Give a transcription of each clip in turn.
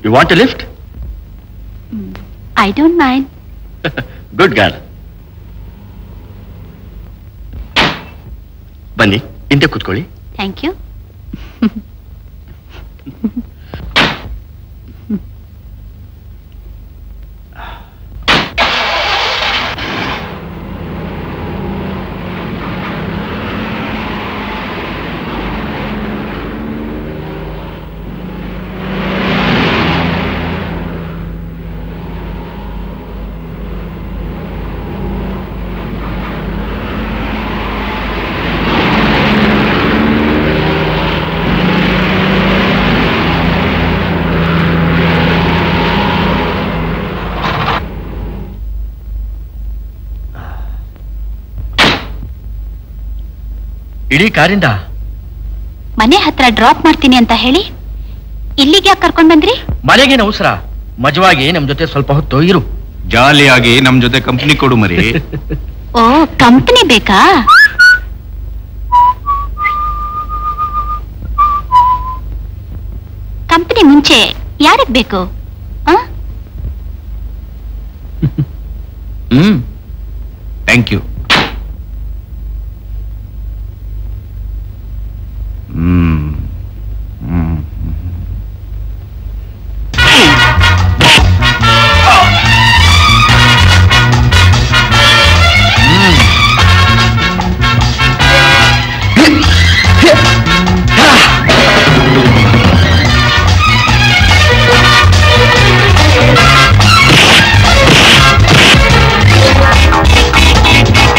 You want lift I don't mind good girl ಬನ್ನಿ ಹಿಂದೆ ಕೂತ್ಕೊಳ್ಳಿ ಥ್ಯಾಂಕ್ ಯು ಇಡೀ ಕಾರಿಂದ ಮನೆ ಹತ್ರ ಡ್ರಾಪ್ ಮಾಡ್ತೀನಿ ಅಂತ ಹೇಳಿ ಇಲ್ಲಿಗೆ ಯಾಕೆ ಕರ್ಕೊಂಡ್ ಬಂದ್ರಿ ಮನೆಗೇನು ಅವಸರ ಮಜವಾಗಿ ನಮ್ ಜೊತೆ ಸ್ವಲ್ಪ ಹೊತ್ತು ಇರು ಜಾಲಿಯಾಗಿ ನಮ್ ಜೊತೆ ಕಂಪ್ನಿ ಕೊಡು ಮರಿ ಓ ಕಂಪನಿ ಬೇಕಾ ಕಂಪನಿ ಮುಂಚೆ ಯಾರಿಗ್ ಬೇಕು ಆ? Hmm thank you hmm hmm Thank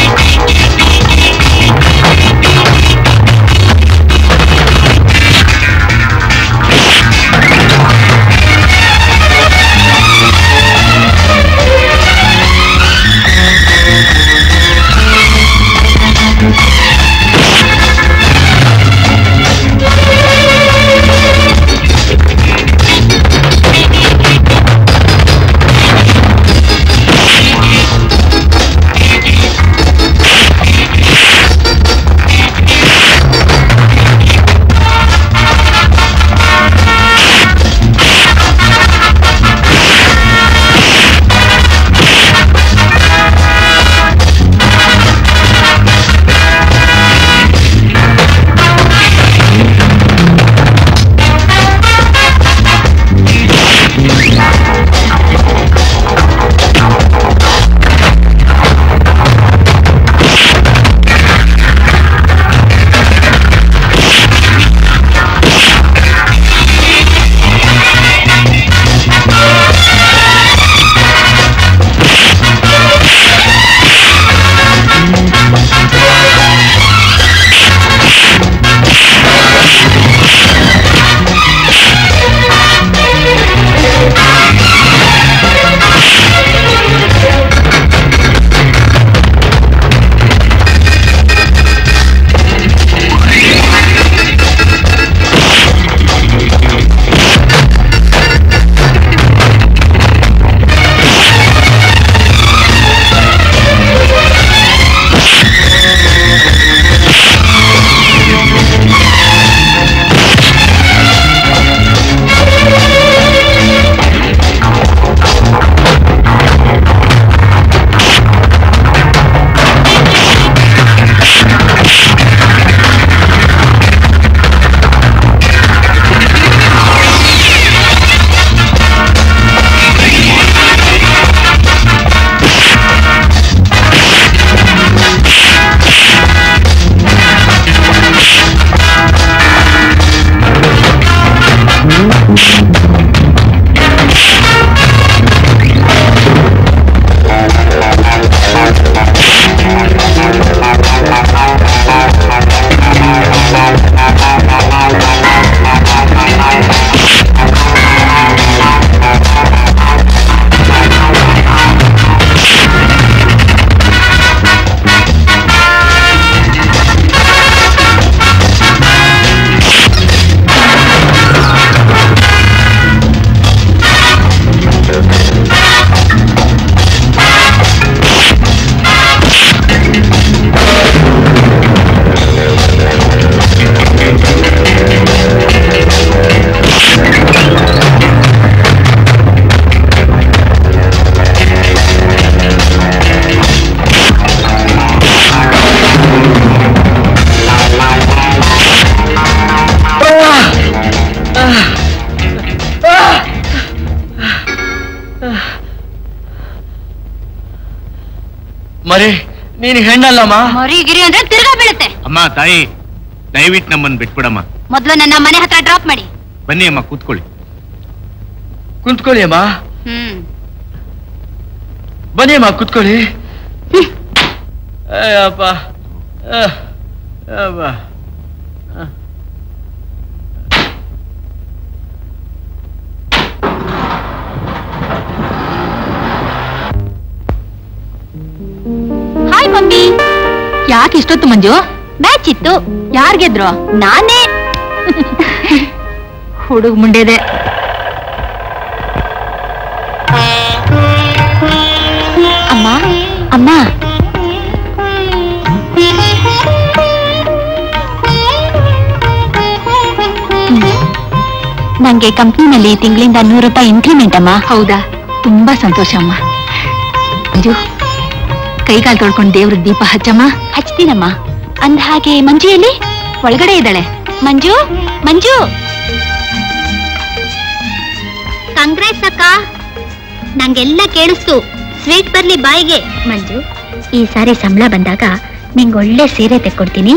ಮರಿ ನೀನು ಹೆಣ್ಣಲ್ಲಮ್ಮ ಮರಿ ಗಿರಿ ಅಂದ್ರೆ ತಿರ್ಗಾ ಬೀಳುತ್ತೆ ಅಮ್ಮ ತಾಯಿ ದಯವಿಟ್ಟು ನಮ್ಮನ್ನು ಬಿಟ್ಬಿಡಮ್ಮ ಮೊದ್ಲು ನನ್ನ ಮನೆ ಹತ್ರ ಡ್ರಾಪ್ ಮಾಡಿ ಬನ್ನಿ ಅಮ್ಮ ಕೂತ್ಕೊಳ್ಳಿ ಕುಂತ್ಕೊಳ್ಳಿ ಅಮ್ಮ ಹ್ಮ್ ಬನ್ನಿ ಅಮ್ಮ ಕುತ್ಕೊಳ್ಳಿ ಅಯ್ಯಪ್ಪ ಆ, ಅಬ್ಬ. ಆ. ಹಾಯ್ ಮಮ್ಮಿ ಯಾಕೆ ಇಷ್ಟೊತ್ತು ಮಂಜು ಮ್ಯಾಚ್ ಇತ್ತು ಯಾರ್ ಗೆದ್ರು ನಾನೇ ಹುಡುಗ ಮುಂಡೆದೆ ಅಮ್ಮ ಅಮ್ಮ ನಂಗೆ ಕಂಪ್ನಿನಲ್ಲಿ ತಿಂಗಳಿಂದ ನೂರು ರೂಪಾಯಿ ಇನ್ಕ್ರಿಮೆಂಟ್ ಅಮ್ಮ ಹೌದಾ ತುಂಬಾ ಸಂತೋಷ ಅಮ್ಮ ಮಂಜು ಕೈಕಾಲು ತೊಳ್ಕೊಂಡು ದೇವ್ರ ದೀಪ ಹಚ್ಚಮ್ಮ ಹಚ್ತೀನಮ್ಮ ಅಂದ ಹಾಗೆ ಮಂಜು ಎಲ್ಲಿ ಒಳಗಡೆ ಇದ್ದಾಳೆ ಮಂಜು ಮಂಜು ಕಂಗ್ರೆಸ್ ಅಕ್ಕ ನಂಗೆಲ್ಲ ಕೇಳಿಸ್ತು ಸ್ವೀಟ್ ಬರ್ಲಿ ಬಾಯಿಗೆ ಮಂಜು ಈ ಸಾರಿ ಸಂಬಳ ಬಂದಾಗ ನಿಂಗೆ ಒಳ್ಳೆ ಸೀರೆ ತೆಕ್ಕೊಡ್ತೀನಿ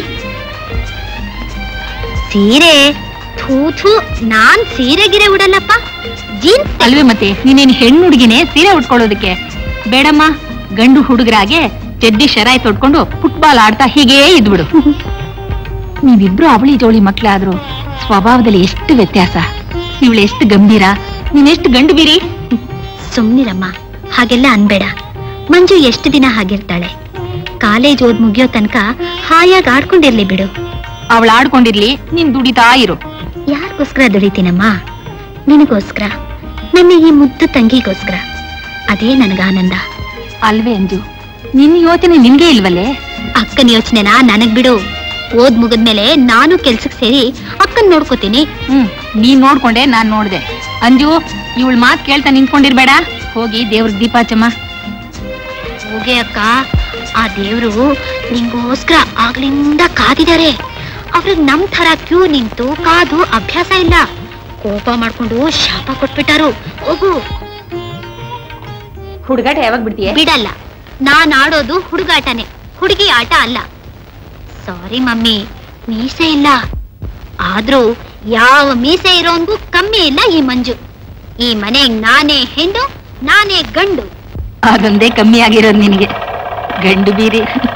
ಸೀರೆ ಥೂ ಥೂ ನಾನ್ ಸೀರೆ ಗಿರೆ ಉಡಲ್ಲಪ್ಪ ಜೀನ್ಸ್ ಅಲ್ವೇ ಮತ್ತೆ ನೀನೇನ್ ಹೆಣ್ಣು ಹುಡುಗಿನೇ ಸೀರೆ ಉಟ್ಕೊಳ್ಳೋದಕ್ಕೆ ಬೇಡಮ್ಮ ಗಂಡು ಹುಡುಗರಾಗೆ ಜಡ್ಡಿ ಶರಾಯಿ ತೊಡ್ಕೊಂಡು ಫುಟ್ಬಾಲ್ ಆಡ್ತಾ ಹೀಗೇ ಇದ್ಬಿಡು ನೀವಿಬ್ರು ಅವಳಿ ಜೋಳಿ ಮಕ್ಳಾದ್ರು ಸ್ವಭಾವದಲ್ಲಿ ಎಷ್ಟು ವ್ಯತ್ಯಾಸ ಇವಳು ಎಷ್ಟು ಗಂಭೀರ ನೀನೆಷ್ಟು ಗಂಡು ಬೀರಿ ಸುಮ್ನಿರಮ್ಮ ಹಾಗೆಲ್ಲ ಅನ್ಬೇಡ ಮಂಜು ಎಷ್ಟು ದಿನ ಹಾಗಿರ್ತಾಳೆ ಕಾಲೇಜ್ ಓದ್ ಮುಗಿಯೋ ತನಕ ಹಾಯಾಗಿ ಆಡ್ಕೊಂಡಿರ್ಲಿ ಬಿಡು ಅವಳು ಆಡ್ಕೊಂಡಿರ್ಲಿ ನೀನ್ ದುಡಿತಾ ಇರು ಯಾರಿಗೋಸ್ಕರ ದುಡಿತೀನಮ್ಮ ನಿನಗೋಸ್ಕರ ನನ್ನ ಈ ಮುದ್ದು ತಂಗಿಗೋಸ್ಕರ ಅದೇ ನನಗ ಆನಂದ ಅಲ್ವೇ ಅಂಜು ನಿನ್ ಯೋಚನೆ ನಿನ್ಗೆ ಇಲ್ವಲ್ಲೇ ಅಕ್ಕನ ಯೋಚನೆನ ನನಗ್ ಬಿಡು ಓದ್ ಮುಗಿದ್ಮೇಲೆ ನಾನು ಕೆಲ್ಸಕ್ ಸೇರಿ ಅಕ್ಕನ್ ನೋಡ್ಕೋತೀನಿ ಹ್ಮ್ ನೀನ್ ನೋಡ್ಕೊಂಡೆ ನಾನ್ ನೋಡ್ದೆ ಅಂಜು ಇವಳ ಮಾತ್ ಕೇಳ್ತಾ ನಿಂತ್ಕೊಂಡಿರ್ಬೇಡ ಹೋಗಿ ದೇವ್ರಿಗೆ ದೀಪ ಹಚ್ಚಮ್ಮ ಹೋಗೆ ಅಕ್ಕ ಆ ದೇವ್ರು ನಿಂಗೋಸ್ಕರ ಆಗ್ಲಿಂದ ಕಾದಿದ್ದಾರೆ ಅವ್ರಿಗೆ ನಮ್ ತರ ಕ್ಯೂ ನಿಂತು ಕಾದು ಅಭ್ಯಾಸ ಇಲ್ಲ ಕೋಪ ಮಾಡ್ಕೊಂಡು ಶಾಪ ಕೊಟ್ಬಿಟ್ಟಾರು ಹೋಗು ಹುಡುಗಾಟ ಯಾವಾಗ ಬಿಡ್ತೀಯ ಬಿಡಲ್ಲ ನಾನ್ ಆಡೋದು ಹುಡುಗಾಟನೆ ಹುಡುಗಿ ಆಟ ಅಲ್ಲ ಸಾರಿ ಮಮ್ಮಿ ಮೀಸೆ ಇಲ್ಲ ಆದ್ರೂ ಯಾವ ಮೀಸೆ ಇರೋನ್ಗೂ ಕಮ್ಮಿ ಇಲ್ಲ ಈ ಮಂಜು ಈ ಮನೆಗ್ ನಾನೇ ಹೆಣ್ಣು ನಾನೇ ಗಂಡು ಅದೊಂದೇ ಕಮ್ಮಿ ಆಗಿರೋದು ನಿನಗೆ ಗಂಡು ಬೀರಿ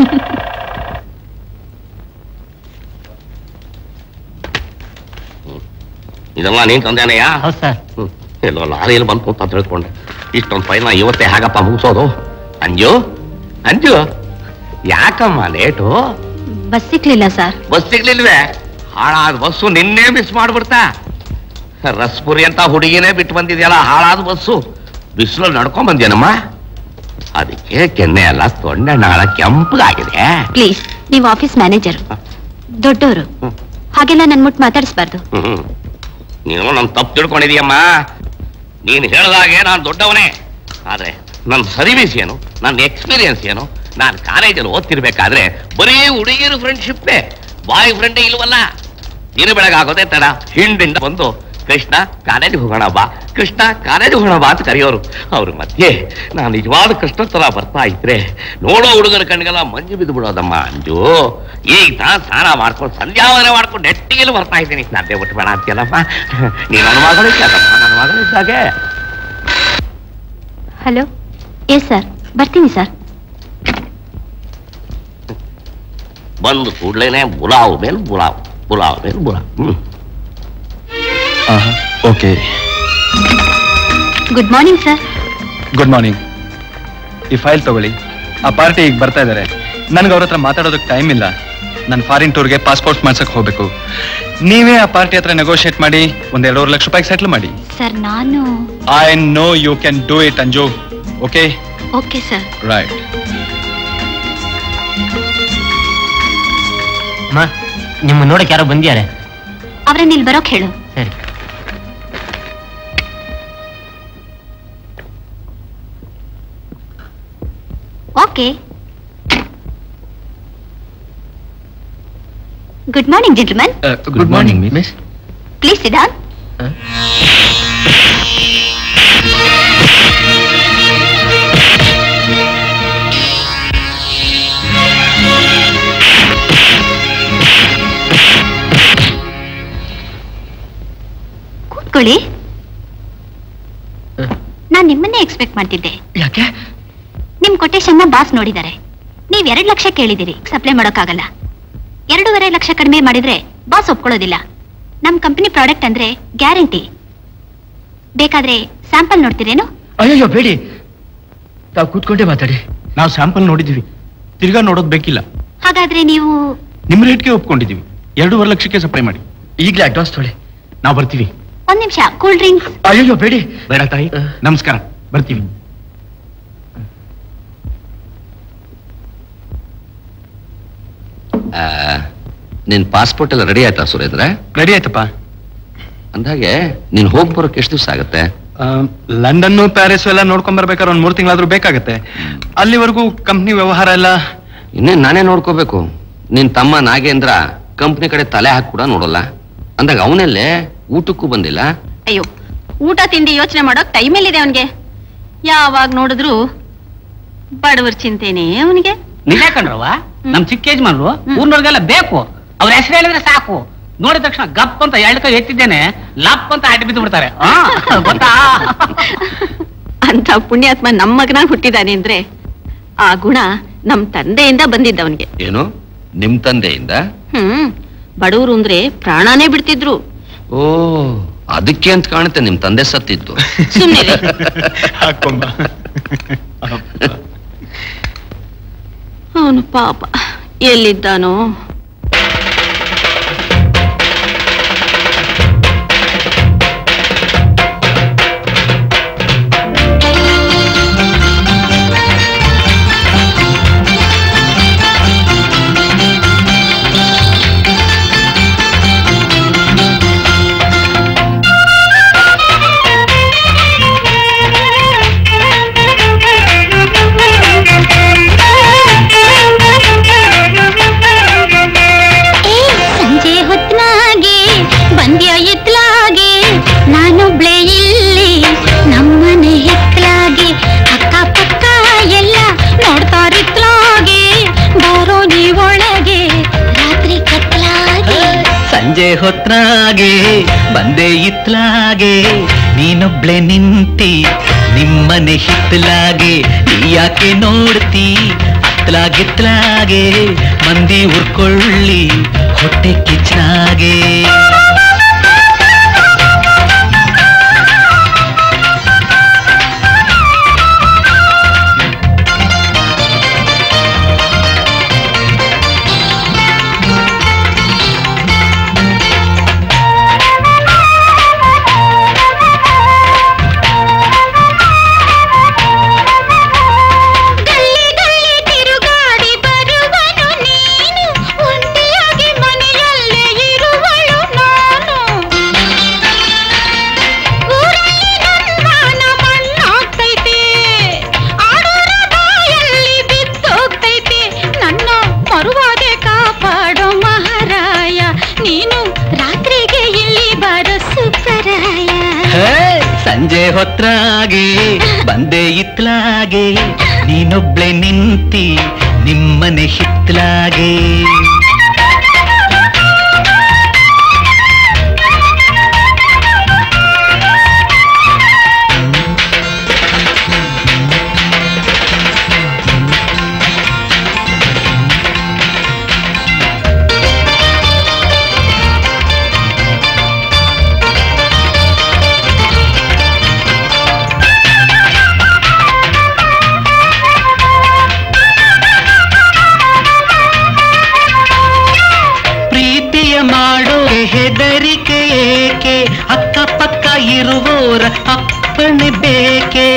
ಇದೆಲ್ಲ ನೀನ್ ತಂದೇನೆಯಾ ಹೌದು ಸರ್ ಹ್ಮ್. ಎಲ್ಲೋ ಲಾರಿಯಲ್ಲಿ ಬಂತು ಅಂತ ತಿಳ್ಕೊಂಡೆ ಇಷ್ಟೊಂದು ಫೈಲ್ನ ಇವತ್ತೇ ಹಾಗಪ್ಪ ಮುಗಿಸೋದು ಅಂಜು ಅಂಜು ಯಾಕಮ್ಮ ಲೇಟು ಬಸ್ ಸಿಕ್ಲಿಲ್ಲ ಸರ್ ಬಸ್ ಸಿಗ್ಲಿಲ್ವೇ ಹಾಳಾದ ಬಸ್ಸು ನಿನ್ನೆ ಮಿಸ್ ಮಾಡ್ಬಿಡ್ತಾ ರಸ್ಪುರಿ ಅಂತ ಹುಡುಗಿನೇ ಬಿಟ್ಟು ಬಂದಿದ್ಯಲ್ಲ ಹಾಳಾದ ಬಸ್ಸು ಬಿಸಿಲಲ್ಲಿ ನಡ್ಕೊಂಡ್ ಬಂದ್ಯನಮ್ಮ ಅದಕ್ಕೆ ಕೆನ್ನೆ ಎಲ್ಲ ತೊಂಡೆ ನಾಳ ಕೆಂಪಗಾಗಿದೆ ಪ್ಲೀಸ್ ನೀವು ಆಫೀಸ್ ಮ್ಯಾನೇಜರ್ ದೊಡ್ಡವರು ಹ್ಮ್. ಹಾಗೆಲ್ಲ ನನ್ ಮುಟ್ ಮಾತಾಡಿಸ್ಬಾರ್ದು ಹ್ಮ್. ನೀನು ನನ್ ತಪ್ಪು ತಿಳ್ಕೊಂಡಿದೀಯಮ್ಮ ನೀನು ಹೇಳ್ದಾಗೆ ನಾನು ದೊಡ್ಡವನೇ ಆದ್ರೆ ನನ್ನ ಸರ್ವಿಸ್ ಏನು ನನ್ನ ಎಕ್ಸ್ಪೀರಿಯನ್ಸ್ ಏನು ನಾನು ಕಾಲೇಜಲ್ಲಿ ಓದ್ತಿರ್ಬೇಕಾದ್ರೆ ಬರೀ ಹುಡುಗಿರು ಫ್ರೆಂಡ್ಶಿಪ್ಪೇ ಬಾಯ್ ಫ್ರೆಂಡೇ ಇಲ್ವಲ್ಲ ದಿನ ಬೆಳಗಾಗೋದೇ ತಡ ಹಿಂಡಿಂದ ಬಂದು ಕೃಷ್ಣ ಕಾಲೇಜಿಗೆ ಹೋಗೋಣ ಬಾ ಕೃಷ್ಣ ಕಾಲೇಜಿಗೆ ಹೋಗೋಣ ಬಾ ಅಂತ ಕರೆಯೋರು ಅವ್ರ ಮಧ್ಯೆ ನಾನು ನಿಜವಾದ ಕೃಷ್ಣ ತರ ಬರ್ತಾ ಇದ್ರೆ ನೋಡೋ ಹುಡುಗರ ಕಣ್ಗೆಲ್ಲ ಮಂಜು ಬಿದ್ದು ಬಿಡೋದಮ್ಮ ಅಂಜು ಈಗ ನಾನು ಸ್ನಾನ ಮಾಡ್ಕೊಂಡು ಸಂಧ್ಯಾವನೆ ಮಾಡ್ಕೊಂಡು ನೆಟ್ಟಿಗೆಲ್ಲ ಬರ್ತಾ ಇದ್ದೀನಿ ನನ್ನೇ ಬಿಟ್ಟು ಬೇಡ ಅಂತೀಯಲ್ಲಮ್ಮ ನೀ ನನ್ನ ಮಗಳಿದ್ದಾಗಮ್ಮ ನನ್ನ ಮಗಳಿದ್ದಾಗೆ ಹಲೋ ಎಸ್ ಸರ್ ಬರ್ತೀನಿ ಸರ್ ಬಂದು ಕೂಡ್ಲೇನೆ ಬುಲಾವ್ ಮೇಲೆ ಬುಲಾವ್ ಬುಲಾವ್ ಮೇಲೆ ಬುಲಾವ್ hmm okay good morning sir good morning ಈ ಫೈಲ್ ತಗೊಳ್ಳಿ ಆ ಪಾರ್ಟಿ ಈಗ ಬರ್ತಾ ಇದ್ದಾರೆ ನನ್ಗೆ ಅವ್ರ ಹತ್ರ ಮಾತಾಡೋದಕ್ಕೆ ಟೈಮ್ ಇಲ್ಲ ನಾನು ಫಾರಿನ್ ಟೂರ್ಗೆ ಪಾಸ್ಪೋರ್ಟ್ ಮಾಡ್ಸಕ್ ಹೋಗ್ಬೇಕು ನೀವೇ ಆ ಪಾರ್ಟಿ ಹತ್ರ ನೆಗೋಷಿಯೇಟ್ ಮಾಡಿ ಒಂದ್ ಎರಡೂವರೆ ಲಕ್ಷ ರೂಪಾಯಿಗೆ ಸೆಟ್ಲ್ ಮಾಡಿ ಸರ್ ನಾನು I know you can do it Anju okay okay sir right ಅಮ್ಮ ನಿಮ್ಮ ನೋಡಕ್ಕೆ ಯಾರೋ ಬಂದಿದ್ದಾರೆ ಅವ್ರನ್ನ ಇಲ್ಲಿ ಬರೋಕ್ ಹೇಳು ಸರಿ okay good morning gentleman good morning miss please sit down ಕೂತ್ಕೊಳ್ಳಿ ನಾನ್ ನಿಮ್ಮನ್ನೇ ಎಕ್ಸ್ಪೆಕ್ಟ್ ಮಾಡ್ತಿದ್ದೆ ಯಾಕೆ ನಿಮ್ ಕೊಟೇಶನ್ನ ಬಾಸ್ ನೋಡಿದ್ದಾರೆ ನೀವ್ ಎರಡ್ ಲಕ್ಷ ಕೇಳಿದಿರಿ ಸಪ್ಲೈ ಮಾಡೋಕ್ಕಾಗಲ್ಲ ಎರಡೂವರೆ ಲಕ್ಷ ಕಡಿಮೆ ಮಾಡಿದ್ರೆ ಬಾಸ್ ಒಪ್ಕೊಳ್ಳೋದಿಲ್ಲ ನಮ್ ಕಂಪನಿ ಪ್ರಾಡಕ್ಟ್ ಅಂದ್ರೆ ಗ್ಯಾರಂಟಿ ಬೇಕಾದ್ರೆ ಸ್ಯಾಂಪಲ್ ನೋಡ್ತೀರೇನು ಅಯ್ಯಯ್ಯೋ ಬೇಡಿ ತಾವು ಕೂತ್ಕೊಂಡೇ ಮಾತಾಡಿ ನಾವು ಸ್ಯಾಂಪಲ್ ನೋಡಿದೀವಿ ತಿರ್ಗಾ ನೋಡೋದ್ ಬೇಕಿಲ್ಲ ಹಾಗಾದ್ರೆ ನೀವು ನಿಮ್ ರೇಟ್ಗೆ ಒಪ್ಕೊಂಡಿದೀವಿ ಎರಡೂವರೆ ಲಕ್ಷಕ್ಕೆ ಸಪ್ಲೈ ಮಾಡಿ ಈಗಲೇ ಅಡ್ವಾನ್ಸ್ ತೊಳೆ ನಾವು ಬರ್ತೀವಿ ಒಂದ್ ನಿಮಿಷ ಕೂಲ್ ಡ್ರಿಂಕ್ಸ್ ಅಯ್ಯಯ್ಯೋ ಬೇಡಿ ಬೇಡ ತಾಯಿ ಆ. ನಮಸ್ಕಾರ ಬರ್ತೀವಿ ನಿನ್ ಪಾಸ್ಪೋರ್ಟ್ ಎಲ್ಲ ರೆಡಿ ಆಯ್ತಾ ಸುರೇಂದ್ರ ರೆಡಿ ಆಯ್ತಪ್ಪ ಅಂದಾಗೆ ನೀನ್ ಹೋಗ್ ಬರೋಕ್ ಎಷ್ಟು ದಿವಸ ಆಗತ್ತೆ ಆ, ಲಂಡನ್ನು ಪ್ಯಾರಿಸ್ ಎಲ್ಲ ನೋಡ್ಕೊಂಡ್ ಬರ್ಬೇಕಾದ್ರೆ ಒಂದ್ ಮೂರ್ ತಿಂಗಳಾದ್ರೂ ಬೇಕಾಗತ್ತೆ ಅಲ್ಲಿವರೆಗೂ ಕಂಪ್ನಿ ವ್ಯವಹಾರ ಎಲ್ಲ ಇನ್ನೇನ್ ನಾನೇ ನೋಡ್ಕೋಬೇಕು ನಿನ್ ತಮ್ಮ ನಾಗೇಂದ್ರ ಕಂಪ್ನಿ ಕಡೆ ತಲೆ ಹಾಕಿ ಕೂಡ ನೋಡಲ್ಲ ಅಂದಾಗ ಅವನಲ್ಲೇ ಊಟಕ್ಕೂ ಬಂದಿಲ್ಲ ಅಯ್ಯೋ ಊಟ ತಿಂಡಿ ಯೋಚನೆ ಮಾಡೋಕ್ ಟೈಮ್ ಎಲ್ಲಿದೆ ಅವನ್ಗೆ ಯಾವಾಗ ನೋಡಿದ್ರು ಬಡವರ ಚಿಂತೆನೆ ಅವನಿಗೆ ನಿಜ ಕಣ್ರವ ನಮ್ ಚಿಕ್ಕ ಯಜಮಾನ್ರು ಊರ್ನವ್ರಿಗೆಲ್ಲ ಬೇಕು ಅವ್ರ ಹೆಸರು ಹೇಳಿದ್ರೆ ಸಾಕು ನೋಡಿದ ತಕ್ಷಣ ಗಪ್ ಅಂತ ಎರಡು ಕೈ ಎತ್ತಿದ್ದೇನೆ ಲಪ್ ಅಂತ ಅಡ್ಡ ಬಿದ್ದು ಬಿಡ್ತಾರೆ ಆ, ಗೊತ್ತಾ ಅಂತ ಪುಣ್ಯಾತ್ಮ ನಮ್ಮ ಮಗನಾಗ್ ಹುಟ್ಟಿದಾನೆ ಅಂದ್ರೆ ಆ ಗುಣ ನಮ್ ತಂದೆಯಿಂದ ಬಂದಿದ್ದವನ್ಗೆ ಏನು ನಿಮ್ ತಂದೆಯಿಂದ ಹ್ಮ್ ಬಡವರು ಅಂದ್ರೆ ಪ್ರಾಣಾನೇ ಬಿಡ್ತಿದ್ರು ಓ ಅದಕ್ಕೆ ಅಂತ ಕಾಣುತ್ತೆ ನಿಮ್ ತಂದೆ ಸತ್ತಿದ್ದು ಸುಮ್ನಿರಿ. ಹಾಕೊಂಬ ಅವನು ಪಾಪ ಎಲ್ಲಿದ್ದಾನೋ ಏ ಸಂಜೆ ಹೊತ್ನಾಗೆ ಬಂದ್ಯ ಎತ್ಲಾಗೆ ನಾನೊಬ್ಳೆ ಇಲ್ಲಿ ನಮ್ಮನೆ ಹಿತ್ಲಾಗೆ ಅಕ್ಕ ಪಕ್ಕ ಎಲ್ಲ ನೋಡ್ತಾರಿತ್ಲಾಗೆ ಬರೋ ನೀ ಒಳಗೆ ರಾತ್ರಿ ಕತ್ಲಾಗೆ ಸಂಜೆ ಹೊತ್ನಾಗೆ ಬಂದೆ ಇತ್ಲಾಗೆ ನೀನೊಬ್ಳೆ ನಿಂತಿ ನಿಮ್ಮನೆ ಹಿತ್ಲಾಗೆ ನೀ ಯಾಕೆ ನೋಡ್ತಿ ಅತ್ಲಾಗಿತ್ಲಾಗೆ ಮಂದಿ ಉರ್ಕೊಳ್ಳಿ ಹೊಟ್ಟೆ ಕಿಚ್ನಾಗೆ ಗಲ್ಲಿ ಗಲ್ಲಿ ತಿರುಗಾಡಿ ಬರುವನು ನೀನು ಒಂಟಿಯಾಗಿ ಮನೆಯಲ್ಲೇ ಇರುವಳು ನಾನು ಊರಲ್ಲಿ ನನ್ನ ಮಣ್ಣಾಗ್ತೈತೆ ಆಡೋರ ಬಾಯಲ್ಲಿ ಬಿದ್ದೋಗ್ತೈತೆ ನನ್ನ ಮರುವಾದೆ ಕಾಪಾಡೋ ಮಹಾರಾಯ ನೀನು ರಾತ್ರಿಗೆ ಇಲ್ಲಿ ಬರೋ ಸುಬ್ಬರಾಯ ಹೇ, ಸಂಜೆ ಹೊತ್ರಾಗೆ ಬಂದೆ ಇತ್ಲಾಗೆ ನೀನೊಬ್ಳೆ ನಿಂತಿ ನಿಮ್ಮನೆ ಹಿತ್ಲಾಗೆ ಪ್ರೀತಿಯ ಮಾಡೋ ಹೆದರಿಕೆ ಏಕೆ ಅಕ್ಕಪಕ್ಕ ಇರುವೋರ ಅಪ್ಪಣೆ ಬೇಕೆ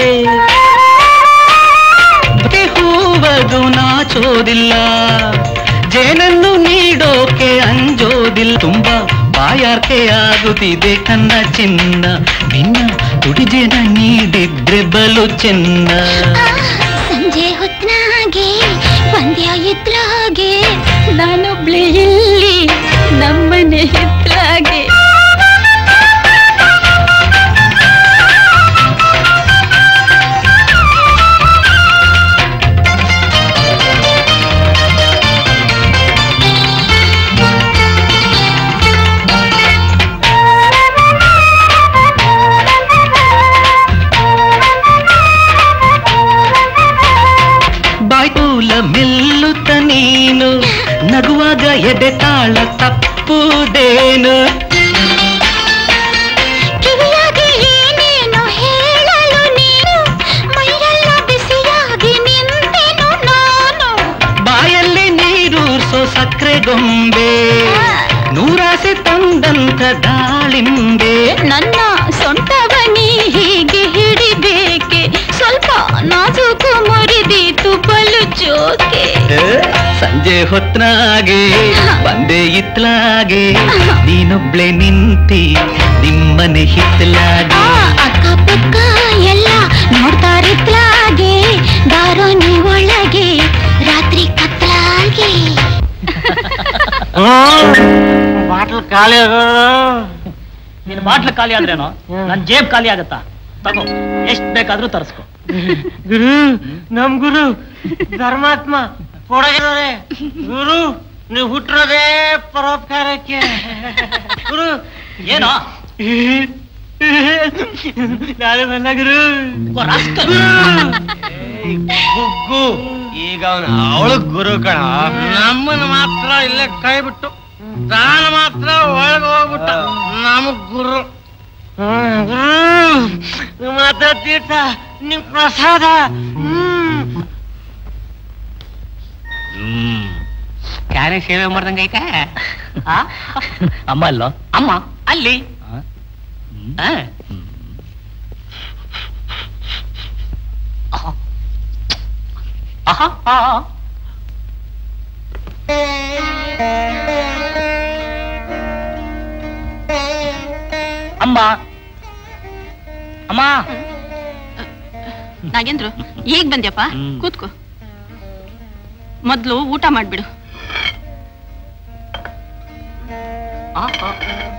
ಬಗೆ ಹೂವದು ನಾಚೋದಿಲ್ಲ ಜೇನನ್ನು ನೀಡೋಕೆ ಅಂಜೋದಿಲ್ಲ ತುಂಬಾ ಬಾಯಾರ್ಕೆ ಆಗುತ್ತಿದೆ ಕನ್ನ ಚಿನ್ನ ನಿನ್ನ ತುಡಿಜೇನ ನೀಡಿದ್ರೆ ಬಲು ಚೆನ್ನ ಸಂಜೆ ಹೊತ್ನಾಗೆ ಪಂದ್ಯ ಇತ್ಲಾಗೆ ನಾನೊಬ್ಳೆ ಇಲ್ಲಿ ನಮ್ಮನೆ ಹಿತ್ಲಾಗೆ ಇರುವಾಗ ಎದೆ ತಾಳ ತಪ್ಪುದೇನು ಕಿವಿಯಾಗಿ ಏನೇನು ಹೇಳಲು ನೀನು ಮೈಯೆಲ್ಲ ಬಿಸಿಯಾಗಿ ನಿಂತೆನು ನಾನು ಬಾಯಲ್ಲಿ ನೀರೂರ್ಸೋ ಸಕ್ಕರೆ ಗೊಂಬೆ ನೂರಾಸೆ ತಂದಂತ ದಾಳಿಂಬೆ ನನ್ನ ಸೊಂಟವನಿ ಹೀಗೆ ಹಿಡಿಬೇಕೆ ಸ್ವಲ್ಪ ನಾಜೂಕು ಮುರಿದೀತು ಬಲು ಜೋಕೆ ಸಂಜೆ ಹೊತ್ನಾಗೆ ಬಂದೆ ಇತ್ಲಾಗೆ ನೀನೊಬ್ಳೆ ನಿಂತಿ ನಿಮ್ಮನೆ ಹಿತ್ತಲಾಗೆ ಆ ಅಕ್ಕ ಪಕ್ಕ ಎಲ್ಲ ನೋಡ್ತಾರಿತ್ಲಾಗೆ ದಾರೋನಿ ಒಳಗೆ ರಾತ್ರಿ ಕತ್ಲಾಗೆ ಬಾಟ್ಲ್ ಖಾಲಿ ನಿನ್ ಬಾಟ್ಲು ಖಾಲಿ ಆದ್ರೇನೋ ನನ್ ಜೇಬ್ ಖಾಲಿ ಆಗತ್ತಾ ತಗೋ ಎಷ್ಟ್ ಬೇಕಾದ್ರೂ ತರಿಸ್ಕೊ ಗುರು ನಮ್ ಗುರು ಧರ್ಮಾತ್ಮ ಕೊಡಗಿರೋರೆ ಗುರು ನೀವು ಹುಟ್ಟಿರೋದೇ ಪರೋಪಕಾರಕ್ಕೆ ಗುರು ಏನೋ ನಾನು ಬಂದ ಗುರು ಓ, ರಾಸ್ಕಲ್. ಗುಗ್ಗು ಈಗ ಅವನು ಅವಳು ಗುರು ಕಣ ನಮ್ಮನ್ನ ಮಾತ್ರ ಇಲ್ಲೇ ಕೈ ಬಿಟ್ಟು ತಾನು ಮಾತ್ರ ಒಳಗೆ ಹೋಗ್ಬಿಟ್ಟ ನಮಗ್ ಗುರು ಹ್ಮ್, ಗುರು ನಿಮ್ಮ ಹತ್ರ ತೀರ್ಥ ನಿಮ್ ಪ್ರಸಾದ ಹ್ಮ್ ಕ್ಯಾರೆ ಸೇವೆ ಮಾಡ್ದಂಗ ಐತೆ ಅಮ್ಮ ಅಲ್ಲೋ ಅಮ್ಮ ಅಲ್ಲಿ ಆ. ಆಹಾ. ಆಹಾ, ಆಹಾ. ಅಮ್ಮ ಅಮ್ಮ ನಾಗೇಂದ್ರು ಈಗ ಬಂದ್ಯಪ್ಪ ಹ್ಮ್. ಕೂತ್ಕೋ ಮೊದ್ಲು ಊಟ ಮಾಡ್ಬಿಡು ಆಹಾ.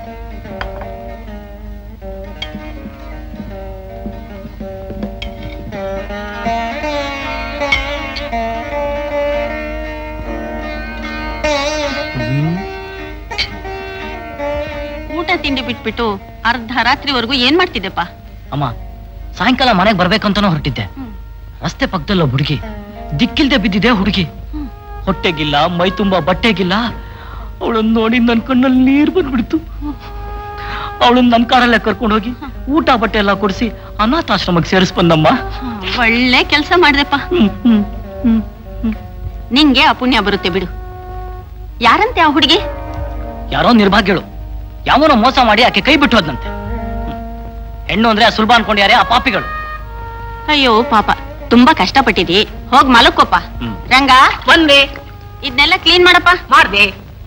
ಊಟ ತಿಂಡಿ ಬಿಟ್ಬಿಟ್ಟು ಅರ್ಧ ರಾತ್ರಿವರೆಗೂ ಏನ್ ಮಾಡ್ತಿದ್ದೆಪ್ಪ ಅಮ್ಮ ಸಾಯಂಕಾಲ ಮನೆಗೆ ಬರ್ಬೇಕಂತಾನೂ ಹೊರಟಿದ್ದೆ ಹ್ಮ್. ರಸ್ತೆ ಪಕ್ಕದಲ್ಲ ಹುಡುಗಿ ದಿಕ್ಕಿಲ್ದೆ ಬಿದ್ದಿದೆ ಹುಡುಗಿ ಹೊಟ್ಟೆಗಿಲ್ಲ ಮೈ ತುಂಬಾ ಬಟ್ಟೆಗಿಲ್ಲ ಅವಳನ್ನ ನೋಡಿ ನನ್ ಕಣ್ಣಲ್ಲಿ ನೀರ್ ಬಂದ್ಬಿಡ್ತು ಅವಳನ್ನ ನನ್ ಕಾರಲ್ಲೇ ಕರ್ಕೊಂಡು ಹೋಗಿ ಊಟ ಬಟ್ಟೆ ಎಲ್ಲ ಕೊಡಿಸಿ ಅನಾಥಾಶ್ರಮಕ್ಕೆ ಸೇರಿಸ್ಬಂದಮ್ಮ ಒಳ್ಳೆ ಕೆಲ್ಸ ಮಾಡ್ದೆಪ್ಪ ಹ್ಮ್ ಹ್ಮ್ ಹ್ಮ್ ಹ್ಮ್. ನಿಂಗೆ ಆ ಪುಣ್ಯ ಬರುತ್ತೆ ಬಿಡು ಯಾರಂತೆ ಆ ಹುಡುಗಿ ಯಾರೋ ನಿರ್ಭಾಗ್ಯಳು ಯಾವನೋ ಮೋಸ ಮಾಡಿ ಆಕೆ ಕೈ ಬಿಟ್ಟು ಹೋದ್ನಂತೆ ಹ್ಮ್. ಹೆಣ್ಣು ಅಂದ್ರೆ ಸುಲಭ ಅನ್ಕೊಂಡ್ಯಾರೆ ಆ ಪಾಪಿಗಳು ಅಯ್ಯೋ ಪಾಪ ತುಂಬಾ ಕಷ್ಟಪಟ್ಟಿದಿ ಹೋಗ್ ಮಲಕ್ಕೋಪ್ಪ ಹ್ಮ್. ರಂಗ ಬಂದೆ ಇದನ್ನೆಲ್ಲ ಕ್ಲೀನ್ ಮಾಡಪ್ಪ ಮಾಡ್ದೆ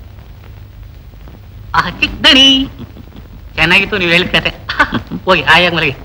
ಆ ಚಿಕ್ಕದಣಿ ಚೆನ್ನಾಗಿತ್ತು ನೀವು ಹೇಳಿದ ಕತೆ ಹೋಗಿ ಹಾಯಾಗಿ ಮಲಗಿ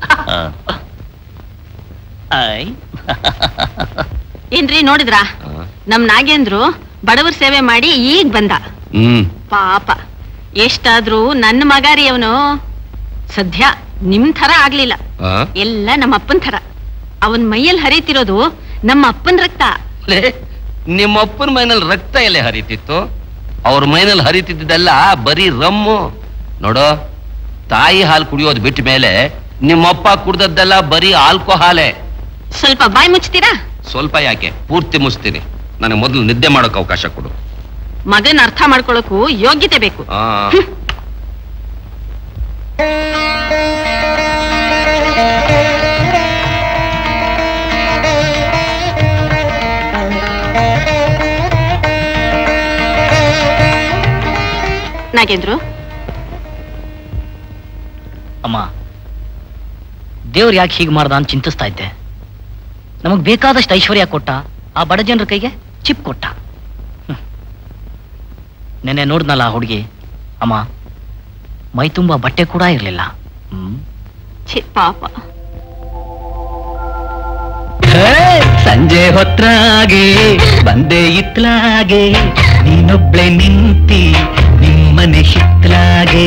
ಆಯ್ ಏನ್ರಿ ನೋಡಿದ್ರಾ ನಮ್ ನಾಗೇಂದ್ರು ಬಡವರ ಸೇವೆ ಮಾಡಿ ಈಗ ಬಂದ ಹ್ಮ್ ಪಾಪ ಎಷ್ಟಾದ್ರೂ ನನ್ನ ಮಗಾರಿ ಅವನು ಸದ್ಯ ನಿಮ್ ಥರ ಆಗ್ಲಿಲ್ಲ ಆ? ಎಲ್ಲ ನಮ್ಮ ಅಪ್ಪನ್ ಥರ ಅವನ್ ಮೈಯಲ್ಲಿ ಹರಿತಿರೋದು ನಮ್ಮ ಅಪ್ಪನ್ ರಕ್ತ ಲೇ, ನಿಮ್ಮ ಅಪ್ಪನ ಮೈನಲ್ಲಿ ರಕ್ತ ಎಲೆ ಹರಿತಿತ್ತು ಅವ್ರ ಮೈನಲ್ಲಿ ಹರಿತಿದ್ದೆಲ್ಲ ಬರೀ ರಮ್ಮು ನೋಡೋ ತಾಯಿ ಹಾಲು ಕುಡಿಯೋದು ಬಿಟ್ಟ ಮೇಲೆ ನಿಮ್ಮಪ್ಪ ಕುಡ್ದದ್ದೆಲ್ಲ ಬರೀ ಆಲ್ಕೋಹಾಲೆ ಸ್ವಲ್ಪ ಬಾಯಿ ಮುಚ್ತೀರಾ ಸ್ವಲ್ಪ ಯಾಕೆ ಪೂರ್ತಿ ಮುಸ್ತೀನಿ ನನಗೆ ಮೊದಲು ನಿದ್ದೆ ಮಾಡೋಕೆ ಅವಕಾಶ ಕೊಡು ಮಗನ್ ಅರ್ಥ ಮಾಡ್ಕೊಳಕ್ಕೂ ಯೋಗ್ಯತೆ ಬೇಕು ಆ ನಾಗೇಂದ್ರು ಅಮ್ಮ ದೇವ್ರು ಯಾಕೆ ಹೀಗೆ ಮಾಡ್ದ ಅಂತ ಚಿಂತಿಸ್ತಾ ಇದ್ದೆ ನಮಗ್ ಬೇಕಾದಷ್ಟು ಐಶ್ವರ್ಯ ಕೊಟ್ಟ ಆ ಬಡ ಜನರ ಕೈಗೆ ಚಿಪ್ ಕೊಟ್ಟ ಹ್ಮ್. ನೆನ್ನೆ ನೋಡ್ನಲ್ಲ ಆ ಹುಡುಗಿ ಅಮ್ಮ ಮೈ ತುಂಬಾ ಬಟ್ಟೆ ಕೂಡ ಇರ್ಲಿಲ್ಲ ಹ್ಮ್ ಛೀ ಪಾಪ ಸಂಜೆ ಹೊತ್ರಾಗೆ ಬಂದೆ ಇತ್ಲಾಗೆ ನೀನೊಬ್ಳೆ ನಿಂತಿ ನಿಮ್ಮನೆ ಹಿತ್ಲಾಗೆ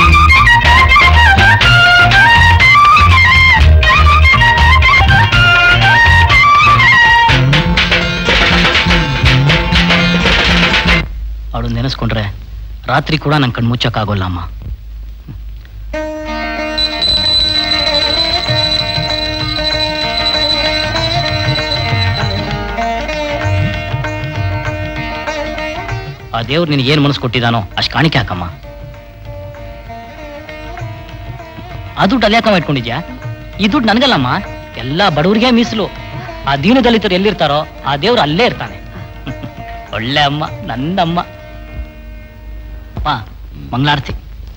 ಅವಳು ನೆನೆಸ್ಕೊಂಡ್ರೆ ರಾತ್ರಿ ಕೂಡ ನನ್ ಕಣ್ ಮುಚ್ಚಕ್ಕಾಗೋಲ್ಲ ಅಮ್ಮ ಆ ದೇವ್ರು ನಿನಗೆ ಏನು ಮನಸ್ಸು ಕೊಟ್ಟಿದ್ದಾನೋ ಅಷ್ಟು ಕಾಣಿಕೆ ಹಾಕಮ್ಮ ಆ ದುಡ್ಡು ಅಲ್ಲಿ ಯಾಕಮ್ಮ ಇಟ್ಕೊಂಡಿದ್ಯಾ ಈ ದುಡ್ಡು ನನಗಲ್ಲಮ್ಮ ಎಲ್ಲ ಬಡವರಿಗೆ ಮೀಸಲು ಆ ದೀನ ದಲಿತರು ಎಲ್ಲಿರ್ತಾರೋ ಆ ದೇವ್ರು ಅಲ್ಲೇ ಇರ್ತಾನೆ ಒಳ್ಳೆ ಅಮ್ಮ ನನ್ನಮ್ಮ ಅಪ್ಪ ಮಂಗಳಾರತಿ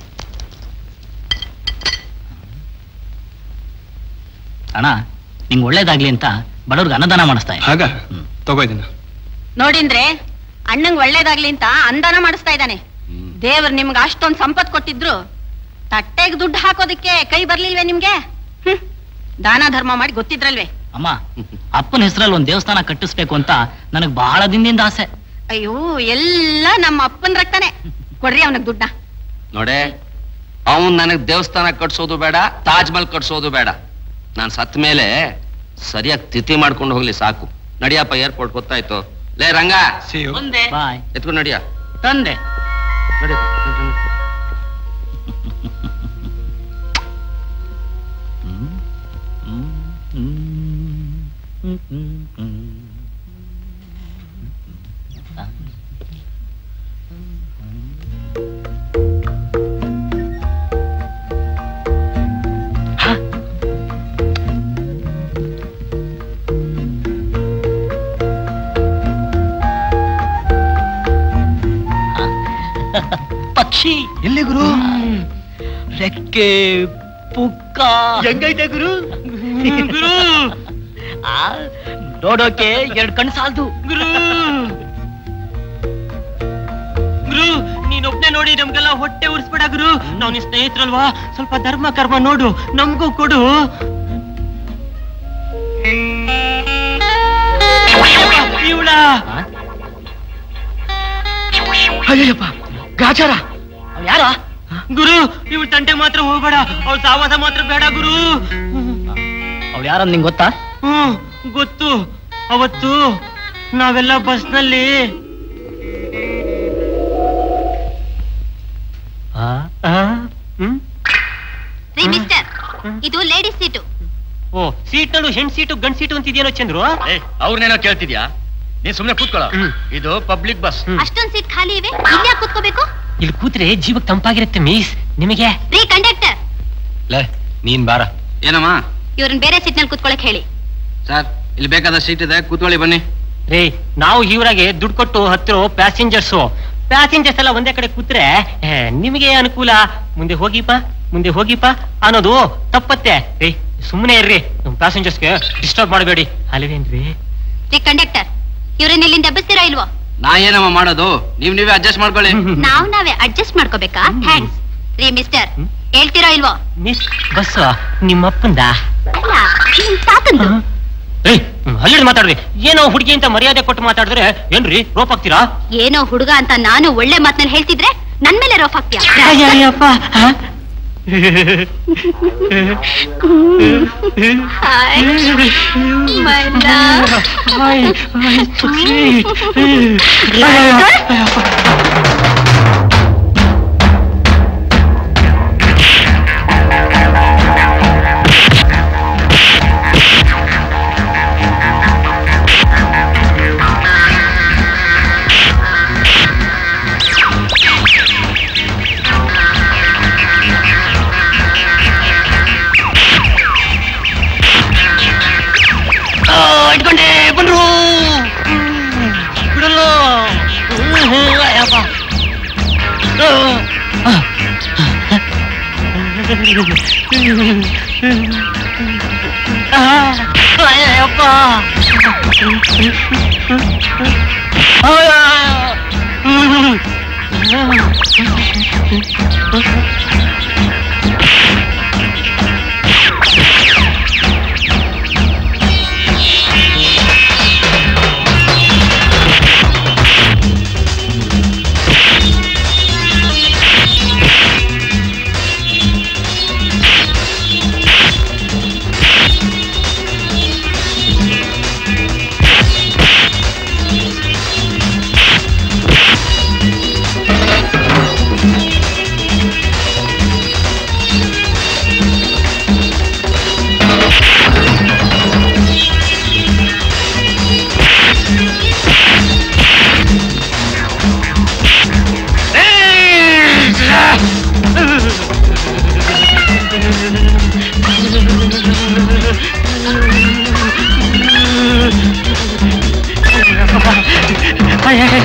ಅಣ್ಣ ನಿಂಗೆ ಒಳ್ಳೇದಾಗ್ಲಿ ಅಂತ ಬಡವ್ರಿಗೆ ಅನ್ನದಾನ ಮಾಡಿಸ್ತಾ ಇದ್ದೀನಿ. ಹಾಗ ತಗೋ ಇದನ್ನ ನೋಡಿಂದ್ರೆ ಅಣ್ಣಂಗ್ ಒಳ್ಳೇದಾಗ್ಲಿ ಅಂತ ಅಂದಾನ ಮಾಡಿಸ್ತಾ ಇದ್ದಾನೆ ದೇವ್ರು ನಿಮ್ಗೆ ಅಷ್ಟೊಂದ್ ಸಂಪತ್ ಕೊಟ್ಟಿದ್ರು ತಟ್ಟೆಗೆ ದುಡ್ಡು ಹಾಕೋದಕ್ಕೆ ಕೈ ಬರ್ಲಿಲ್ವೇ ನಿಮ್ಗೆ ಹ್ಮ್. ದಾನ ಧರ್ಮ ಮಾಡಿ ಗೊತ್ತಿದ್ರಲ್ವೇ ಅಮ್ಮ ಅಪ್ಪನ ಹೆಸರಲ್ಲಿ ಒಂದು ದೇವಸ್ಥಾನ ಕಟ್ಟಿಸ್ಬೇಕು ಅಂತ ನನಗೆ ಬಹಳ ದಿನದಿಂದ ಆಸೆ ಅಯ್ಯೋ ಎಲ್ಲ ನಮ್ಮ ಅಪ್ಪನ್ ರಕ್ತಾನೆ ಕೊಡ್ರಿ ಅವನಿಗೆ ದುಡ್ಡ ನೋಡೆ ಅವನ್ ನನಗ್ ದೇವಸ್ಥಾನ ಕಟ್ಸೋದು ಬೇಡ ತಾಜ್ ಮಹಲ್ ಕಟ್ಸೋದು ಬೇಡ ನಾನ್ ಸತ್ ಮೇಲೆ ಸರಿಯಾಗಿ ತಿಥಿ ಮಾಡ್ಕೊಂಡು ಹೋಗ್ಲಿ ಸಾಕು ನಡಿಯಪ್ಪ ಏರ್ಪೋರ್ಟ್ ಗೊತ್ತಾಯ್ತು ಲೇ ರಂಗ ಒಂದೇ ಬಾಯ್ ಎತ್ಕೊಂಡು ನಡಿಯ ತಂದೆ ಪಕ್ಷಿ ಎಲ್ಲಿ ಗುರು ರೆಕ್ಕೆ ಪುಕ್ಕ ಹೆಂಗೈತೆ ಗುರು ಆ, ನೋಡೋಕೆ ಎರಡ್ ಕಣ್ಣು ಸಾಲ್ದು ಗುರು ಗುರು ನೀನೊಬ್ನೇ ನೋಡಿ ನಮ್ಗೆಲ್ಲ ಹೊಟ್ಟೆ ಉರ್ಸ್ಬೇಡ ಗುರು ನಾವ್ ನಿನ್ ಸ್ನೇಹಿತರಲ್ವಾ ಸ್ವಲ್ಪ ಧರ್ಮ ಕರ್ಮ ನೋಡು ನಮಗೂ ಕೊಡು ಇವಳ ಅಯ್ಯಪ್ಪ ಗಾಚಾರ ಯಾರ ಗುರು ಇವಳ ತಂಟೆ ಮಾತ್ರ ಹೋಗ್ಬೇಡ ಅವಳ ಸಾವಾಸ ಮಾತ್ರ ಬೇಡ ಗುರು ಅವ್ಳು ಯಾರಂತ ನಿಂಗೆ ಗೊತ್ತಾ ಹ್ಮ್ ಗೊತ್ತು ಅವತ್ತು ನಾವೆಲ್ಲ ಬಸ್ನಲ್ಲಿ ಆ, ಆ, ಹ್ಮ್ ರೀ ಮಿಸ್ಟರ್ ಇದು ಲೇಡೀಸ್ ಸೀಟು ಓ ಸೀಟಲ್ಲೂ ಹೆಣ್ ಸೀಟು ಗಂಡ್ ಸೀಟು ಅಂತಿದ್ಯೇನೋ ಚಂದ್ರು ಅವ್ರನ್ನೇನೋ ಕೇಳ್ತಿದ್ಯಾ ನೀನ್ ಸುಮ್ನೆ ಕೂತ್ಕೊಳ್ಳೋ ಇದು ಪಬ್ಲಿಕ್ ಬಸ್ ಅಷ್ಟೊಂದ್ ಸೀಟ್ ಖಾಲಿ ಇವೆ ಇಲ್ಲೇ ಕೂತ್ಕೋಬೇಕು ಇಲ್ಲಿ ಕೂತ್ರೆ ಜೀವಕ್ಕೆ ತಂಪಾಗಿರುತ್ತೆ ಮೀಸ್ ನಿಮಗೆ ರೀ ಕಂಡಕ್ಟರ್ ಲೇ ನೀನ್ ಬಾರ ಏನಮ್ಮ ಇವ್ರನ್ನ ಬೇರೆ ಸೀಟ್ ನಲ್ಲಿ ಕೂತ್ಕೊಳಕ್ ಹೇಳಿ ಸರ್ ಇಲ್ಲಿ ಬೇಕಾದ ಸೀಟ್ ಇದೆ ಕೂತ್ಕೊಳ್ಳಿ ಬನ್ನಿ ರೇ ನಾವು ಇವರಾಗೆ ದುಡ್ಡು ಕೊಟ್ಟು ಹತ್ತಿರೋ ಪ್ಯಾಸೆಂಜರ್ಸು ಪ್ಯಾಸೆಂಜರ್ಸ್ ಎಲ್ಲ ಒಂದೇ ಕಡೆ ಕೂತ್ರೆ ಏ, ನಿಮಗೆ ಅನುಕೂಲ ಮುಂದೆ ಹೋಗಿಪ್ಪ ಮುಂದೆ ಹೋಗಿಪ್ಪ ಅನ್ನೋದು ತಪ್ಪತ್ತೆ ರೇ ಸುಮ್ಮನೆ ಇರ್ರಿ ನಮ್ ಪ್ಯಾಸೆಂಜರ್ಸ್ಗೆ ಡಿಸ್ಟರ್ಬ್ ಮಾಡಬೇಡಿ ಅಲ್ವೇನ್ರಿ ರೀ ಕಂಡಕ್ಟರ್ ಇವ್ರನ್ನ ಇಲ್ಲಿಂದ ಎಬ್ಬಿಸ್ತೀರಾ ಇಲ್ವೋ ನಾ ಏನಮ್ಮ ಮಾಡೋದು ನೀವ್ ನೀವೇ ಅಡ್ಜಸ್ಟ್ ಮಾಡ್ಕೊಳ್ಳಿ ನಾವ್ ನಾವೇ ಅಡ್ಜಸ್ಟ್ ಮಾಡ್ಕೋಬೇಕಾ ಥ್ಯಾಂಕ್ಸ್ ರೀ ಮಿಸ್ಟರ್ ಹೇಳ್ತೀರಾ ಇಲ್ವೋ ಮಿಸ್ ಬಸ್ ನಿಮ್ಮಪ್ಪಂದ ಅಲ್ಲ ನಿಮ್ ತಾತಂದು ಏಯ್ ಅಲ್ಲಿ ಮಾತಾಡ್ರಿ ಏನೋ ಹುಡುಗಿ ಅಂತ ಮರ್ಯಾದೆ ಕೊಟ್ಟು ಮಾತಾಡಿದ್ರೆ ಏನ್ರಿ ರೋಪ್ ಆಗ್ತೀರಾ ಏನೋ ಹುಡುಗ ಅಂತ ನಾನು ಒಳ್ಳೆ ಮಾತ್ನಲ್ಲಿ ಹೇಳ್ತಿದ್ರೆ ನನ್ ಮೇಲೆ ರೋಫ್ ಹಾಕ್ತೀಯ ಅಯ್ಯಯ್ಯಪ್ಪ ಹ? My love. Ay, ay, so sweet. ಇಟ್ಕೊಂಡೆ ಬಂದ್ರು ಬಿಡಲ್ಲ ಅಯ್ಯಪ್ಪ ಅಯ್ಯಪ್ಪ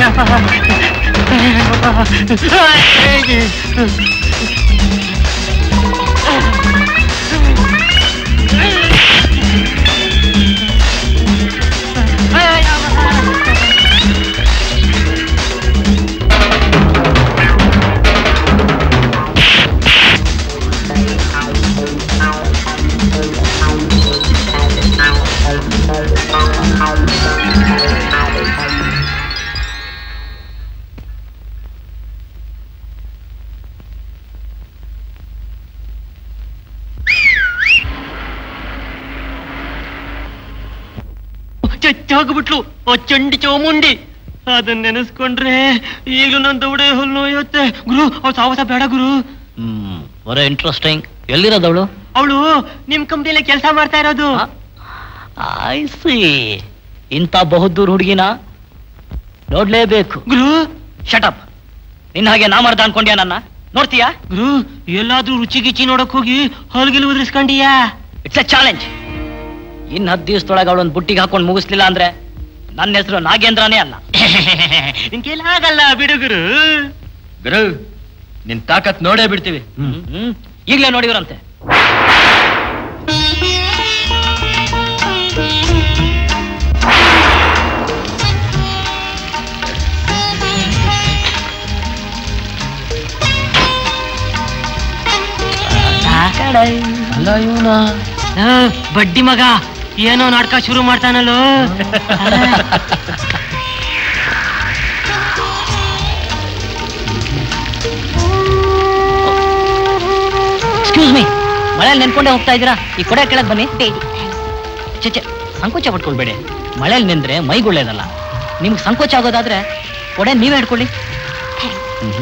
ಚಚ್ಚಾಗ್ಬಿಟ್ಲು ಆ ಚಂಡಿ ಚಾಮುಂಡಿ ಅದನ್ನ ನೆನೆಸ್ಕೊಂಡ್ರೆ ಈಗಲೂ ನನ್ನ ದೌಡೆ ಹುಲ್ಲು ನೋಯುತ್ತೆ ಗುರು ಅವ್ಳು ಸಾವಸ ಬೇಡ ಗುರು ಹ್ಮ್ ಬರೋ ಇಂಟ್ರೆಸ್ಟಿಂಗ್ ಎಲ್ಲಿರೋದವಳು ಅವಳು ನಿಮ್ ಕಂಪ್ನಿಯಲ್ಲಿ ಕೆಲಸ ಮಾಡ್ತಾ ಇರೋದು ಐ ಸಿ ಇಂಥ ಬಹುದೂರ್ ಹುಡುಗಿನ ನೋಡ್ಲೇಬೇಕು ಗುರು ಶಟಪ್ ನಿನ್ನ ಹಾಗೆ ನಾ ಮಾಡ್ದ ಅನ್ಕೊಂಡ್ಯಾ ನನ್ನ ನೋಡ್ತೀಯಾ ಗುರು ಎಲ್ಲಾದ್ರೂ ರುಚಿ ಗಿಚಿ ನೋಡಕ್ ಹೋಗಿ ಹಲ್ಗಿಲ್ ಉದ್ರಿಸ್ಕೊಂಡಿಯಾ ಇಟ್ಸ್ ಎ ಚಾಲೆಂಜ್ ಇನ್ ಹತ್ತು ದಿವಸದೊಳಗೆ ಅವಳೊಂದು ಬುಟ್ಟಿಗೆ ಹಾಕೊಂಡು ಮುಗಿಸ್ಲಿಲ್ಲ ಅಂದ್ರೆ ನನ್ನ ಹೆಸರು ನಾಗೇಂದ್ರನೇ ಅಲ್ಲ ನಿನ್ಗೆಲ್ಲ ಆಗಲ್ಲ ಬಿಡು ಗುರು ಗುರು ನಿನ್ ತಾಕತ್ ನೋಡೇ ಬಿಡ್ತೀವಿ ಹ್ಮ್ ಈಗಲೇ ನೋಡಿವ್ರಂತೆ ಅಲ್ಲ ಇವನ ಬಡ್ಡಿ ಮಗ ಏನೋ ನಾಟಕ ಶುರು ಮಾಡ್ತಾನಲ್ಲೋ ಎಕ್ಸ್ಕ್ಯೂಸ್ ಮೀ ಮಳೆಯಲ್ಲಿ ನೆನ್ಕೊಂಡೇ ಹೋಗ್ತಾ ಇದ್ದೀರಾ ಈ ಕೊಡೆ ಕೆಳಗೆ ಬನ್ನಿ ಚೇಚೆ ಸಂಕೋಚ ಪಟ್ಕೊಳ್ಬೇಡಿ ಮಳೆಯಲ್ಲಿ ನಿಂದ್ರೆ ಮೈಗೊಳ್ಳೇದಲ್ಲ ನಿಮ್ಗೆ ಸಂಕೋಚ ಆಗೋದಾದ್ರೆ ಕೊಡೆ ನೀವೇ ಹಿಡ್ಕೊಳ್ಳಿ ಹ್ಮ್.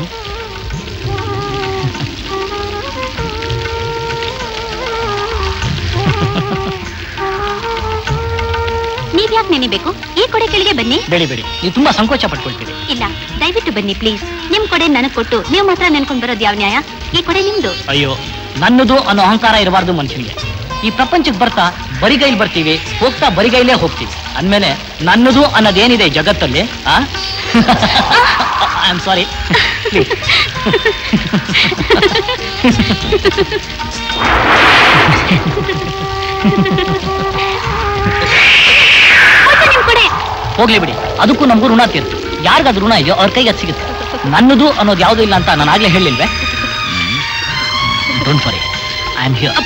ನೀವ್ ಯಾಕೆ ನೆನಿಬೇಕು ಈ ಕೊಡೆ ಕೆಳಗೆ ಬನ್ನಿ ಬೇಡಿ ಬೇಡಿ ನೀವು ತುಂಬಾ ಸಂಕೋಚ ಪಟ್ಕೊಳ್ತೀರಿ ಇಲ್ಲ ದಯವಿಟ್ಟು ಬನ್ನಿ ಪ್ಲೀಸ್ ನಿಮ್ ಕೊಡೆ ನನಗ್ ಕೊಟ್ಟು ನೀವು ಮಾತ್ರ ನೆನ್ಕೊಂಡ್ ಬರೋದು ಯಾವ ನ್ಯಾಯ ಈ ಕೊಡೆ ನಿಮ್ದು ಅಯ್ಯೋ ನನ್ನದು ಅನ್ನೋ ಅಹಂಕಾರ ಇರಬಾರ್ದು ಮನುಷ್ಯನಿಗೆ ಈ ಪ್ರಪಂಚಕ್ಕೆ ಬರ್ತಾ ಬರಿಗೈಲಿ ಬರ್ತೀವಿ ಹೋಗ್ತಾ ಬರಿಗೈಲೇ ಹೋಗ್ತೀವಿ ಅಂದ್ಮೇಲೆ ನನ್ನದು ಅನ್ನೋದೇನಿದೆ ಈ ಜಗತ್ತಲ್ಲಿ ಆ ಐ ಆಮ್ ಸಾರಿ ಹೋಯ್ತು ನಿಮ್ ಕೊಡೆ ಹೋಗ್ಲಿ ಬಿಡಿ ಅದಕ್ಕೂ ನಮಗೂ ಋಣ ತೀರ್ತು ಯಾರಿಗದು ಋಣ ಇದೆಯೋ ಅವ್ರ ಕೈಗೆ ಅದು ಸಿಗುತ್ತೆ ನನ್ನದು ಅನ್ನೋದು ಯಾವುದೂ ಇಲ್ಲ ಅಂತ ನಾನು ಆಗ್ಲೇ ಹೇಳಿಲ್ವೇ don't worry I am here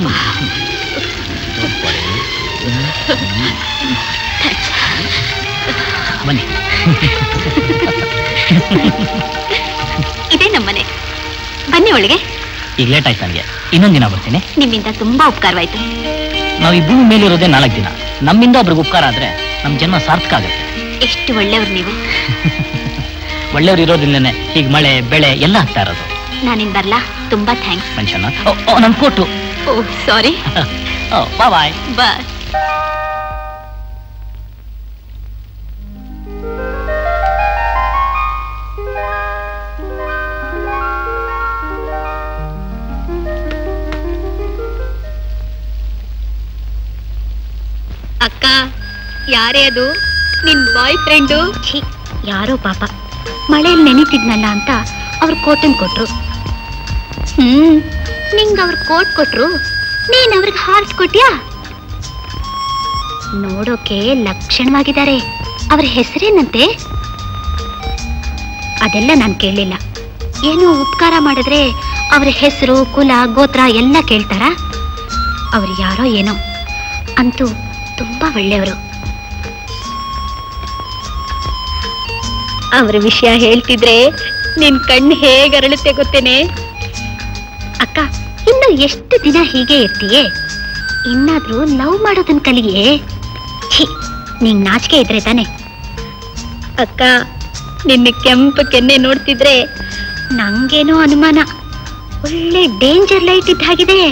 ಬನ್ನಿ ಇದೇ ನಮ್ಮನೆ ಬನ್ನಿ ಒಳಗೆ ಈಗ ಲೇಟ್ ಆಯ್ತು ನನಗೆ ಇನ್ನೊಂದು ದಿನ ಬರ್ತೀನಿ ನಿಮ್ಮಿಂದ ತುಂಬಾ ಉಪಕಾರವಾಯ್ತು ನಾವು ಈ ಭೂಮಿ ಮೇಲಿರೋದೇ ನಾಲ್ಕು ದಿನ ನಮ್ಮಿಂದ ಒಬ್ರಿಗೆ ಉಪಕಾರ ಆದ್ರೆ ನಮ್ಮ ಜನ್ಮ ಸಾರ್ಥಕ ಆಗುತ್ತೆ ಎಷ್ಟು ಒಳ್ಳೆಯವ್ರು ನೀವು ಒಳ್ಳೆಯವ್ರು ಇರೋದ್ರಿಂದನೇ ಈಗ ಮಳೆ ಬೆಳೆ ಎಲ್ಲ ಆಗ್ತಾ ಇರೋದು ನಾನಿನ್ ಬರ್ಲಾ ತುಂಬಾ ಥ್ಯಾಂಕ್ಸ್ ಮನುಷ್ಯನ ನನ್ ಕೊಟ್ಟು ಓ ಸಾರಿ ಬಾಯ್ ಬಾಯ್ ಬಾಯ್ ಅಕ್ಕ ಯಾರೇ ಅದು ನಿನ್ ಬಾಯ್ ಫ್ರೆಂಡು ಯಾರೋ ಪಾಪ ಮಳೆಯಲ್ಲಿ ನೆನೀತಿದ್ನಲ್ಲ ಅಂತ ಅವ್ರು ಕೋಟನ್ ಕೊಟ್ರು ಹ್ಮ್ ನಿಂಗ್ ಅವ್ರ ಕೋಟ್ ಕೊಟ್ರು ನೀನ್ ಅವ್ರಿಗೆ ಹಾರ್ಸ್ ಕೊಟ್ಯಾ ನೋಡೋಕೆ ಲಕ್ಷಣವಾಗಿದ್ದಾರೆ ಅವ್ರ ಹೆಸರೇನಂತೆ ಅದೆಲ್ಲ ನಾನು ಕೇಳಲಿಲ್ಲ ಏನೋ ಉಪಕಾರ ಮಾಡಿದ್ರೆ ಅವ್ರ ಹೆಸರು ಕುಲ ಗೋತ್ರ ಎಲ್ಲ ಕೇಳ್ತಾರ ಅವ್ರು ಯಾರೋ ಏನೋ ಅಂತೂ ತುಂಬಾ ಒಳ್ಳೆಯವರು ಅವ್ರ ವಿಷಯ ಹೇಳ್ತಿದ್ರೆ ನಿನ್ ಕಣ್ಣು ಹೇಗೆ ಅರಳುತ್ತೆ ಗೊತ್ತೇನೆ ಅಕ್ಕ ಇನ್ನು ಎಷ್ಟು ದಿನ ಹೀಗೆ ಇರ್ತೀಯೇ ಇನ್ನಾದ್ರೂ ಲವ್ ಮಾಡೋದನ್ ಕಲಿಯೇ ಛೀ ನಿಂಗ್ ನಾಚಿಕೆ ಇದ್ರೆ ತಾನೆ ಅಕ್ಕ ನಿನ್ನ ಕೆಂಪು ಕೆನ್ನೆ ನೋಡ್ತಿದ್ರೆ ನಂಗೇನೋ ಅನುಮಾನ ಒಳ್ಳೆ ಡೇಂಜರ್ ಲೈಟ್ ಇದ್ದ ಹಾಗಿದೆ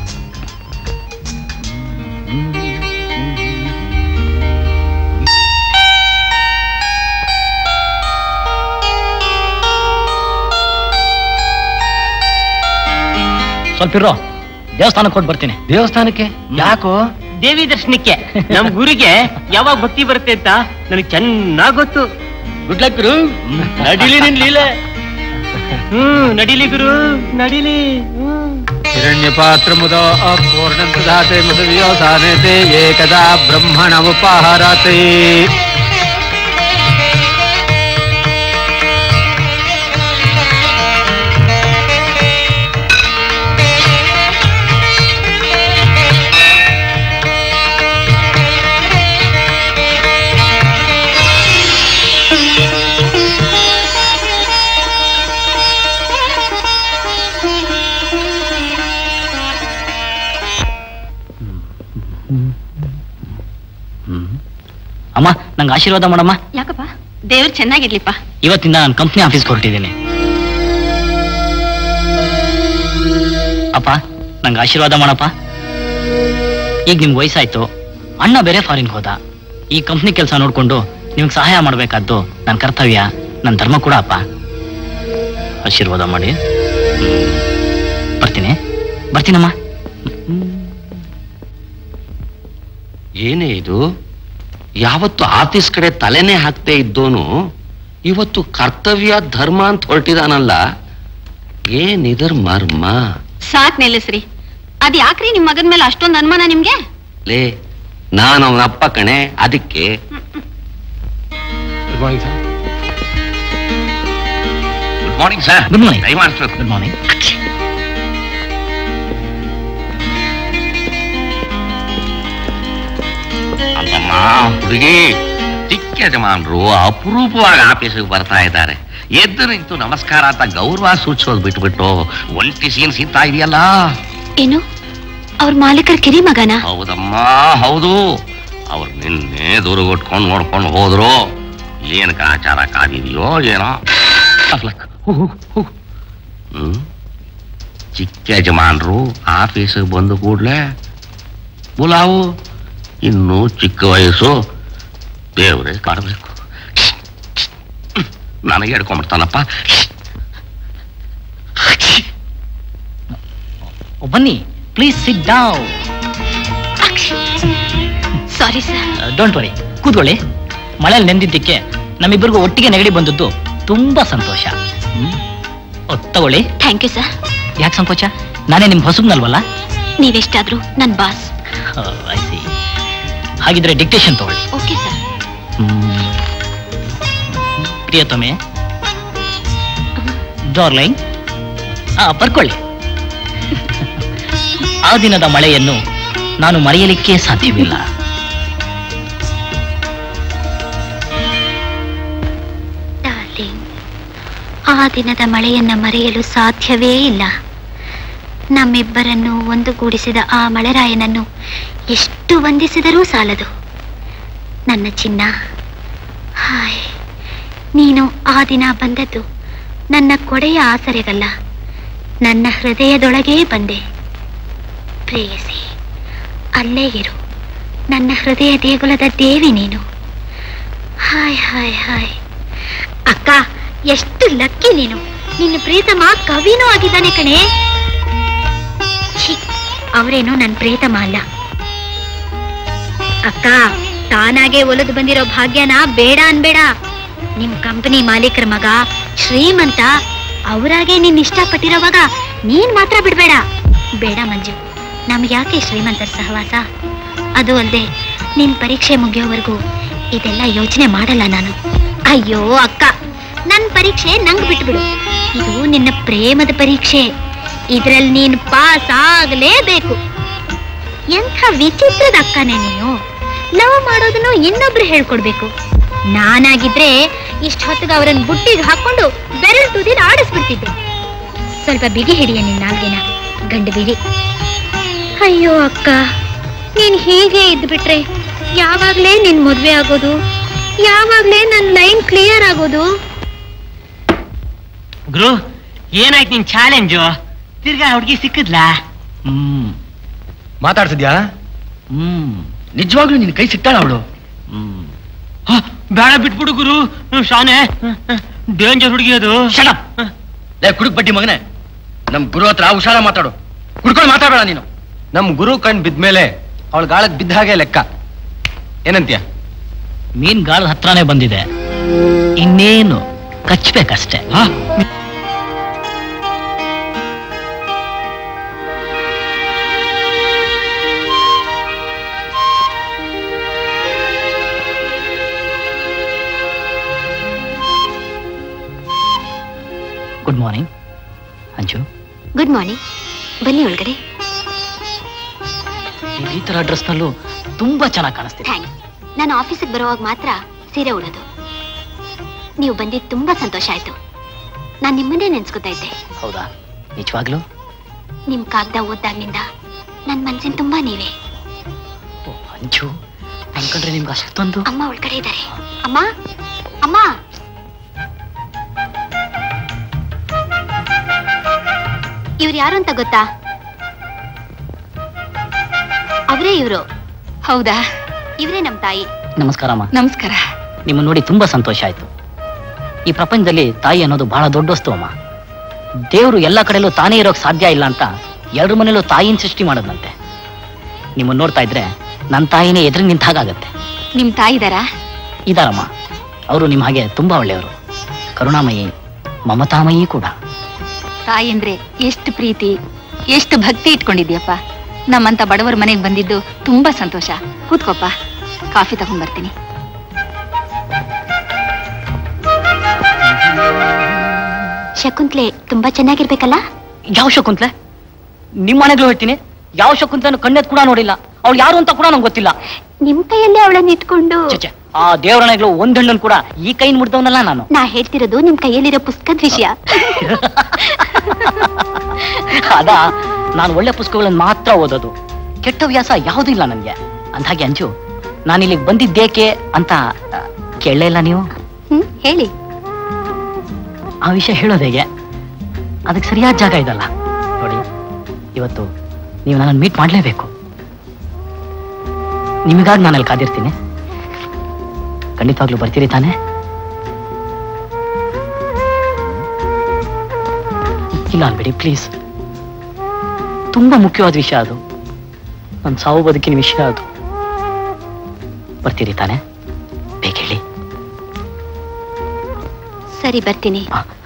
ಸ್ವಲ್ಪ ಇರೋ ದೇವಸ್ಥಾನಕ್ಕೆ ಕೊಟ್ಟು ಬರ್ತೀನಿ ದೇವಸ್ಥಾನಕ್ಕೆ ಯಾಕೋ ದೇವಿ ದರ್ಶನಕ್ಕೆ ನಮ್ ಗುರಿಗೆ ಯಾವಾಗ ಭಕ್ತಿ ಬರುತ್ತೆ ಅಂತ ನನಗೆ ಚೆನ್ನಾಗ್ ಗೊತ್ತು ಗುಡ್ ಲಕ್ ಗುರು ನಡಿಲಿ ನಿನ್ ಲೀಲೆ ಹ್ಮ್ ನಡಿಲಿ ಗುರು ನಡಿಲಿ ಹಿರಣ್ಯ ಪಾತ್ರ ಮುದ ಪೂರ್ಣಂತ ದಾತೆ ಮಧುವಿಯೋ ಸಾನೇತೆ ಏಕದಾ ಬ್ರಹ್ಮಣ ಉಪಹಾರತೆ ಅಮ್ಮ ನಂಗೆ ಆಶೀರ್ವಾದ ಮಾಡಮ್ಮ ಯಾಕಪ್ಪ ದೇವ್ರು ಚೆನ್ನಾಗಿರ್ಲಿಪ್ಪ ಇವತ್ತಿಂದ ನಾನು ಕಂಪ್ನಿ ಆಫೀಸ್ಗೆ ಹೊರಟಿದ್ದೀನಿ ಅಪ್ಪ ನಂಗೆ ಆಶೀರ್ವಾದ ಮಾಡಪ್ಪ ಈಗ ನಿಮ್ಗೆ ವಯಸ್ಸಾಯ್ತು ಅಣ್ಣ ಬೇರೆ ಫಾರಿನ್ಗೆ ಹೋದ ಈ ಕಂಪ್ನಿ ಕೆಲಸ ನೋಡ್ಕೊಂಡು ನಿಮ್ಗೆ ಸಹಾಯ ಮಾಡಬೇಕಾದ್ದು ನನ್ನ ಕರ್ತವ್ಯ ನನ್ನ ಧರ್ಮ ಕೂಡ ಅಪ್ಪ ಆಶೀರ್ವಾದ ಮಾಡಿ ಹ್ಮ್. ಬರ್ತೀನಿ ಬರ್ತೀನಮ್ಮ ಏನೇ ಇದು ಯಾವತ್ತು ಆಫೀಸ್ ಕಡೆ ತಲೆನೇ ಹಾಕ್ತೇ ಇದ್ದೋನು ಇವತ್ತು ಕರ್ತವ್ಯ ಧರ್ಮ ಅಂತ ಹೊರಟಿದಾನಲ್ಲ ಏನಿದರ್ ಮರ್ಮ ಸಾಕ್ ನಿಲ್ಲಿಸ್ರಿ ಅದ್ ಯಾಕ್ರಿ ನಿಮ್ ಮಗನ್ ಮೇಲೆ ಅಷ್ಟೊಂದು ಅನುಮಾನ ನಿಮ್ಗೆ ಲೇ ನಾನು ಅವನ ಅಪ್ಪ ಕಣೆ ಅದಕ್ಕೆ good morning sir good morning sir good morning ದಯಮಾಡಿಸ್ಬೇಕು ಗುಡ್ ಮಾರ್ನಿಂಗ್ ಅಲ್ಲಮ್ಮ ಹುಡುಗಿ ಚಿಕ್ಕ ಯಜಮಾನ್ರು ಅಪರೂಪವಾಗಿ ಆಫೀಸಿಗೆ ಬರ್ತಾ ಇದ್ದಾರೆ ಎದ್ದು ನಿಂತು ನಮಸ್ಕಾರ ಅಂತ ಗೌರವ ಸೂಚಿಸೋದು ಬಿಟ್ಬಿಟ್ಟು ಒಂಟಿ ಸೀನ್ ಸಿಗ್ತಾ ಇದೆಯಲ್ಲ ಏನು ಅವ್ರ ಮಾಲೀಕರ ಕಿರಿ ಮಗನ ಹೌದಮ್ಮ ಹೌದು ಅವ್ರು ನಿನ್ನೆ ದೂರಗೊಟ್ಕೊಂಡು ನೋಡ್ಕೊಂಡು ಹೋದ್ರು ಏನ್ ಕಾಚಾರ ಕಾದಿದೆಯೋ ಏನೋ ಅಫ್ಲಕ್. ಹೋಗ್, ಹೋಗ್, ಹೋಗ್. ಹ್ಮ್ ಚಿಕ್ಕ ಯಜಮಾನ್ರು ಆಫೀಸಿಗೆ ಬಂದು ಕೂಡ್ಲೆ ಮುಲಾವು ಇನ್ನು ಚಿಕ್ಕ ವಯಸ್ಸು ದೇವ್ರೆ ಕಾಡಬೇಕು ನನಗೆ ಹಿಡ್ಕೊಂಡ್ಬಿಡ್ತಾನಪ್ಪ ಬನ್ನಿ please sit down sorry sir don't worry ಕೂತ್ಕೊಳ್ಳಿ ಮಳೆಯಲ್ಲಿ ನೆಂದಿದ್ದಕ್ಕೆ ನಮ್ಮಿಬ್ಬರಿಗೂ ಒಟ್ಟಿಗೆ ನೆಗಡಿ ಬಂದದ್ದು ತುಂಬಾ ಸಂತೋಷ ಹ್ಮ್? ಓ, ತಗೊಳ್ಳಿ ಥ್ಯಾಂಕ್ ಯು ಸರ್ ಯಾಕೆ ಸಂಕೋಚ ನಾನೇ ನಿಮ್ ಹೊಸಬ್ನಲ್ವಲ್ಲ ನೀವೆಷ್ಟಾದ್ರೂ ನನ್ ಬಾಸ್ ಓ, I see. ಹಾಗಿದ್ರೆ ಡಿಕ್ಟೇಷನ್ ತಗೊಳ್ಳಿ ಓಕೆ ಸರ್ ಹ್ಮ್. ಪ್ರಿಯತಮೆ ಡಾರ್ಲಿಂಗ್ ಆ ಬರ್ಕೊಳ್ಳಿ ಆ ದಿನದ ಮಳೆಯನ್ನು ನಾನು ಮರೆಯಲಿಕ್ಕೆ ಸಾಧ್ಯವಿಲ್ಲ ಡಾರ್ಲಿಂಗ್ ಆ ದಿನದ ಮಳೆಯನ್ನ ಮರೆಯಲು ಸಾಧ್ಯವೇ ಇಲ್ಲ ನಮ್ಮಿಬ್ಬರನ್ನು ಒಂದುಗೂಡಿಸಿದ ಆ ಮಳೆರಾಯನನ್ನು ಎಷ್ಟು ವಂದಿಸಿದರೂ ಸಾಲದು ನನ್ನ ಚಿನ್ನ ಹಾಯ್ ನೀನು ಆ ದಿನ ಬಂದದ್ದು ನನ್ನ ಕೊಡೆಯ ಆಸರೆಗಲ್ಲ ನನ್ನ ಹೃದಯದೊಳಗೇ ಬಂದೆ ಪ್ರೇಯಸಿ ಅಲ್ಲೇ ಇರು ನನ್ನ ಹೃದಯ ದೇಗುಲದ ದೇವಿ ನೀನು ಹಾಯ್ ಹಾಯ್ ಹಾಯ್ ಅಕ್ಕ ಎಷ್ಟು ಲಕ್ಕಿ ನೀನು ನಿನ್ನ ಪ್ರೀತಮ ಕವಿನೂ ಆಗಿದ್ದಾನೆ ಕಣೆ ಛೀ, ಅವರೇನು ನನ್ನ ಪ್ರೀತಮ ಅಲ್ಲ ಅಕ್ಕ ತಾನಾಗೆ ಒಲಿದು ಬಂದಿರೋ ಭಾಗ್ಯನ ಬೇಡ ಅನ್ಬೇಡ ನಿಮ್ ಕಂಪನಿ ಮಾಲೀಕರ ಮಗ ಶ್ರೀಮಂತ ಅವರಾಗೆ ನಿನ್ ಇಷ್ಟಪಟ್ಟಿರೋವಾಗ ನೀನ್ ಮಾತ್ರ ಬಿಡ್ಬೇಡ ಬೇಡ ಮಂಜು ನಮ್ಗೆ ಯಾಕೆ ಶ್ರೀಮಂತರ ಸಹವಾಸ ಅದು ಅಲ್ಲದೆ ನಿನ್ ಪರೀಕ್ಷೆ ಮುಗಿಯೋವರೆಗೂ ಇದೆಲ್ಲ ಯೋಚನೆ ಮಾಡಲ್ಲ ನಾನು ಅಯ್ಯೋ ಅಕ್ಕ ನನ್ ಪರೀಕ್ಷೆ ನಂಗ್ ಬಿಟ್ಬಿಡು ಇದು ನಿನ್ನ ಪ್ರೇಮದ ಪರೀಕ್ಷೆ ಇದ್ರಲ್ಲಿ ನೀನ್ ಪಾಸ್ ಆಗಲೇಬೇಕು ಎಂಥ ವಿಚಿತ್ರದ ಅಕ್ಕನೇ ನೀನು ಲವ್ ಮಾಡೋದನ್ನು ಇನ್ನೊಬ್ರು ಹೇಳ್ಕೊಡ್ಬೇಕು ನಾನಾಗಿದ್ರೆ ಇಷ್ಟ ಹೊತ್ತಿಗೆ ಅವರನ್ನ ಬುಟ್ಟಿಗೆ ಹಾಕೊಂಡು ಬೆರಳು ತುದಿನ ಆಡಿಸ್ಬಿಡ್ತಿದ್ದೆ ಸ್ವಲ್ಪ ಬಿಗಿ ಹಿಡಿಯ ನಿನ್ನ ನಾಲ್ಗೆನ ಗಂಡು ಬಿಡಿ ಅಯ್ಯೋ ಅಕ್ಕ ನೀನ್ ಹೀಗೆ ಇದ್ಬಿಟ್ರೆ ಯಾವಾಗ್ಲೇ ನಿನ್ ಮದ್ವೆ ಆಗೋದು ಯಾವಾಗ್ಲೇ ನನ್ ಲೈನ್ ಕ್ಲಿಯರ್ ಆಗೋದು ಗುರು ಏನಾಯ್ತು ನಿನ್ ಚಾಲೆಂಜು ತಿರ್ಗಾ ಹುಡುಗಿ ಸಿಕ್ಕಿದ್ಲಾ ಹ್ಮ್ ಮಾತಾಡ್ತಿದ್ಯಾ ಹ್ಮ್ ನಿಜವಾಗ್ಲೂ ನಿನ್ ಕೈ ಸಿಗ್ತಾಳ ಅವಳು ಹ್ಮ್ ಹ, ಬೇಡ ಬಿಟ್ಬಿಡು ಗುರು ಹ್ಮ್, ಶಾನೆ ಡೇಂಜರ್ ಹುಡುಗಿ ಅದು ಶಟಪ್ ಲೇ ಕುಡುಕ್ ಬಡ್ಡಿ ಮಗನೇ ನಮ್ ಗುರು ಹತ್ರ ಹುಷಾರ ಮಾತಾಡು ಕುಡ್ಕೊಂಡು ಮಾತಾಡಬೇಡ ನೀನು ನಮ್ ಗುರು ಕಣ್ ಬಿದ್ಮೇಲೆ ಅವಳ ಗಾಳಕ್ ಬಿದ್ದ ಹಾಗೆ ಲೆಕ್ಕ ಏನಂತೀಯ ಮೀನ್ ಗಾಳದ ಹತ್ರನೇ ಬಂದಿದೆ ಇನ್ನು ಇನ್ನೇನು ಕಚ್ಬೇಕಷ್ಟೇ good morning Anju good morning ಬನ್ನಿ ಒಳಗಡೆ ನೀವು ಈ ತರ ಡ್ರೆಸ್ನಲ್ಲೂ ತುಂಬಾ ಚೆನ್ನಾಗಿ ಕಾಣಿಸ್ತೀರಿ ಥ್ಯಾಂಕ್ಸ್ ನಾನು ಆಫೀಸಿಗೆ ಬರುವಾಗ ಮಾತ್ರ ಸೀರೆ ಉಡೋದು ನೀವು ಬಂದಿದ್ದು ತುಂಬಾ ಸಂತೋಷ ಆಯ್ತು ನಾನು ನಿಮ್ಮನ್ನೇ ನೆನ್ಸ್ಕೊತಾ ಇದ್ದೆ ಹೌದಾ ನಿಜವಾಗ್ಲೂ ನಿಮ್ ಕಾಗ್ದ ಓದ್ದಾಗ್ನಿಂದ ನನ್ ಮನ್ಸಿನ ತುಂಬಾ ನೀವೇ ಓ, ಅಂಜು ಅನ್ಕೊಂಡ್ರೆ ನಿಮ್ಗೆ ಅಷ್ಟೊಂದು ಅಮ್ಮ ಒಳಗಡೆ ಇದ್ದಾರೆ ಅಮ್ಮ ಅಮ್ಮ ಇವ್ರು ಯಾರು ಅಂತ ಗೊತ್ತಾ ಅವರೇ ಇವರು ಹೌದಾ ಇವರೇ ನಮ್ ತಾಯಿ ನಮಸ್ಕಾರ ಅಮ್ಮ ನಮಸ್ಕಾರ ನಿಮ್ಮನ್ನ ನೋಡಿ ತುಂಬಾ ಸಂತೋಷ ಆಯ್ತು ಈ ಪ್ರಪಂಚದಲ್ಲಿ ತಾಯಿ ಅನ್ನೋದು ಬಹಳ ದೊಡ್ಡ ವಸ್ತು ಅಮ್ಮ ದೇವರು ಎಲ್ಲ ಕಡೆಯಲ್ಲೂ ತಾನೇ ಇರೋಕ್ ಸಾಧ್ಯ ಇಲ್ಲ ಅಂತ ಎಲ್ಲರ ಮನೇಲೂ ತಾಯಿನ ಸೃಷ್ಟಿ ಮಾಡೋದಂತೆ ನಿಮ್ಮನ್ನ ನೋಡ್ತಾ ಇದ್ರೆ ನನ್ನ ತಾಯಿನೇ ಎದುರು ನಿಂತ ಹಾಗಾಗತ್ತೆ ನಿಮ್ ತಾಯಿ ಇದಾರಾ ಇದಾರಮ್ಮ ಅವರು ನಿಮ್ಮ ಹಾಗೆ ತುಂಬಾ ಒಳ್ಳೆಯವರು ಕರುಣಾಮಯಿ ಮಮತಾಮಯಿ ಕೂಡ ತಾಯಿ ಅಂದ್ರೆ ಎಷ್ಟು ಪ್ರೀತಿ ಎಷ್ಟು ಭಕ್ತಿ ಇಟ್ಕೊಂಡಿದ್ಯಪ್ಪ ನಮ್ಮಂತ ಬಡವರ ಮನೆಗೆ ಬಂದಿದ್ದು ತುಂಬಾ ಸಂತೋಷ ಕೂತ್ಕೋಪ್ಪ ಕಾಫಿ ತಗೊಂಡ್ ಬರ್ತೀನಿ ಶಕುಂತ್ಲೆ ತುಂಬಾ ಚೆನ್ನಾಗಿರ್ಬೇಕಲ್ಲ ಯಾವ ಶಕುಂತ್ಲೆ ನಿಮ್ಮ ಮನೆಗಳು ಹೇಳ್ತೀನಿ ಯಾವ ಶಕುಂತ್ಲನು ಕಣ್ಣೆತ್ ಕೂಡ ನೋಡಿಲ್ಲ ಅವ್ಳು ಯಾರು ಅಂತ ಕೂಡ ನಂಗೆ ಗೊತ್ತಿಲ್ಲ ನಿಮ್ ಕೈಯಲ್ಲೇ ಅವಳನ್ನ ಇಟ್ಕೊಂಡು ಛೆ, ಆ ದೇವರಣೆಗಳು ಒಂದ್ ಹೆಣ್ಣನ್ ಕೂಡ ಈ ಕೈನ್ ಮುಡ್ದವನಲ್ಲ ನಾನು ನಾ ಹೇಳ್ತಿರೋದು ನಿಮ್ ಕೈಯಲ್ಲಿರೋ ಪುಸ್ತಕದ ವಿಷಯ ಅದ ನಾನು ಒಳ್ಳೆ ಪುಸ್ತಕಗಳನ್ನ ಮಾತ್ರ ಓದೋದು ಕೆಟ್ಟ ವ್ಯಾಸ ಯಾವುದೂ ಇಲ್ಲ ನನಗೆ ಅಂದಾಗೆ ಅಂಜು ನಾನು ಇಲ್ಲಿಗೆ ಬಂದಿದ್ದೇಕೆ ಅಂತ ಆ, ಕೇಳಲೇ ಇಲ್ಲ ನೀವು ಹ್ಮ್ ಹೇಳಿ ಆ ವಿಷಯ ಹೇಳೋದು ಹೇಗೆ ಅದಕ್ಕೆ ಸರಿಯಾದ ಜಾಗ ಇದಲ್ಲ ನೋಡಿ ಇವತ್ತು ನೀವು ನನ್ನನ್ನು ಮೀಟ್ ಮಾಡಲೇಬೇಕು ನಿಮಗಾಗಿ ನಾನು ಅಲ್ಲಿ ಕಾದಿರ್ತೀನಿ ಖಂಡಿತವಾಗ್ಲೂ ಬರ್ತೀರಿ ತಾನೇ ಇಲ್ಲ ಅನ್ಬೇಡಿ ಪ್ಲೀಸ್ ತುಂಬಾ ಮುಖ್ಯವಾದ ವಿಷಯ ಅದು ನನ್ನ ಸಾವು ಬದುಕಿನ ವಿಷಯ ಅದು ಬರ್ತೀರಿ ತಾನೇ ಬೇಗ ಹೇಳಿ ಸರಿ ಬರ್ತೀನಿ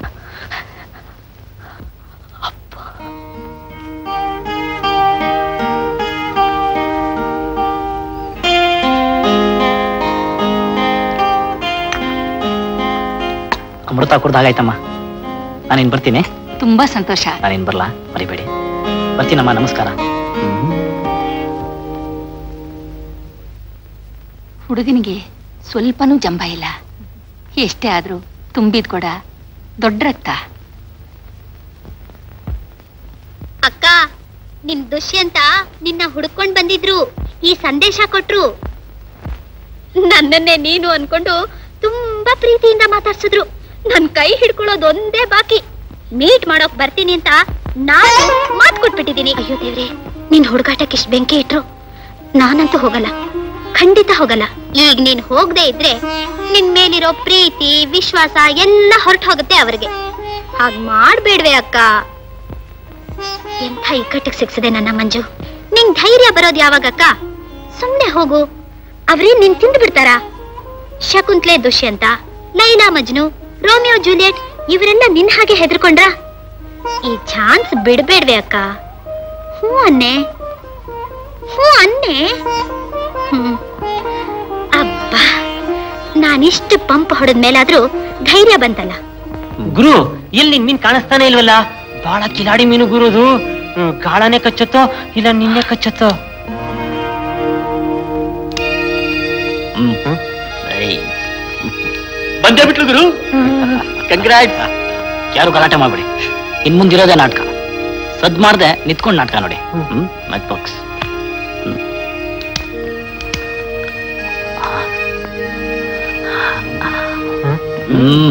ಅಮೃತ ಕುಡ್ದಾಗಾಯ್ತಮ್ಮ ನಾನಿನ್ ಬರ್ತೀನಿ ತುಂಬಾ ಸಂತೋಷ ನಾನಿನ್ ಬರ್ಲಾ ಮರಿಬೇಡಿ ಬರ್ತೀನಮ್ಮ ನಮಸ್ಕಾರ ಹುಡುಗನಿಗೆ ಸ್ವಲ್ಪನೂ ಜಂಬ ಇಲ್ಲ ಎಷ್ಟೇ ಆದ್ರೂ ತುಂಬಿದ್ ಕೊಡ ದೊಡ್ಡ ರಕ್ತ ಅಕ್ಕ ನಿಮ್ ದುಷ್ಯಂತ ನಿನ್ನ ಹುಡ್ಕೊಂಡ್ ಬಂದಿದ್ರು ಈ ಸಂದೇಶ ಕೊಟ್ರು ನನ್ನನ್ನೇ ನೀನು ಅನ್ಕೊಂಡು ತುಂಬಾ ಪ್ರೀತಿಯಿಂದ ಮಾತಾಡ್ಸಿದ್ರು ನನ್ ಕೈ ಹಿಡ್ಕೊಳ್ಳೋದು ಒಂದೇ ಬಾಕಿ ಮೀಟ್ ಮಾಡೋಕ್ ಬರ್ತೀನಿ ಅಂತ ನಾನು ಮಾತ್ ಕೊಟ್ಬಿಟ್ಟಿದೀನಿ ಅಯ್ಯೋ ದೇವ್ರೆ ನಿನ್ ಹುಡುಗಾಟಕ್ಕೆ ಇಷ್ಟ ಬೆಂಕಿ ಇಟ್ರು ನಾನಂತೂ ಹೋಗಲ್ಲ ಖಂಡಿತ ಹೋಗಲ್ಲ ಈಗ ನೀನ್ ಹೋಗದೆ ಇದ್ರೆ ನಿನ್ ಮೇಲಿರೋ ಪ್ರೀತಿ ವಿಶ್ವಾಸ ಎಲ್ಲ ಹೊರಟು ಹೋಗುತ್ತೆ ಅವ್ರಿಗೆ ಹಾಗ್ ಮಾಡ್ಬೇಡ್ವೆ ಅಕ್ಕ ಎಂಥ ಇಕ್ಕಟ್ಟಿಗೆ ಸಿಕ್ಸಿದೆ ನನ್ನ ಮಂಜು ನಿಂಗ್ ಧೈರ್ಯ ಬರೋದ್ ಯಾವಾಗಕ್ಕ ಸುಮ್ನೆ ಹೋಗು ಅವ್ರೇ ನಿನ್ ತಿಂದು ಬಿಡ್ತಾರ ಶಕುಂತ್ಲೆ ದುಷ್ಯಂತ ಲೈಲಾ ಮಜ್ನು ರೋಮಿಯೋ ಜೂಲಿಯಟ್ ಇವರೆಲ್ಲ ನಿನ್ ಹಾಗೆ ಹೆದರ್ಕೊಂಡ್ರ ಈ ಚಾನ್ಸ್ ಬಿಡ್ಬೇಡ್ವೆ ಅಕ್ಕ ಹ್ಞೂ ಅನ್ನೆ ಹ್ಞೂ ಅನ್ನೆ ಹ್ಮ್ ಅಬ್ಬಾ ನಾನಿಷ್ಟು ಪಂಪ್ ಹೊಡೆದ ಮೇಲಾದ್ರೂ ಧೈರ್ಯ ಬಂತಲ್ಲ ಗುರು ಎಲ್ಲಿ ಮೀನ್ ಕಾಣಿಸ್ತಾನೆ ಇಲ್ವಲ್ಲ ಬಹಳ ಕಿಲಾಡಿ ಮೀನು ಗುರು ಅದು ಹ್ಮ್, ಗಾಳನೇ ಕಚ್ಚತ್ತೋ ಇಲ್ಲ ನಿನ್ನೆ ಕಚ್ಚತ್ತೋ ಬಂದೇ ಬಿಟ್ರು ಗುರು ಕಂಗ್ರಾಟ್ ಯಾರು ಗಲಾಟೆ ಮಾಡ್ಬಿಡಿ ಇನ್ ಮುಂದಿರೋದೇ ನಾಟಕ ಸದ್ ಮಾಡ್ದೆ ನಿಂತ್ಕೊಂಡು ನಾಟಕ ನೋಡಿ ಹ್ಮ್ ಮ್ಯಾಚ್ ಬಾಕ್ಸ್ ಹ್ಮ್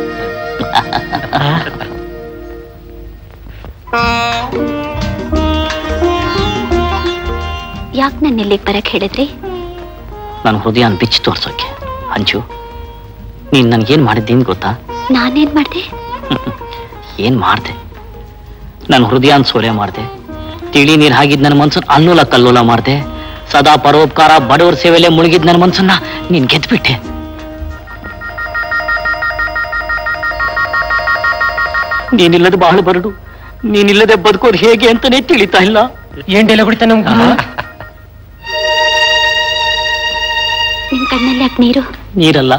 ಯಾಕೆ ನನ್ನ ಇಲ್ಲಿಗೆ ಬರಕ್ ಹೇಳಿದ್ರಿ ನನ್ನ ಹೃದಯನ ಬಿಚ್ಚಿ ತೋರ್ಸೋಕೆ ಹಂಚು ನೀನ್ ನನ್ಗೇನ್ ಮಾಡಿದ್ದೀನಿ ಗೊತ್ತಾ ನಾನೇನ್ ಮಾಡ್ದೆ ಏನ್ ಮಾಡ್ದೆ ನನ್ನ ಹೃದಯನ ಸೋರೆ ಮಾಡ್ದೆ ತಿಳಿ ನೀರ್ ಹಾಗಿದ್ ನನ್ನ ಮನ್ಸನ್ನ ಅನ್ನೂಲ ಕಲ್ಲೋಲ ಮಾಡ್ದೆ ಸದಾ ಪರೋಪಕಾರ ಬಡವರ ಸೇವೆಲೆ ಮುಳುಗಿದ್ ನನ್ನ ಮನ್ಸನ್ನ ನೀನ್ ಗೆದ್ಬಿಟ್ಟೆ ನೀನಿಲ್ಲದೆ ಬಹಳ ಬರಡು ನೀನಿಲ್ಲದೆ ಬದುಕೋದು ಹೇಗೆ ಅಂತಾನೆ ತಿಳಿತಾ ಇಲ್ಲ ಏನ್ ಡೈಲಾಗ್ ಹೊಡಿತಾ ನಮ್ಗೆ ನಿಮ್ ಕಣ್ಣಲ್ಲಿ ಯಾಕೆ ನೀರು ನೀರಲ್ಲ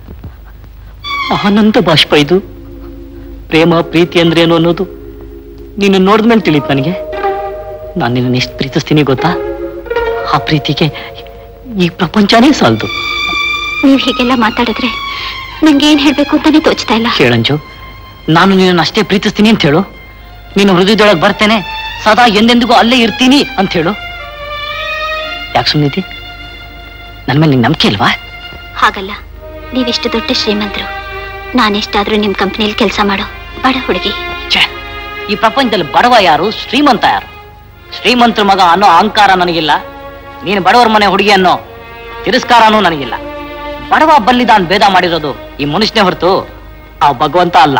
ಆನಂದ ಬಾಷ್ಪ ಇದು ಪ್ರೇಮ ಪ್ರೀತಿ ಅಂದ್ರೆ ಏನು ಅನ್ನೋದು ನೀನು ನೋಡಿದ್ಮೇಲೆ ತಿಳಿತು ನನಗೆ ನಾನು ನಿನ್ನ ಎಷ್ಟು ಪ್ರೀತಿಸ್ತೀನಿ ಗೊತ್ತಾ ಆ ಪ್ರೀತಿಗೆ ಈ ಪ್ರಪಂಚನೇ ಸಾಲದು ನೀವ್ ಹೀಗೆಲ್ಲ ಮಾತಾಡಿದ್ರೆ ನಂಗೆ ಏನ್ ಹೇಳ್ಬೇಕು ಅಂತಾನೆ ತೋಚ್ತಾ ಇಲ್ಲ ಕೇಳಂಜು ನಾನು ನಿನ್ನನ್ನು ಅಷ್ಟೇ ಪ್ರೀತಿಸ್ತೀನಿ ಅಂತ ಹೇಳು ನೀನು ಹೃದಯದೊಳಗೆ ಬರ್ತೇನೆ ಸದಾ ಎಂದೆಂದಿಗೂ ಅಲ್ಲೇ ಇರ್ತೀನಿ ಅಂತ ಹೇಳು ಯಾಕೆ ಸುಮ್ಮನಿದ್ದಿ ನನ್ನ ಮೇಲೆ ನಿಂಗೆ ನಂಬಿಕೆ ಇಲ್ವಾ ಹಾಗಲ್ಲ ನೀವಿಷ್ಟು ದೊಡ್ಡ ಶ್ರೀಮಂತರು ನಾನೆಷ್ಟಾದ್ರೂ ನಿಮ್ ಕಂಪ್ನಿಯಲ್ಲಿ ಕೆಲಸ ಮಾಡೋ ಬಡ ಹುಡುಗಿ ಛೇ ಈ ಪ್ರಪಂಚದಲ್ಲಿ ಬಡವ ಯಾರು ಶ್ರೀಮಂತ ಯಾರು ಶ್ರೀಮಂತರ ಮಗ ಅನ್ನೋ ಅಹಂಕಾರ ನನಗಿಲ್ಲ ನೀನು ಬಡವರ ಮನೆ ಹುಡುಗಿ ಅನ್ನೋ ತಿರಸ್ಕಾರನೂ ನನಗಿಲ್ಲ ಬಡವ ಬಲ್ಲಿದಾನ್ ಭೇದ ಮಾಡಿರೋದು ಈ ಮನುಷ್ಯನೇ ಹೊರತು ಆ ಭಗವಂತ ಅಲ್ಲ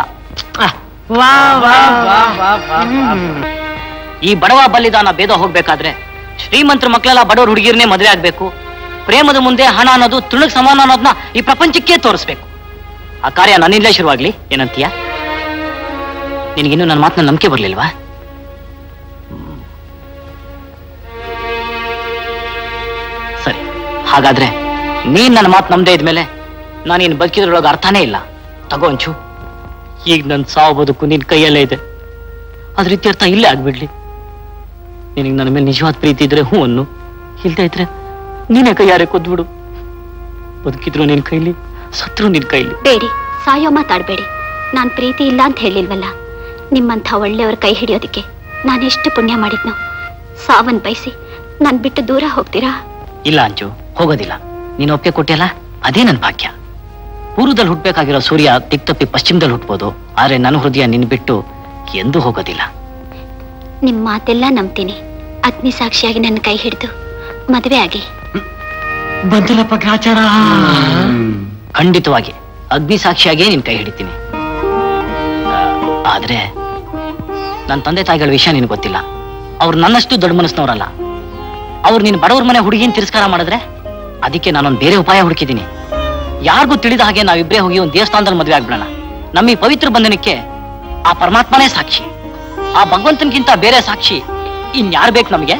ಈ ಬಡವ ಬಲ್ಲಿದಾನ ಭೇದ ಹೋಗ್ಬೇಕಾದ್ರೆ ಶ್ರೀಮಂತರ ಮಕ್ಕಳೆಲ್ಲ ಬಡವ್ರ ಹುಡುಗಿರನ್ನೇ ಮದುವೆ ಆಗ್ಬೇಕು ಪ್ರೇಮದ ಮುಂದೆ ಹಣ ಅನ್ನೋದು ತೃಣಕ್ ಸಮಾನ ಅನ್ನೋದನ್ನ ಈ ಪ್ರಪಂಚಕ್ಕೆ ತೋರಿಸ್ಬೇಕು ಆ ಕಾರ್ಯ ನನ್ನಿಂದಲೇ ಶುರುವಾಗ್ಲಿ ಏನಂತೀಯ ನಿನಗಿನ್ನೂ ನನ್ನ ಮಾತನ್ನ ನಂಬಿಕೆ ಬರ್ಲಿಲ್ವಾ ಸರಿ ಹಾಗಾದ್ರೆ ನೀನ್ ನನ್ನ ಮಾತು ನಂಬದೇ ಇದ್ಮೇಲೆ ನಾನೇನು ಬದುಕಿದ್ರೊಳಗೆ ಅರ್ಥನೇ ಇಲ್ಲ ತಗೋ ಒಂಚು ಈಗ ನನ್ನ ಸಾವು ಬದುಕು ನಿನ್ ಕೈಯಲ್ಲೇ ಇದೆ ಅದ್ರ ಇತ್ಯರ್ಥ ಇಲ್ಲೇ ಆಗ್ಬಿಡ್ಲಿ ನಿನಗೆ ನನ್ನ ಮೇಲೆ ನಿಜವಾದ ಪ್ರೀತಿ ಇದ್ರೆ ಹ್ಞೂ ಅನ್ನು ಇಲ್ದೇ ಇದ್ರೆ ನೀನೇ ಕೈಯಾರೆ ಕೊದ್ಬಿಡು ಬದುಕಿದ್ರು ನಿನ್ ಕೈಲಿ ಸತ್ರು ನಿನ್ ಕೈಲಿ ಬೇಡಿ ಸಾಯೋ ಮಾತಾಡ್ಬೇಡಿ ನಾನ್ ಪ್ರೀತಿ ಇಲ್ಲ ಅಂತ ಹೇಳಿಲ್ವಲ್ಲ ನಿಮ್ಮಂಥ ಒಳ್ಳೆಯವ್ರ ಕೈ ಹಿಡಿಯೋದಿಕ್ಕೆ ನಾನೆಷ್ಟು ಪುಣ್ಯ ಮಾಡಿದ್ನು ಸಾವನ್ ಬಯಸಿ ನಾನ್ ಬಿಟ್ಟು ದೂರ ಹೋಗ್ತೀರಾ ಇಲ್ಲ ಅಂಚು ಹೋಗೋದಿಲ್ಲ ನೀನು ಒಪ್ಪಿಗೆ ಕೊಟ್ಟಿಯಲ್ಲ ಅದೇ ನನ್ನ ಭಾಗ್ಯ ಪೂರ್ವದಲ್ಲಿ ಹುಟ್ಬೇಕಾಗಿರೋ ಸೂರ್ಯ ತಿಕ್ತಪ್ಪಿ ಪಶ್ಚಿಮದಲ್ಲಿ ಹುಟ್ಬೋದು ಆದ್ರೆ ನನ್ನ ಹೃದಯ ನಿನ್ ಬಿಟ್ಟು ಎಂದೂ ಹೋಗೋದಿಲ್ಲ ನಿಮ್ ಮಾತೆಲ್ಲ ನಂಬ್ತೀನಿ ಅಗ್ನಿ ಸಾಕ್ಷಿಯಾಗಿ ನನ್ನ ಕೈ ಹಿಡಿದು ಮದುವೆ ಆಗಿ ಬಂದಿಲ್ಲಪ್ಪ ಗ್ರಾಚಾರ ಖಂಡಿತವಾಗಿ ಅಗ್ನಿ ಸಾಕ್ಷಿಯಾಗೇ ನಿನ್ ಕೈ ಹಿಡಿತೀನಿ ಆ, ಆದ್ರೆ ನನ್ನ ತಂದೆ ತಾಯಿಗಳ ವಿಷಯ ನಿನ್ ಗೊತ್ತಿಲ್ಲ ಅವ್ರು ನನ್ನಷ್ಟು ದೊಡ್ಡ ಮನಸ್ಸಿನವರಲ್ಲ ಅವ್ರು ನೀನ್ ಬಡವ್ರ ಮನೆ ಹುಡುಗಿನ ತಿರಸ್ಕಾರ ಮಾಡಿದ್ರೆ ಅದಕ್ಕೆ ನಾನೊಂದು ಬೇರೆ ಉಪಾಯ ಹುಡುಕಿದ್ದೀನಿ ಯಾರಿಗೂ ತಿಳಿದ ಹಾಗೆ ನಾವಿಬ್ರೇ ಹೋಗಿ ಒಂದು ದೇವಸ್ಥಾನದಲ್ಲಿ ಮದುವೆ ಆಗ್ಬಿಡೋಣ ನಮ್ಮ ಈ ಪವಿತ್ರ ಬಂಧನಕ್ಕೆ ಆ ಪರಮಾತ್ಮನೇ ಸಾಕ್ಷಿ ಆ ಭಗವಂತನಿಗಿಂತ ಬೇರೆ ಸಾಕ್ಷಿ ಇನ್ಯಾರು ಬೇಕು ನಮಗೆ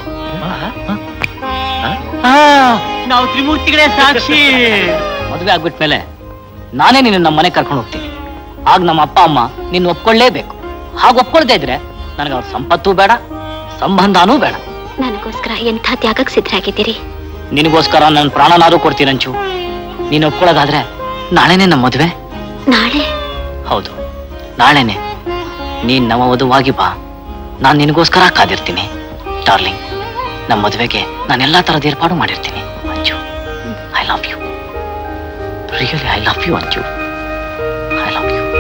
ನಾವು ತ್ರಿಮೂರ್ತಿಗಳೇ ಸಾಕ್ಷಿ ಮದುವೆ ಆಗ್ಬಿಟ್ಮೇಲೆ ನಾನೇ ನಿನ್ನ ನಮ್ಮ ಮನೆ ಕರ್ಕೊಂಡು ಹೋಗ್ತೀನಿ ಆಗ ನಮ್ಮ ಅಪ್ಪ ಅಮ್ಮ ನಿನ್ನ ಒಪ್ಕೊಳ್ಳೇಬೇಕು ಹಾಗೆ ಒಪ್ಕೊಳ್ದೇ ಇದ್ರೆ ನನಗೆ ಅವ್ರ ಸಂಪತ್ತು ಬೇಡ ಸಂಬಂಧನೂ ಬೇಡ ನನಗೋಸ್ಕರ ಎಂಥ ತ್ಯಾಗಕ್ಕೆ ಸಿದ್ಧರಾಗಿದ್ದೀರಿ ನಿನಗೋಸ್ಕರ ನನ್ನ ಪ್ರಾಣನಾದ್ರೂ ಕೊಡ್ತೀನಿ ಅಂಚು ನೀನು ಒಪ್ಕೊಳ್ಳೋದಾದ್ರೆ ನಾಳೆನೇ ನಮ್ಮ ಮದುವೆ ನಾಳೆ ಹೌದು ನಾಳೆನೆ ನೀನ್ ನವ ವಧುವಾಗಿ ಬಾ ನಾನು ನಿನಗೋಸ್ಕರ ಕಾದಿರ್ತೀನಿ ಡಾರ್ಲಿಂಗ್ ನಮ್ಮ ಮದುವೆಗೆ ನಾನು ಎಲ್ಲಾ ತರದ ಏರ್ಪಾಡು ಮಾಡಿರ್ತೀನಿ Anju I love you really I love you Anju I love you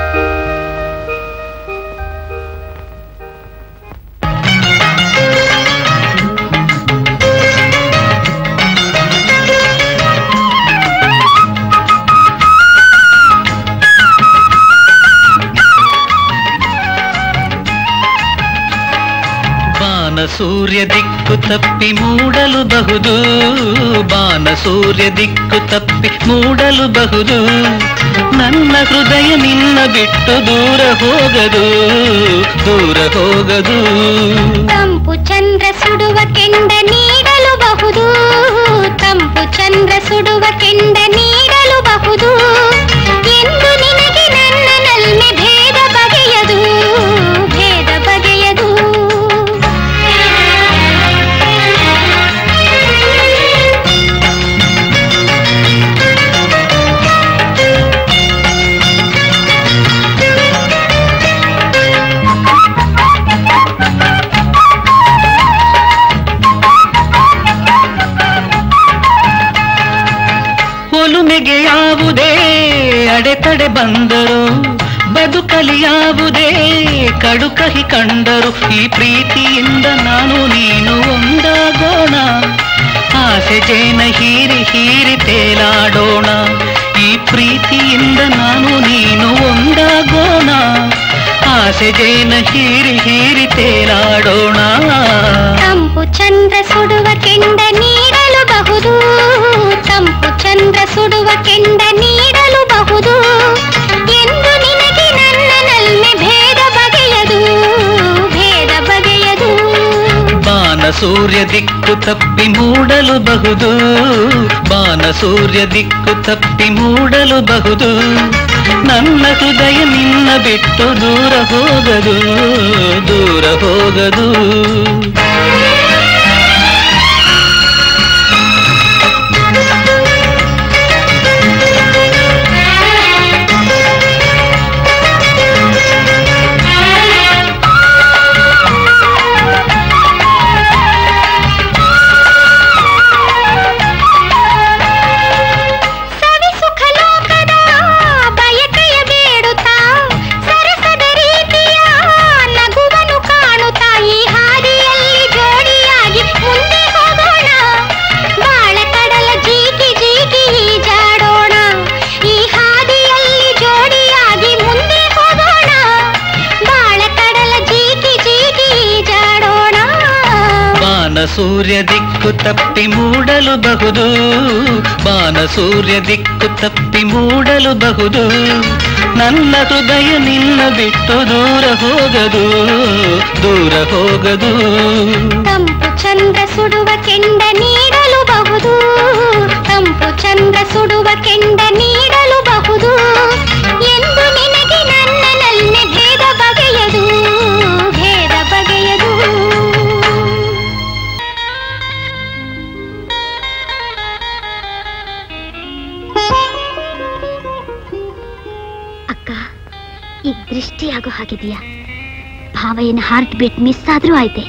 ಬಾನ ಸೂರ್ಯ ದಿಕ್ಕು ತಪ್ಪಿ ಮೂಡಲು ಬಹುದು ಬಾನ ಸೂರ್ಯ ದಿಕ್ಕು ತಪ್ಪಿ ಮೂಡಲು ಬಹುದು ನನ್ನ ಹೃದಯ ನಿನ್ನ ಬಿಟ್ಟು ದೂರ ಹೋಗದು ದೂರ ಹೋಗದು ತಂಪು ಚಂದ್ರ ಸುಡುವ ಕೆಂಡ ನೀಡಲು ಬಹುದು ತಂಪು ಚಂದ್ರ ಸುಡುವ ಕೆಂಡ ನೀಡಲು ಬಹುದು ಎಂದು ನಿನಗೆ ನನ್ನ ನಲ್ಮೆ ಭೇದ ಬಗೆಯದು ಭೇದ ಬಗೆಯದು ಒಲುಮೆಗೆ ಯಾವುದೇ ಅಡೆತಡೆ ಬಂದರು ಬದುಕಲಿ ಯಾವುದೇ ಕಡು ಕಹಿ ಕಂಡರು ಈ ಪ್ರೀತಿಯಿಂದ ನಾನು ನೀನು ಒಂದಾಗೋಣ ಆಸೆ ಜೇನ ಹೀರಿ ಹೀರಿ ತೇಲಾಡೋಣ ಈ ಪ್ರೀತಿಯಿಂದ ನಾನು ನೀನು ಒಂದಾಗೋಣ ಆಸೆ ಜೇನ ಹೀರಿ ಹೀರಿ ತೇಲಾಡೋಣ ತಂಪು ಚಂದ್ರ ಸುಡುವ ಕೆಂಡ ನೀಡಲು ಬಹುದು ತಂಪು ಚಂದ್ರ ಸುಡುವ ಕೆಂಡ ನೀಡಲು ಬಹುದು ಎಂದು ನಿನಗೆ ನನ್ನ ನಲ್ಮೆ ಭೇದ ಸೂರ್ಯ ದಿಕ್ಕು ತಪ್ಪಿ ಮೂಡಲು ಬಹುದು ಬಾನ ಸೂರ್ಯ ದಿಕ್ಕು ತಪ್ಪಿ ಮೂಡಲು ಬಹುದು ನನ್ನ ಹೃದಯ ನಿನ್ನ ಬಿಟ್ಟು ದೂರ ಹೋಗದು ದೂರ ಹೋಗದು ಸವಿ ಸುಖ ಲೋಕದ ಬಯಕೆಯ ಬೇಡುತ್ತಾ ಸರಸದ ರೀತಿಯ ನಗುವನ್ನು ಕಾಣುತ್ತಾ ಈ ಹಾದಿಯಲ್ಲಿ ಜೋಡಿಯಾಗಿ ಮುಂದೆ ಹೋಗೋಣ ಬಾಳ ಕಡಲ ಜೀಗಿ ಜೀಗಿ ಈಜಾಡೋಣ ಈ ಹಾದಿಯಲ್ಲಿ ಜೋಡಿಯಾಗಿ ಮುಂದೆ ಹೋಗೋಣ ಬಾಳ ಕಡಲ ಜೀಗಿ ಜೀಗಿ ಈಜಾಡೋಣ ಬಾನ ಸೂರ್ಯ ದಿಕ್ಕು ತಪ್ಪಿ ಮೂಡಲು ಬಹುದು ಬಾನ ಸೂರ್ಯ ದಿಕ್ಕು ತಪ್ಪಿ ಮೂಡಲು ಬಹುದು ನನ್ನ ಹೃದಯ ನಿನ್ನ ಬಿಟ್ಟು ದೂರ ಹೋಗದು ದೂರ ಹೋಗದು ತಂಪು ಚಂದ್ರ ಸುಡುವ ಕೆಂಡ ನೀಡಲು ಬಹುದು ತಂಪು ಚಂದ್ರ ಸುಡುವ ಕೆಂಡ ನೀಡಲು ಬಹುದು ಎಂದು ನಿನಗೆ ನನ್ನನಲ್ಲಿ ಭೇದ ಬಗೆಯದು ಭೇದ ಬಗೆಯದು ಅಕ್ಕ ಈಗ ದೃಷ್ಟಿಯಾಗೋ ಹಾಗಿದೆಯಾ ಭಾವಯ್ಯನ ಹಾರ್ಟ್ ಬೀಟ್ ಮಿಸ್ ಆದ್ರೂ ಆಯ್ತೆ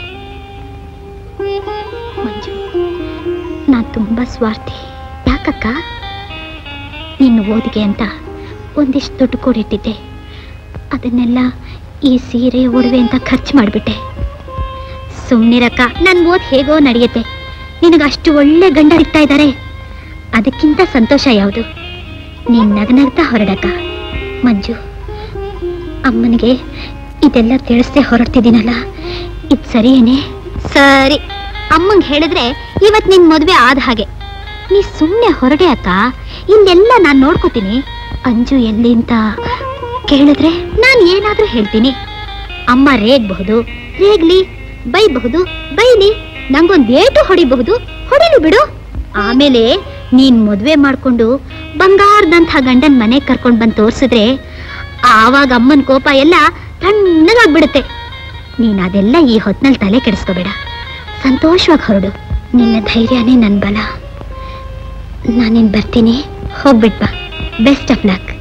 ಮಂಜು ನಾನ್ ತುಂಬಾ ಸ್ವಾರ್ಥಿ ಯಾಕಕ್ಕ ನಿನ್ನ ಓದಿಗೆ ಅಂತ ಒಂದಿಷ್ಟು ದುಡ್ಡು ಕೂಡಿಟ್ಟಿದ್ದೆ ಅದನ್ನೆಲ್ಲ ಈ ಸೀರೆ ಒಡವೆ ಅಂತ ಖರ್ಚು ಮಾಡಿಬಿಟ್ಟೆ ಸುಮ್ಮನಿರಕ್ಕ ನನ್ನ ಓದ್ ಹೇಗೋ ನಡೆಯುತ್ತೆ ನಿನಗೆ ಅಷ್ಟು ಒಳ್ಳೆ ಗಂಡ ಸಿಗ್ತಾ ಇದ್ದಾರೆ ಅದಕ್ಕಿಂತ ಸಂತೋಷ ಯಾವುದು ನೀನ್ ನಗನಗ್ತಾ ಹೊರಡಕ್ಕ ಮಂಜು ಅಮ್ಮನಿಗೆ ಇದೆಲ್ಲ ತಿಳಿಸ್ದೆ ಹೊರಡ್ತಿದ್ದೀನಲ್ಲ ಇದು ಸರಿಯೇನೆ ಸರಿ ಅಮ್ಮಂಗೆ ಹೇಳಿದ್ರೆ ಇವತ್ ನಿನ್ ಮದ್ವೆ ಆದ ಹಾಗೆ ನೀ ಸುಮ್ಮನೆ ಹೊರಡೆ ಅಕ್ಕ ಇಲ್ಲೆಲ್ಲ ನಾನ್ ನೋಡ್ಕೋತೀನಿ ಅಂಜು ಎಲ್ಲಿ ಅಂತ ಕೇಳಿದ್ರೆ ನಾನು ಏನಾದ್ರೂ ಹೇಳ್ತೀನಿ ಅಮ್ಮ ರೇಗ್ಬಹುದು ರೇಗ್ಲಿ ಬೈಬಹುದು ಬೈಲಿ ನಂಗೊಂದ್ ಏಟು ಹೊಡಿಬಹುದು ಹೊಡಿಲು ಬಿಡು ಆಮೇಲೆ ನೀನ್ ಮದ್ವೆ ಮಾಡ್ಕೊಂಡು ಬಂಗಾರದಂಥ ಗಂಡನ್ ಮನೆಗ್ ಕರ್ಕೊಂಡ್ ಬಂದ್ ತೋರ್ಸಿದ್ರೆ ಆವಾಗ ಅಮ್ಮನ್ ಕೋಪ ಎಲ್ಲ ತಣ್ಣಗಾಗ್ಬಿಡುತ್ತೆ ನೀನ್ ಅದೆಲ್ಲ ಈ ಹೊತ್ನಲ್ಲಿ ತಲೆ ಕೆಡಿಸ್ಕೋಬೇಡ ಸಂತೋಷವಾಗಿ ಹೊರಡು ನಿನ್ನ ಧೈರ್ಯನೇ ನನ್ ಬಲ ನಾನಿನ್ ಬರ್ತೀನಿ ಹೋಗ್ಬಿಟ್ ಬಾ ಬೆಸ್ಟ್ ಆಫ್ ಲಕ್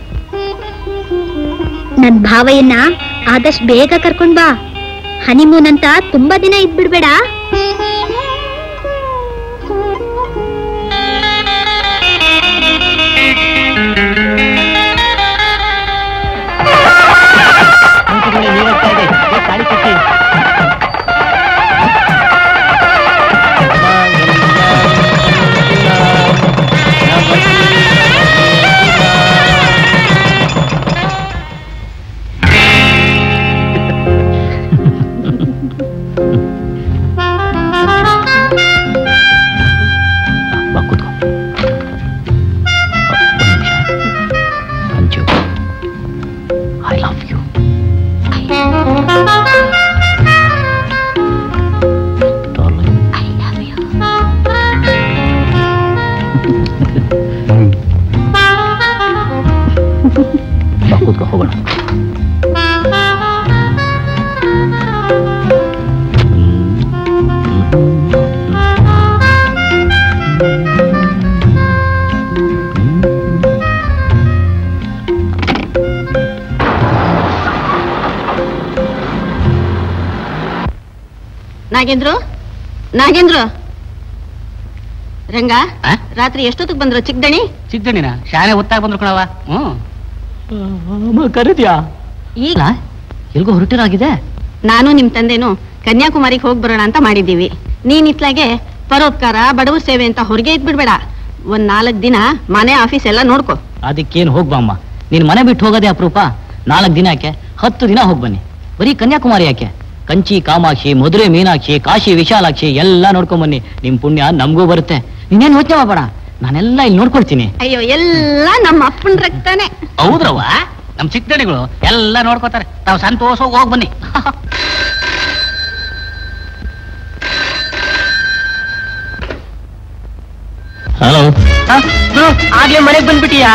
ನನ್ ಭಾವಯ್ಯನ ಆದಷ್ಟು ಬೇಗ ಕರ್ಕೊಂಡ್ ಬಾ ಹನಿಮೂನ್ ಅಂತ ತುಂಬಾ ದಿನ ಇದ್ಬಿಡ್ಬೇಡ ಬಾ ಕೂತ್ಕೋ ಮಂಜು ಐ ಲವ್ ಯು ಬಾ ಕೂತ್ಕೋ ಹೋಗೋಣ ನಾಗೇಂದ್ರು ನಾಗೇಂದ್ರು ರಂಗ ಆ? ರಾತ್ರಿ ಎಷ್ಟೊತ್ತಿಗೆ ಬಂದ್ರು ಚಿಕ್ಕದಣಿ ಚಿಕ್ಕದಣ್ಣಿನ ಶಾಲೆ ಹೊತ್ತಾಗಿ ಬಂದ್ರು ಕಣವ ಹ್ಮ್ ಕರೀದ್ಯಾ ಈಗ ಎಲ್ಗೋ ಹೊರಟಿರಾಗಿದೆ ನಾನು ನಿಮ್ ತಂದೆನು ಕನ್ಯಾಕುಮಾರಿಗೆ ಹೋಗಿ ಬರೋಣ ಅಂತ ಮಾಡಿದ್ದೀವಿ ನೀನ್ ಇತ್ಲಾಗೆ ಪರೋಪಕಾರ ಬಡವರ ಸೇವೆ ಅಂತ ಹೊರಗೆ ಇದ್ಬಿಡ್ಬೇಡ ಒಂದ್ ನಾಲ್ಕ್ ದಿನ ಮನೆ ಆಫೀಸ್ ಎಲ್ಲ ನೋಡ್ಕೊ ಅದಕ್ಕೇನು ಹೋಗ್ಬಾ ಅಮ್ಮ ನೀನ್ ಮನೆ ಬಿಟ್ಟು ಹೋಗೋದೇ ಅಪರೂಪ ನಾಲ್ಕು ದಿನ ಯಾಕೆ ಹತ್ತು ದಿನ ಹೋಗ್ ಬನ್ನಿ ಬರೀ ಕನ್ಯಾಕುಮಾರಿ ಯಾಕೆ ಕಂಚಿ ಕಾಮಾಕ್ಷಿ ಮಧುರೆ ಮೀನಾಕ್ಷಿ ಕಾಶಿ ವಿಶಾಲಾಕ್ಷಿ ಎಲ್ಲ ನೋಡ್ಕೊಂಡ್ ಬನ್ನಿ ನಿಮ್ ಪುಣ್ಯ ನಮಗೂ ಬರುತ್ತೆ ನೀನೇನ್ ಯೋಚನೆ ಮಾಡಬೇಡ ನಾನೆಲ್ಲ ಇಲ್ಲಿ ನೋಡ್ಕೊಳ್ತೀನಿ ಅಯ್ಯೋ ಎಲ್ಲ ನಮ್ಮ ಅಪ್ಪನ ರಕ್ತಾನೆ ಹೌದ್ರವ್ವ ನಮ್ ಚಿಕ್ಕದಣಿಗಳು ಎಲ್ಲ ನೋಡ್ಕೋತಾರೆ ತಾವು ಸಂತೋಷ ಹೋಗಿ ಬನ್ನಿ ಆಗ್ಲೇ ಮನೆಗ್ ಬಂದ್ಬಿಟ್ಟಿಯಾ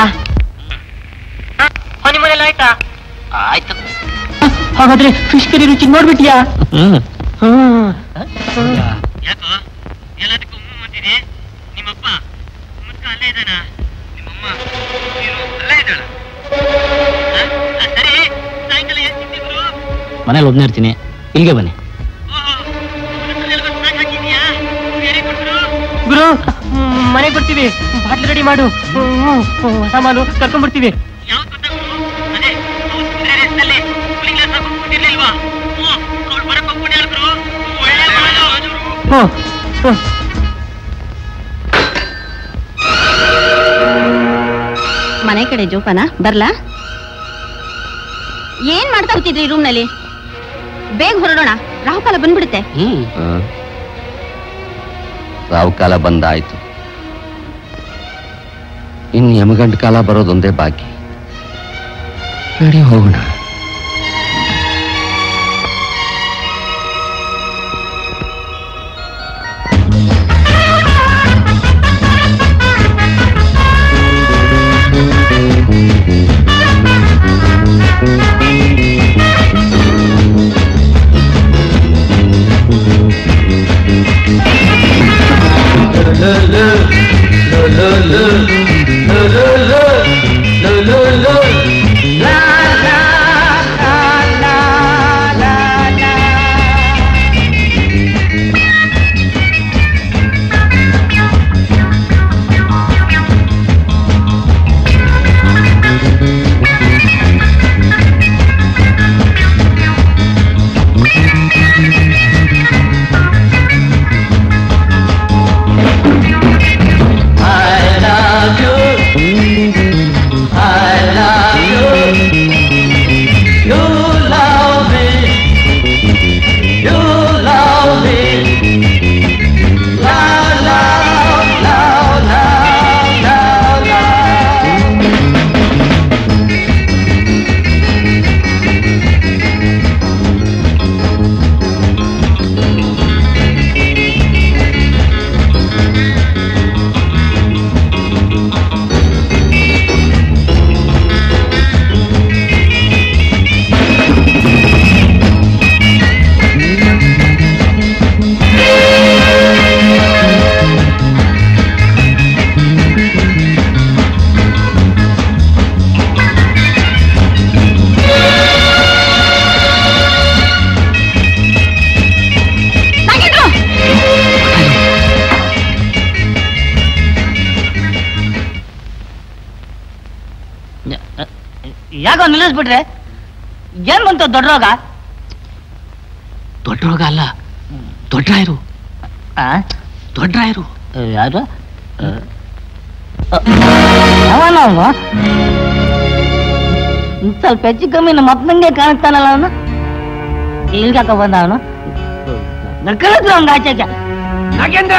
ಮನೆ ಮನೇಲಿ ಆಯ್ತಾ ಆಯ್ತು ಹಾಗಾದ್ರೆ ಫಿಶ್ ಕರಿ ರುಚಿ ನೋಡ್ಬಿಟ್ಟಿಯಾ ಹ್ಮ್ ಹ್ಮ್ ಯಾಕೋ ಎಲ್ಲದಕ್ಕೂ ಹ್ಞೂ ಅಂತಿದೆ ನಿಮ್ಮಪ್ಪ ಮುದ್ಕ ಅಲ್ಲೇ ಇದ್ದಾನ ನಿಮ್ಮಮ್ಮ ನೀನು ಅಲ್ಲೇ ಇದ್ದಾಳ ಸರಿ ಸಾಯಂಕಾಲ ಏನ್ ತಿಂತಿದ್ರು ಮನೇಲಿ ಒಬ್ನೇ ಇರ್ತೀನಿ ಇಲ್ಲಿಗೆ ಬನ್ನಿ ಗುರು ಮನೆಗೆ ಬರ್ತೀವಿ ಬಾಟ್ಲು ರೆಡಿ ಮಾಡು ಹ್ಮ್, ಹ್ಮ್, ಸಾಮಾನು ಕರ್ಕೊಂಡ್ ಬರ್ತೀವಿ ಹ್ಮ್ ಹ್ಮ್ ಮನೆ ಕಡೆ ಜೋಪಾನ ಬರ್ಲಾ ಏನ್ ಮಾಡ್ತಾ ಕೂತಿದ್ರಿ ರೂಮ್ನಲ್ಲಿ ಬೇಗ ಹೊರಡೋಣ ರಾಹುಕಾಲ ಬಂದ್ಬಿಡುತ್ತೆ ರಾವ್ ಕಾಲ ಬಂದಾಯ್ತು ಇನ್ ಯಮಗಂಟ ಕಾಲ ಬರೋದೊಂದೇ ಬಾಕಿ ನಡಿ ಹೋಗೋಣ ಯಾಕೋ ನಿಲ್ಲಿಸ್ಬಿಟ್ರೆ ಏನ್ ಬಂತು ದೊಡ್ಡ ರೋಗ ದೊಡ್ಡ ರೋಗ ಅಲ್ಲ ದೊಡ್ಡರಾಯರು ದೊಡ್ಡರಾಯರು ಯಾರು ಅವನ ಅವನು ಸ್ವಲ್ಪ ಹೆಚ್ಚು ಕಮ್ಮಿ ನಮ್ಮ ಅಪ್ಪನಂಗೆ ಕಾಣಿಸ್ತಾನಲ್ಲ ಅವನು ಇಲ್ಗಾಕ ಬಂದ ಅವನು ನಕ್ಕಳಿದ್ರು ಅವ್ನ ಆಚೆಗೆ ನಾಗೇಂದ್ರ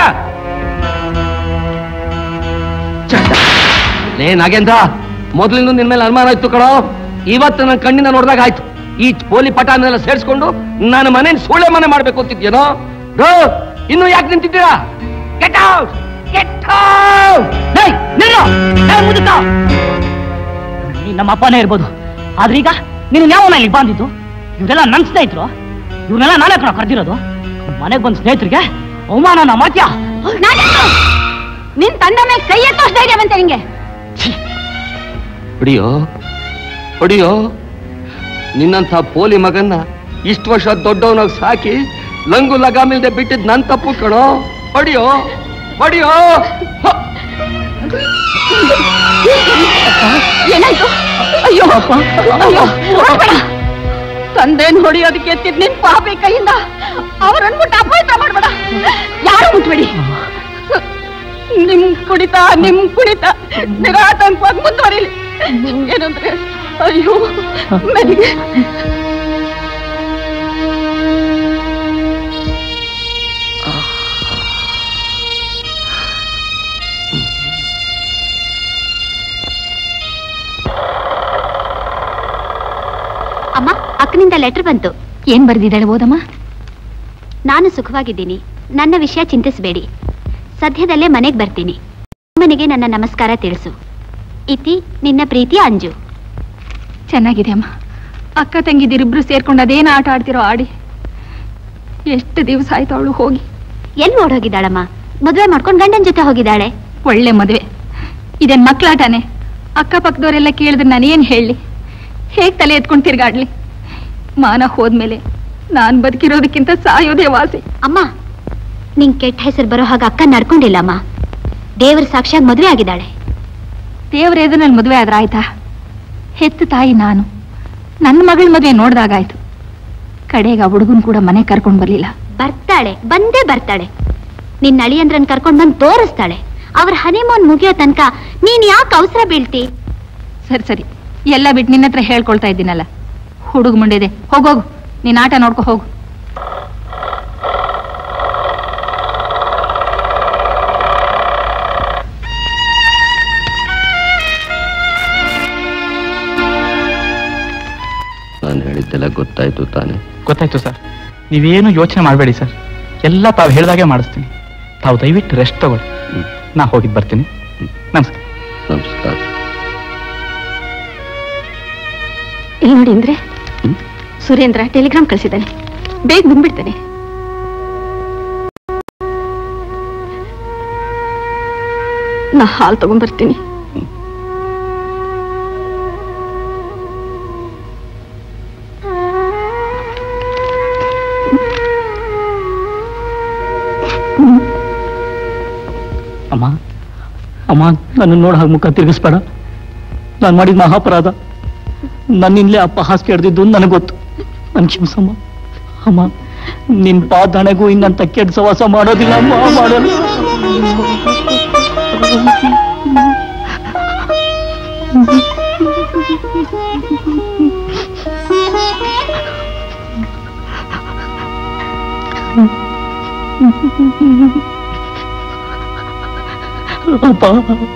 ಲೇ ನಾಗೇಂದ್ರ ಮೊದಲಿಂದ ನಿನ್ ಮೇಲೆ ಅನುಮಾನ ಇತ್ತು ಕಣೋ ಇವತ್ತು ನನ್ನ ಕಣ್ಣಿನ ನೋಡಿದಾಗ ಆಯ್ತು ಈ ಪೋಲಿ ಪಟಾನೆಲ್ಲ ಸೇರಿಸ್ಕೊಂಡು ನಾನು ಮನೆ ಸೂಳೆ ಮನೆ ಮಾಡ್ಬೇಕು ಅಂತಿದ್ಯೇನೋ ಗೋ ಇನ್ನು ಯಾಕೆ ನಿಂತಿದ್ದೀರಾ ಗೆಟ್ ಔಟ್ ಗೆಟ್ ಔಟ್ ನೀನ್ ನಮ್ಮ ಅಪ್ಪನೇ ಇರ್ಬೋದು ಆದ್ರೆ ಈಗ ನೀನು ಯಾವ ಇಲ್ಲಿ ಬಂದಿದ್ದು ಇವರೆಲ್ಲ ನನ್ ಸ್ನೇಹಿತರು ಇವ್ರನ್ನೆಲ್ಲ ನಾನೇ ಕಣ ಕರೆದಿರೋದು ಮನೆಗೆ ಬಂದ ಸ್ನೇಹಿತರಿಗೆ ಅವಮಾನನ ಮಾಡ್ತ್ಯಾ ನಿನ್ ತಂಡ ಮೇಲೆ ಕೈ ಎತ್ತೋ ಧೈರ್ಯ ಬಂತೆ ನಿಂಗೆ ಹೊಡಿಯೋ ಹೊಡಿಯೋ ನಿನ್ನಂಥ ಪೋಲಿ ಮಗನ್ನ ಇಷ್ಟು ವರ್ಷ ದೊಡ್ಡವನಾಗ ಸಾಕಿ ಲಂಗು ಲಗಾಮಿಲ್ದೆ ಬಿಟ್ಟಿದ್ ನನ್ ತಪ್ಪು ಕಣೋ ಹೊಡಿಯೋ ಹೊಡಿಯೋ ಹ. ಏನಾಯ್ತು ಅಯ್ಯೋ ಅಯ್ಯೋ ಹೊರಡ್ಬೇಡ. ತಂದೆನ್ ಹೊಡಿಯೋದಕ್ಕೆ ಎತ್ತಿದ್ ನಿನ್ ಪಾಪಿ ಕೈಯಿಂದ ಅವರನ್ಬಿಟ್ಟು ಅಪವಿತ್ರ ಮಾಡ್ಬೇಡ ಯಾರು ಮುಟ್ಬೇಡಿ ನಿಮ್ ಕುಡಿತ ನಿಮ್ ಕುಡಿತ ನಿರಾತಂಕವಾಗಿ ಮುಂದುವರಿಲಿ ಏನಂದ್ರೆ ಅಯ್ಯೋ ಮೆಲ್ಲಿಗೆ ಅಮ್ಮ ಅಕ್ಕನಿಂದ ಲೆಟರ್ ಬಂತು ಏನ್ ಬರ್ದಿದ್ದಾಳೆ ಓದಮ್ಮ ನಾನು ಸುಖವಾಗಿದ್ದೀನಿ ನನ್ನ ವಿಷಯ ಚಿಂತಿಸಬೇಡಿ ಸದ್ಯದಲ್ಲೇ ಮನೆಗೆ ಬರ್ತೀನಿ ಅಮ್ಮನಿಗೆ ನನ್ನ ನಮಸ್ಕಾರ ತಿಳಿಸು ಇತಿ ನಿನ್ನ ಪ್ರೀತಿ ಅಂಜು ಚೆನ್ನಾಗಿದೆ ಅಮ್ಮ ಅಕ್ಕ ತಂಗಿದಿರಿಬ್ರು ಸೇರ್ಕೊಂಡು ಅದೇನು ಆಟ ಆಡ್ತಿರೋ ಆಡಿ ಎಷ್ಟು ದಿವಸ ಆಯ್ತು ಅವಳು ಹೋಗಿ ಎಲ್ಲಿ ಓಡೋಗಿದ್ದಾಳಮ್ಮ ಮದುವೆ ಮಾಡ್ಕೊಂಡು ಗಂಡನ ಜೊತೆ ಹೋಗಿದ್ದಾಳೆ ಒಳ್ಳೆ ಮದುವೆ ಇದೇನ್ ಮಕ್ಳಾಟನೆ ಅಕ್ಕಪಕ್ಕದವರೆಲ್ಲ ಕೇಳಿದ್ರೆ ನಾನೇನ್ ಹೇಳಲಿ ಹೇಗ್ ತಲೆ ಎತ್ಕೊಂಡು ತಿರ್ಗಾಡ್ಲಿ ಮಾನ ಹೋದ್ಮೇಲೆ ನಾನ್ ಬದುಕಿರೋದಕ್ಕಿಂತ ಸಾಯೋದೇ ವಾಸಿ ಅಮ್ಮ ನಿಂಗ್ ಕೆಟ್ಟ ಹೆಸರು ಬರೋ ಹಾಗೆ ಅಕ್ಕ ನಡ್ಕೊಂಡಿಲ್ಲಮ್ಮ ದೇವ್ರ ಸಾಕ್ಷಿಯಾಗಿ ಮದುವೆ ಆಗಿದ್ದಾಳೆ ದೇವ್ರ ಎದುರಲ್ಲಿ ಮದುವೆ ಆದ್ರೆ ಆಯ್ತಾ ಹೆತ್ತ ತಾಯಿ ನಾನು ನನ್ನ ಮಗಳ ಮದುವೆ ನೋಡ್ದಾಗಾಯ್ತು ಕಡೆಗೆ ಆ ಹುಡುಗನ್ ಕೂಡ ಮನೆ ಕರ್ಕೊಂಡ್ ಬರ್ಲಿಲ್ಲ ಬರ್ತಾಳೆ ಬಂದೇ ಬರ್ತಾಳೆ ನಿನ್ನ ಅಳಿಯಂದ್ರನ್ ಕರ್ಕೊಂಡ್ ಬಂದು ತೋರಿಸ್ತಾಳೆ ಅವ್ರ ಹನಿಮೂನ್ ಮುಗಿಯೋ ತನಕ ನೀನ್ ಯಾಕೆ ಅವಸರ ಬೀಳ್ತಿ ಸರಿ ಸರಿ ಎಲ್ಲ ಬಿಟ್ಟು ನಿನ್ನ ಹತ್ರ ಹೇಳ್ಕೊಳ್ತಾ ಇದ್ದೀನಲ್ಲ ಹುಡುಗ ಮುಂಡಿದೆ ಹೋಗೋಗು ನೀನ್ ಆಟ ನೋಡ್ಕೊ ಹೋಗು ನಾನು ಹೇಳಿದ್ದೆಲ್ಲ ಗೊತ್ತಾಯ್ತು ತಾನೆ ಗೊತ್ತಾಯ್ತು ಸರ್ ನೀವೇನು ಯೋಚನೆ ಮಾಡಬೇಡಿ ಸರ್ ಎಲ್ಲ ತಾವು ಹೇಳ್ದಾಗೆ ಮಾಡಿಸ್ತೀನಿ ತಾವು ದಯವಿಟ್ಟು ರೆಸ್ಟ್ ತಗೊಳ್ಳಿ ನಾ ಹೋಗಿದ್ದು ಬರ್ತೀನಿ ನಮಸ್ಕಾರ ನಮಸ್ಕಾರ ಇಲ್ಲಿ ನೋಡಿ ಅಂದ್ರೆ ಸುರೇಂದ್ರ ಟೆಲಿಗ್ರಾಮ್ ಕಳಿಸಿದ್ದಾನೆ ಬೇಗ ಬಂದ್ಬಿಡ್ತಾನೆ ನಾ ಹಾಲು ತಗೊಂಡ್ಬರ್ತೀನಿ ಅಮ್ಮ ಅಮ್ಮ ನನ್ನ ನೋಡ ಹಾಗೆ ಮುಖ ತಿರುಗಿಸ್ಬೇಡ ನಾನು ಮಾಡಿದ ಮಹಾಪರಾಧ ನನ್ನಿಂದಲೇ ಅಪ್ಪ ಹಾಸಿಗೆ ಹಿಡ್ದಿದ್ದು ನನಗೆ ಗೊತ್ತು ನನ್ ಕ್ಷಮಿಸಮ್ಮ ಅಮ್ಮ ನಿನ್ ಪಾದಣೆಗೂ ಇನ್ನಂತ ಕೆಟ್ಟ ಸವಾಸ ಮಾಡೋದಿಲ್ಲ ಅಮ್ಮ ಮಾಡೋಲ್ಲ ಅಪ್ಪ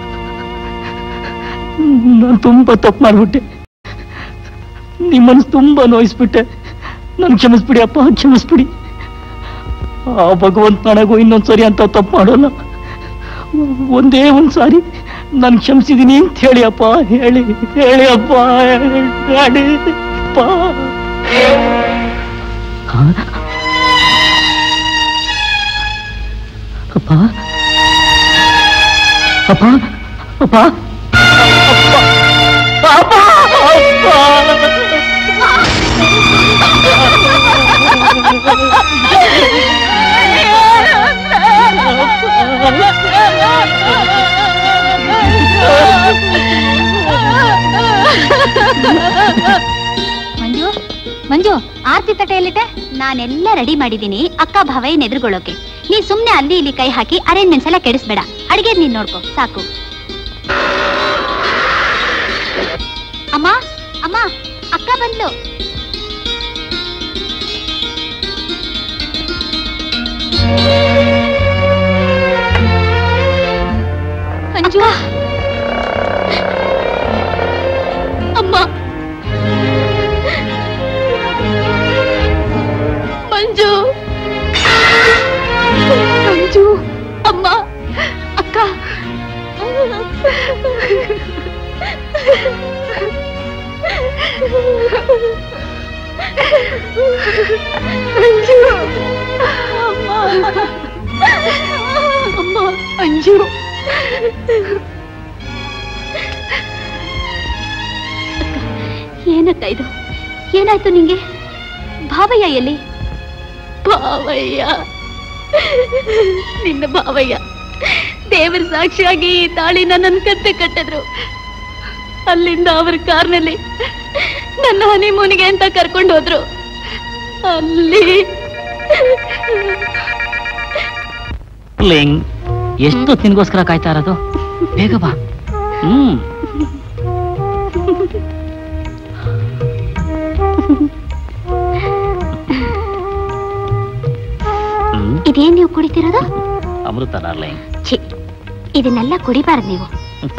ನಾನು ತುಂಬಾ ತಪ್ಪು ಮಾಡ್ಬಿಟ್ಟೆ ನಿಮ್ಮನ್ನು ತುಂಬಾ ನೋಯಿಸ್ಬಿಟ್ಟೆ ನನ್ ಕ್ಷಮಿಸ್ಬಿಡಿ ಅಪ್ಪ ಕ್ಷಮಿಸ್ಬಿಡಿ ಆ ಭಗವಂತ ನನಗೂ ಇನ್ನೊಂದ್ಸರಿ ಅಂತ ತಪ್ಪು ಮಾಡೋಲ್ಲ ಒಂದೇ ಒಂದ್ ಸಾರಿ ನಾನು ಕ್ಷಮಿಸಿದೀನಿ ಅಂತ ಹೇಳಿ ಅಪ್ಪ ಹೇಳಿ ಹೇಳಿ ಅಪ್ಪ ಹೇಳಿ ಅಪ್ಪ ಹಾ? ಅಪ್ಪ ಅಪ್ಪ ಅಪ್ಪ ಅಪ್ಪ ಮಂಜು ಮಂಜು ಆರ್ತಿ ತಟ್ಟೆ ಎಲ್ಲಿಟ್ಟೆ ನಾನೆಲ್ಲ ರೆಡಿ ಮಾಡಿದ್ದೀನಿ ಅಕ್ಕ ಭಾವಯ್ಯನ್ ಎದುರುಗೊಳ್ಳೋಕೆ ನೀ ಸುಮ್ನೆ ಅಲ್ಲಿ ಇಲ್ಲಿ ಕೈ ಹಾಕಿ ಅರೇಂಜ್ಮೆಂಟ್ಸ್ ಎಲ್ಲ ಕೆಡಿಸ್ಬೇಡ ಅಡಿಗೆ ನೀನ್ ನೋಡ್ಕೋ ಸಾಕು ಅಮ್ಮ ಅಮ್ಮ ಅಕ್ಕ ಬಂದ್ಲು ಮಂಜು ಅಮ್ಮ ಮಂಜು ಮಂಜು ಅಮ್ಮ ಅಕ್ಕ ಮಂಜು ಅಮ್ಮ ಅಮ್ಮ ಮಂಜು ಏನಕ್ಕ ಇದು ಏನಾಯ್ತು ನಿಂಗೆ ಭಾವಯ್ಯ ಎಲ್ಲಿ ಭಾವಯ್ಯ ನಿನ್ನ ಭಾವಯ್ಯ ದೇವರ ಸಾಕ್ಷಿಯಾಗಿ ಈ ತಾಳಿನ ನನ್ನ ಕತ್ತೆ ಕಟ್ಟಿದ್ರು ಅಲ್ಲಿಂದ ಅವ್ರ ಕಾರ್ನಲ್ಲಿ ನನ್ನ ಹನಿಮೂನಿಗೆ ಅಂತ ಕರ್ಕೊಂಡು ಹೋದ್ರು ಅಲ್ಲಿ ಲಿಂಗ್ ಎಷ್ಟು ತಿನ್ಗೋಸ್ಕರ ಕಾಯ್ತಾ ಇರೋದು ಬೇಗ ಬಾ ಹ್ಮ್ ಇದೇನ್ ನೀವು ಕುಡಿತಿರೋದು ಅಮೃತ ಡಾರ್ಲಿಂಗ್ ಛೀ ಇದನ್ನೆಲ್ಲ ಕುಡಿಬಾರ್ದು ನೀವು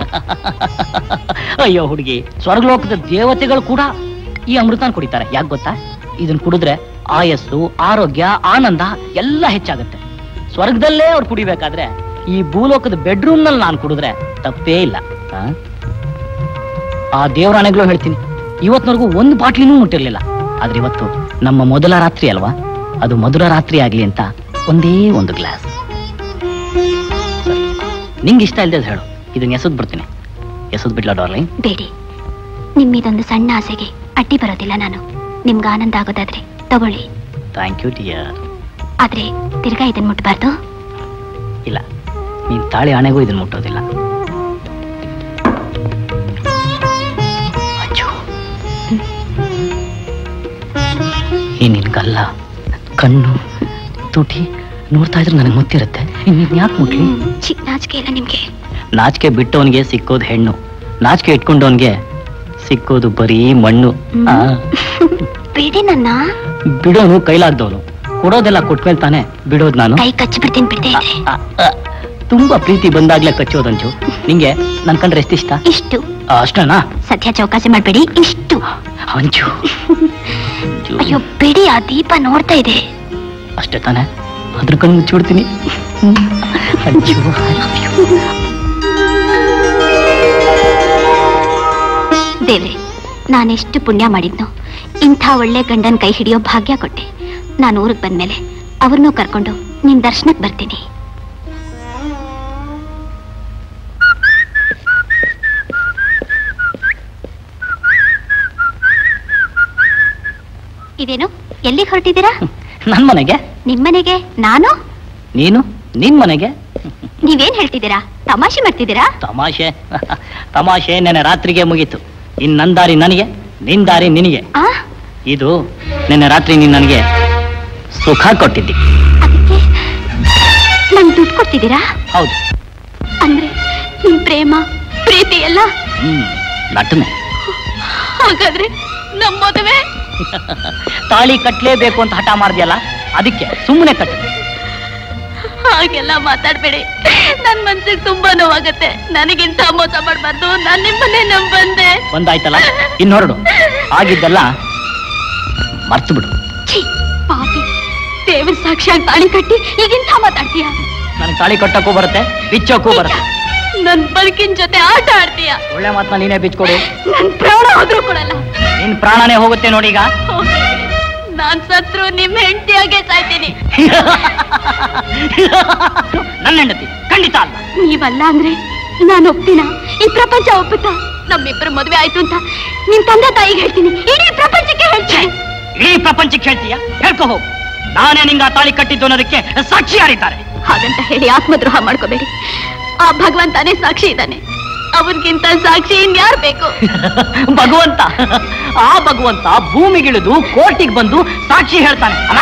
ಅಯ್ಯೋ ಹುಡುಗಿ ಸ್ವರ್ಗಲೋಕದ ದೇವತೆಗಳು ಕೂಡ ಈ ಅಮೃತನ ಕುಡಿತಾರೆ ಯಾಕೆ ಗೊತ್ತಾ ಇದನ್ನ ಕುಡಿದ್ರೆ ಆಯಸ್ಸು ಆರೋಗ್ಯ ಆನಂದ ಎಲ್ಲ ಹೆಚ್ಚಾಗುತ್ತೆ ಸ್ವರ್ಗದಲ್ಲೇ ಅವ್ರು ಕುಡಿಬೇಕಾದ್ರೆ ಈ ಭೂಲೋಕದ ಬೆಡ್ರೂಮ್ ನಲ್ಲಿ ನಾನು ಕುಡಿದ್ರೆ ತಪ್ಪೇ ಇಲ್ಲ ಆ? ಆ ದೇವರಾಣೆಗಳು ಹೇಳ್ತೀನಿ ಇವತ್ತಿನವರೆಗೂ ಒಂದು ಬಾಟ್ಲಿನೂ ಮುಟ್ಟಿರ್ಲಿಲ್ಲ ಆದ್ರೆ ಇವತ್ತು ನಮ್ಮ ಮೊದಲ ರಾತ್ರಿ ಅಲ್ವಾ ಅದು ಮಧುರ ರಾತ್ರಿ ಆಗ್ಲಿ ಅಂತ ಒಂದೇ ಒಂದು ಗ್ಲಾಸ್ ನಿಂಗೆ ಇಷ್ಟ ಇಲ್ದೇ ಹೇಳು ಇದನ್ನ ಎಸದ್ ಬಿಡ್ತೀನಿ ಎಸದ್ ಬಿಡ್ಲಾ ಡಾರ್ಲಿಂಗ್ ಬೇಡಿ ನಿಮ್ಮಿದೊಂದು ಸಣ್ಣ ಆಸೆಗೆ ಅಡ್ಡಿ ಬರೋದಿಲ್ಲ ನಾನು ನಿಮ್ಗೆ ಆನಂದ ಆಗೋದಾದ್ರೆ ತಗೊಳ್ಳಿ ಥ್ಯಾಂಕ್ ಯು ಡಿಯರ್ ಆದ್ರೆ ತಿರ್ಗಾ ಇದನ್ ಮುಟ್ಬಾರ್ದು ಇಲ್ಲ ನೀನ್ ತಾಳಿ ಹಣೆಗೂ ಇದನ್ನ ಮುಟ್ಟೋದಿಲ್ಲ ಮಂಜು. ಈ ನಿನ್ ಗಲ್ಲ ಕಣ್ಣು ತುಟಿ ನೋಡ್ತಾ ಇದ್ರೆ ನನಗೆ ಮುತ್ತಿರುತ್ತೆ ನೀನ್ ಯಾಕೆ ಮುಟ್ಲಿ ಚಿಕ್ಕ ನಾಚಿಕೆ ಇಲ್ಲ ನಿಮ್ಗೆ ನಾಚಿಕೆ ಬಿಟ್ಟವನ್ಗೆ ಸಿಕ್ಕೋದು ಹೆಣ್ಣು ನಾಚಿಕೆ ಇಟ್ಕೊಂಡವನ್ಗೆ ಸಿಕ್ಕೋದು ಬರೀ ಮಣ್ಣು ಆ, ಬೇಡಿ ನನ್ನ ಬಿಡೋನು ಕೈಲಾಗ್ದವನು ಕೊಡೋದೆಲ್ಲ ಕೊಟ್ಮೇಲೆ ತಾನೆ ಬಿಡೋದು ನಾನು ಕೈ ಕಚ್ಚಿ ಬಿಡ್ತೀನಿ ಬಿಡದೆ ಇದ್ರೆ ಆ, ಆ, ತುಂಬಾ ಪ್ರೀತಿ ಬಂದಾಗ್ಲೇ ಕಚ್ಚೋದಂಚು ನಿಂಗೆ ನನ್ ಕಂಡ್ರೆ ಎಷ್ಟಿಷ್ಟ ಇಷ್ಟು ಆ, ಅಷ್ಟನಾ ಸದ್ಯ ಚೌಕಾಸಿ ಮಾಡ್ಬೇಡಿ ಇಷ್ಟು ಹಂಚು ಅಯ್ಯೋ ಬಿಡಿ ಆ ದೀಪ ನೋಡ್ತಾ ಇದೆ ಅಷ್ಟೇ ತಾನೆ ಅದ್ರ ಕಣ್ಣು ಮುಚ್ಚಿಬಿಡ್ತೀನಿ ಹಂಚು ದೇವ್ರೆ ನಾನೆಷ್ಟು ಪುಣ್ಯ ಮಾಡಿದ್ನು ಇಂಥ ಒಳ್ಳೆ ಗಂಡನ್ ಕೈ ಹಿಡಿಯೋ ಭಾಗ್ಯ ಕೊಟ್ಟೆ ನಾನು ಊರಿಗೆ ಬಂದ್ಮೇಲೆ ಅವ್ರನ್ನೂ ಕರ್ಕೊಂಡು ನಿನ್ ದರ್ಶನಕ್ಕೆ ಬರ್ತೀನಿ ಇದೇನು ಎಲ್ಲಿಗೆ ಹೊರಟಿದ್ದೀರಾ ನನ್ ಮನೆಗೆ ನಿಮ್ಮನೆಗೆ ನಾನು ನೀನು ನಿನ್ ಮನೆಗೆ ನೀವೇನ್ ಹೇಳ್ತಿದ್ದೀರಾ ತಮಾಷೆ ಮಾಡ್ತಿದ್ದೀರಾ ತಮಾಷೆ ತಮಾಷೆ ನೆನೆ ರಾತ್ರಿಗೆ ಮುಗೀತು ಇನ್ ನನ್ ದಾರಿ ನನಗೆ ನಿನ್ ದಾರಿ ನಿನಗೆ ಆ ಇದು ನಿನ್ನೆ ರಾತ್ರಿ ನೀನ್ ನನಗೆ ಸುಖ ಕೊಟ್ಟಿದ್ದಿ ನಂಗೆ ದುಡ್ಡು ಕೊಡ್ತಿದ್ದೀರಾ ಹೌದು ಅಂದ್ರೆ ನಿಮ್ ಪ್ರೇಮ ಪ್ರೀತಿ ಎಲ್ಲ ಹ್ಮ್ ನಟನೆ ಹಾಗಾದ್ರೆ ನಮ್ಮ ಮದುವೆ ತಾಳಿ ಕಟ್ಲೇಬೇಕು ಅಂತ ಹಠ ಮಾಡ್ದ್ಯಲ್ಲ ಅದಕ್ಕೆ ಸುಮ್ಮನೆ ಕಟ್ಟು ಹಾಗೆಲ್ಲ ಮಾತಾಡ್ಬೇಡಿ ನನ್ ಮನ್ಸಿಗೆ ತುಂಬಾ ನೋವಾಗತ್ತೆ ನನಗಿಂತ ಮೋಸ ಮಾಡ್ಬಾರ್ದು ನಾನ್ ನಿಮ್ಮನ್ನೇ ನಂಬಂದೆ ಬಂದಾಯ್ತಲ್ಲ ಇನ್ ಹೊರಡು ಆಗಿದ್ದೆಲ್ಲ ಮರ್ತು ಬಿಡು ಛೀ, ಪಾಪಿ ದೇವ್ರ ಸಾಕ್ಷಿಯಾಗಿ ತಾಳಿ ಕಟ್ಟಿ ಈಗಿಂತ ಮಾತಾಡ್ತೀಯ ನನಗೆ ತಾಳಿ ಕಟ್ಟಕ್ಕೂ ಬರುತ್ತೆ ಬಿಚ್ಚೋಕ್ಕೂ ಬರುತ್ತೆ ನನ್ ಬದುಕಿನ ಜೊತೆ ಆಟ ಆಡ್ತೀಯ ಒಳ್ಳೆ ಮಾತನ್ನ ನೀನೇ ಬಿಚ್ಕೊಡು ನನ್ ಪ್ರಾಣ ಹೋದ್ರೂ ಕೊಡಲ್ಲ ನಿನ್ ಪ್ರಾಣನೇ ಹೋಗುತ್ತೆ ನೋಡಿ ಈಗ ನಾನ್ ಸತ್ರು ನಿಮ್ ಹೆಂಡತಿಯಾಗೆ ಸಾಯ್ತೀನಿ ನನ್ನ ಹೆಂಡತಿ ಖಂಡಿತ ಅಲ್ಲ ನೀವಲ್ಲ ಅಂದ್ರೆ ನಾನು ಒಪ್ತೀನ ಈ ಪ್ರಪಂಚ ಒಪ್ಪುತ್ತಾ ನಮ್ಮಿಬ್ಬರ ಮದುವೆ ಆಯ್ತು ಅಂತ ನಿಮ್ ತಂದೆ ತಾಯಿಗೆ ಹೇಳ್ತೀನಿ ಇಡೀ ಪ್ರಪಂಚಕ್ಕೆ ಹೇಳ್ತೀನಿ ಇಡೀ ಪ್ರಪಂಚಕ್ಕೆ ಹೇಳ್ತೀಯ ಹೇಳ್ಕೊ ಹೋಗು ನಾನೇ ನಿಂಗ ಆ ತಾಳಿ ಕಟ್ಟಿದ್ದು ಅನ್ನೋದಕ್ಕೆ ಸಾಕ್ಷಿ ಯಾರಿದ್ದಾರೆ ಹಾಗಂತ ಹೇಳಿ ಆತ್ಮದ್ರೋಹ ಮಾಡ್ಕೋಬೇಡಿ ಆ ಭಗವಂತನೇ ಸಾಕ್ಷಿ ಇದ್ದಾನೆ ಅವನ್ಗಿಂತ ಸಾಕ್ಷಿ ಇನ್ಯಾರ್ ಬೇಕು ಭಗವಂತ ಆ ಭಗವಂತ ಭೂಮಿಗಿಳಿದು ಕೋರ್ಟಿಗೆ ಬಂದು ಸಾಕ್ಷಿ ಹೇಳ್ತಾನೆ ಅಲ್ಲ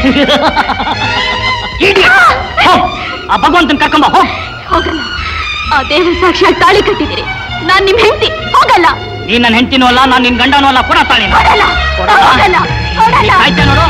Idiot! ಹೋಗ್, ಆ ಭಗವಂತನ ಕರ್ಕೊಂಬ ಹೋಗ್ ಹೋಗಲ್ಲ ಆ ದೇವ್ರ ಸಾಕ್ಷಿಯಾಗಿ ತಾಳಿ ಕಟ್ಟಿದಿರಿ ನಾನ್ ನಿಮ್ ಹೆಂಡತಿ ಹೋಗಲ್ಲ ನೀನ್ ನನ್ನ ಹೆಂಡತಿನೂ ಅಲ್ಲ ನಾನು ನಿನ್ ಗಂಡನೂ ಅಲ್ಲ ಕೊಡ ತಾಳಿ ಕೊಡಲ್ಲ, ಹೋಗಲ್ಲ, ಕೊಡಲ್ಲ. ಆಯ್ತಾ ನೋಡು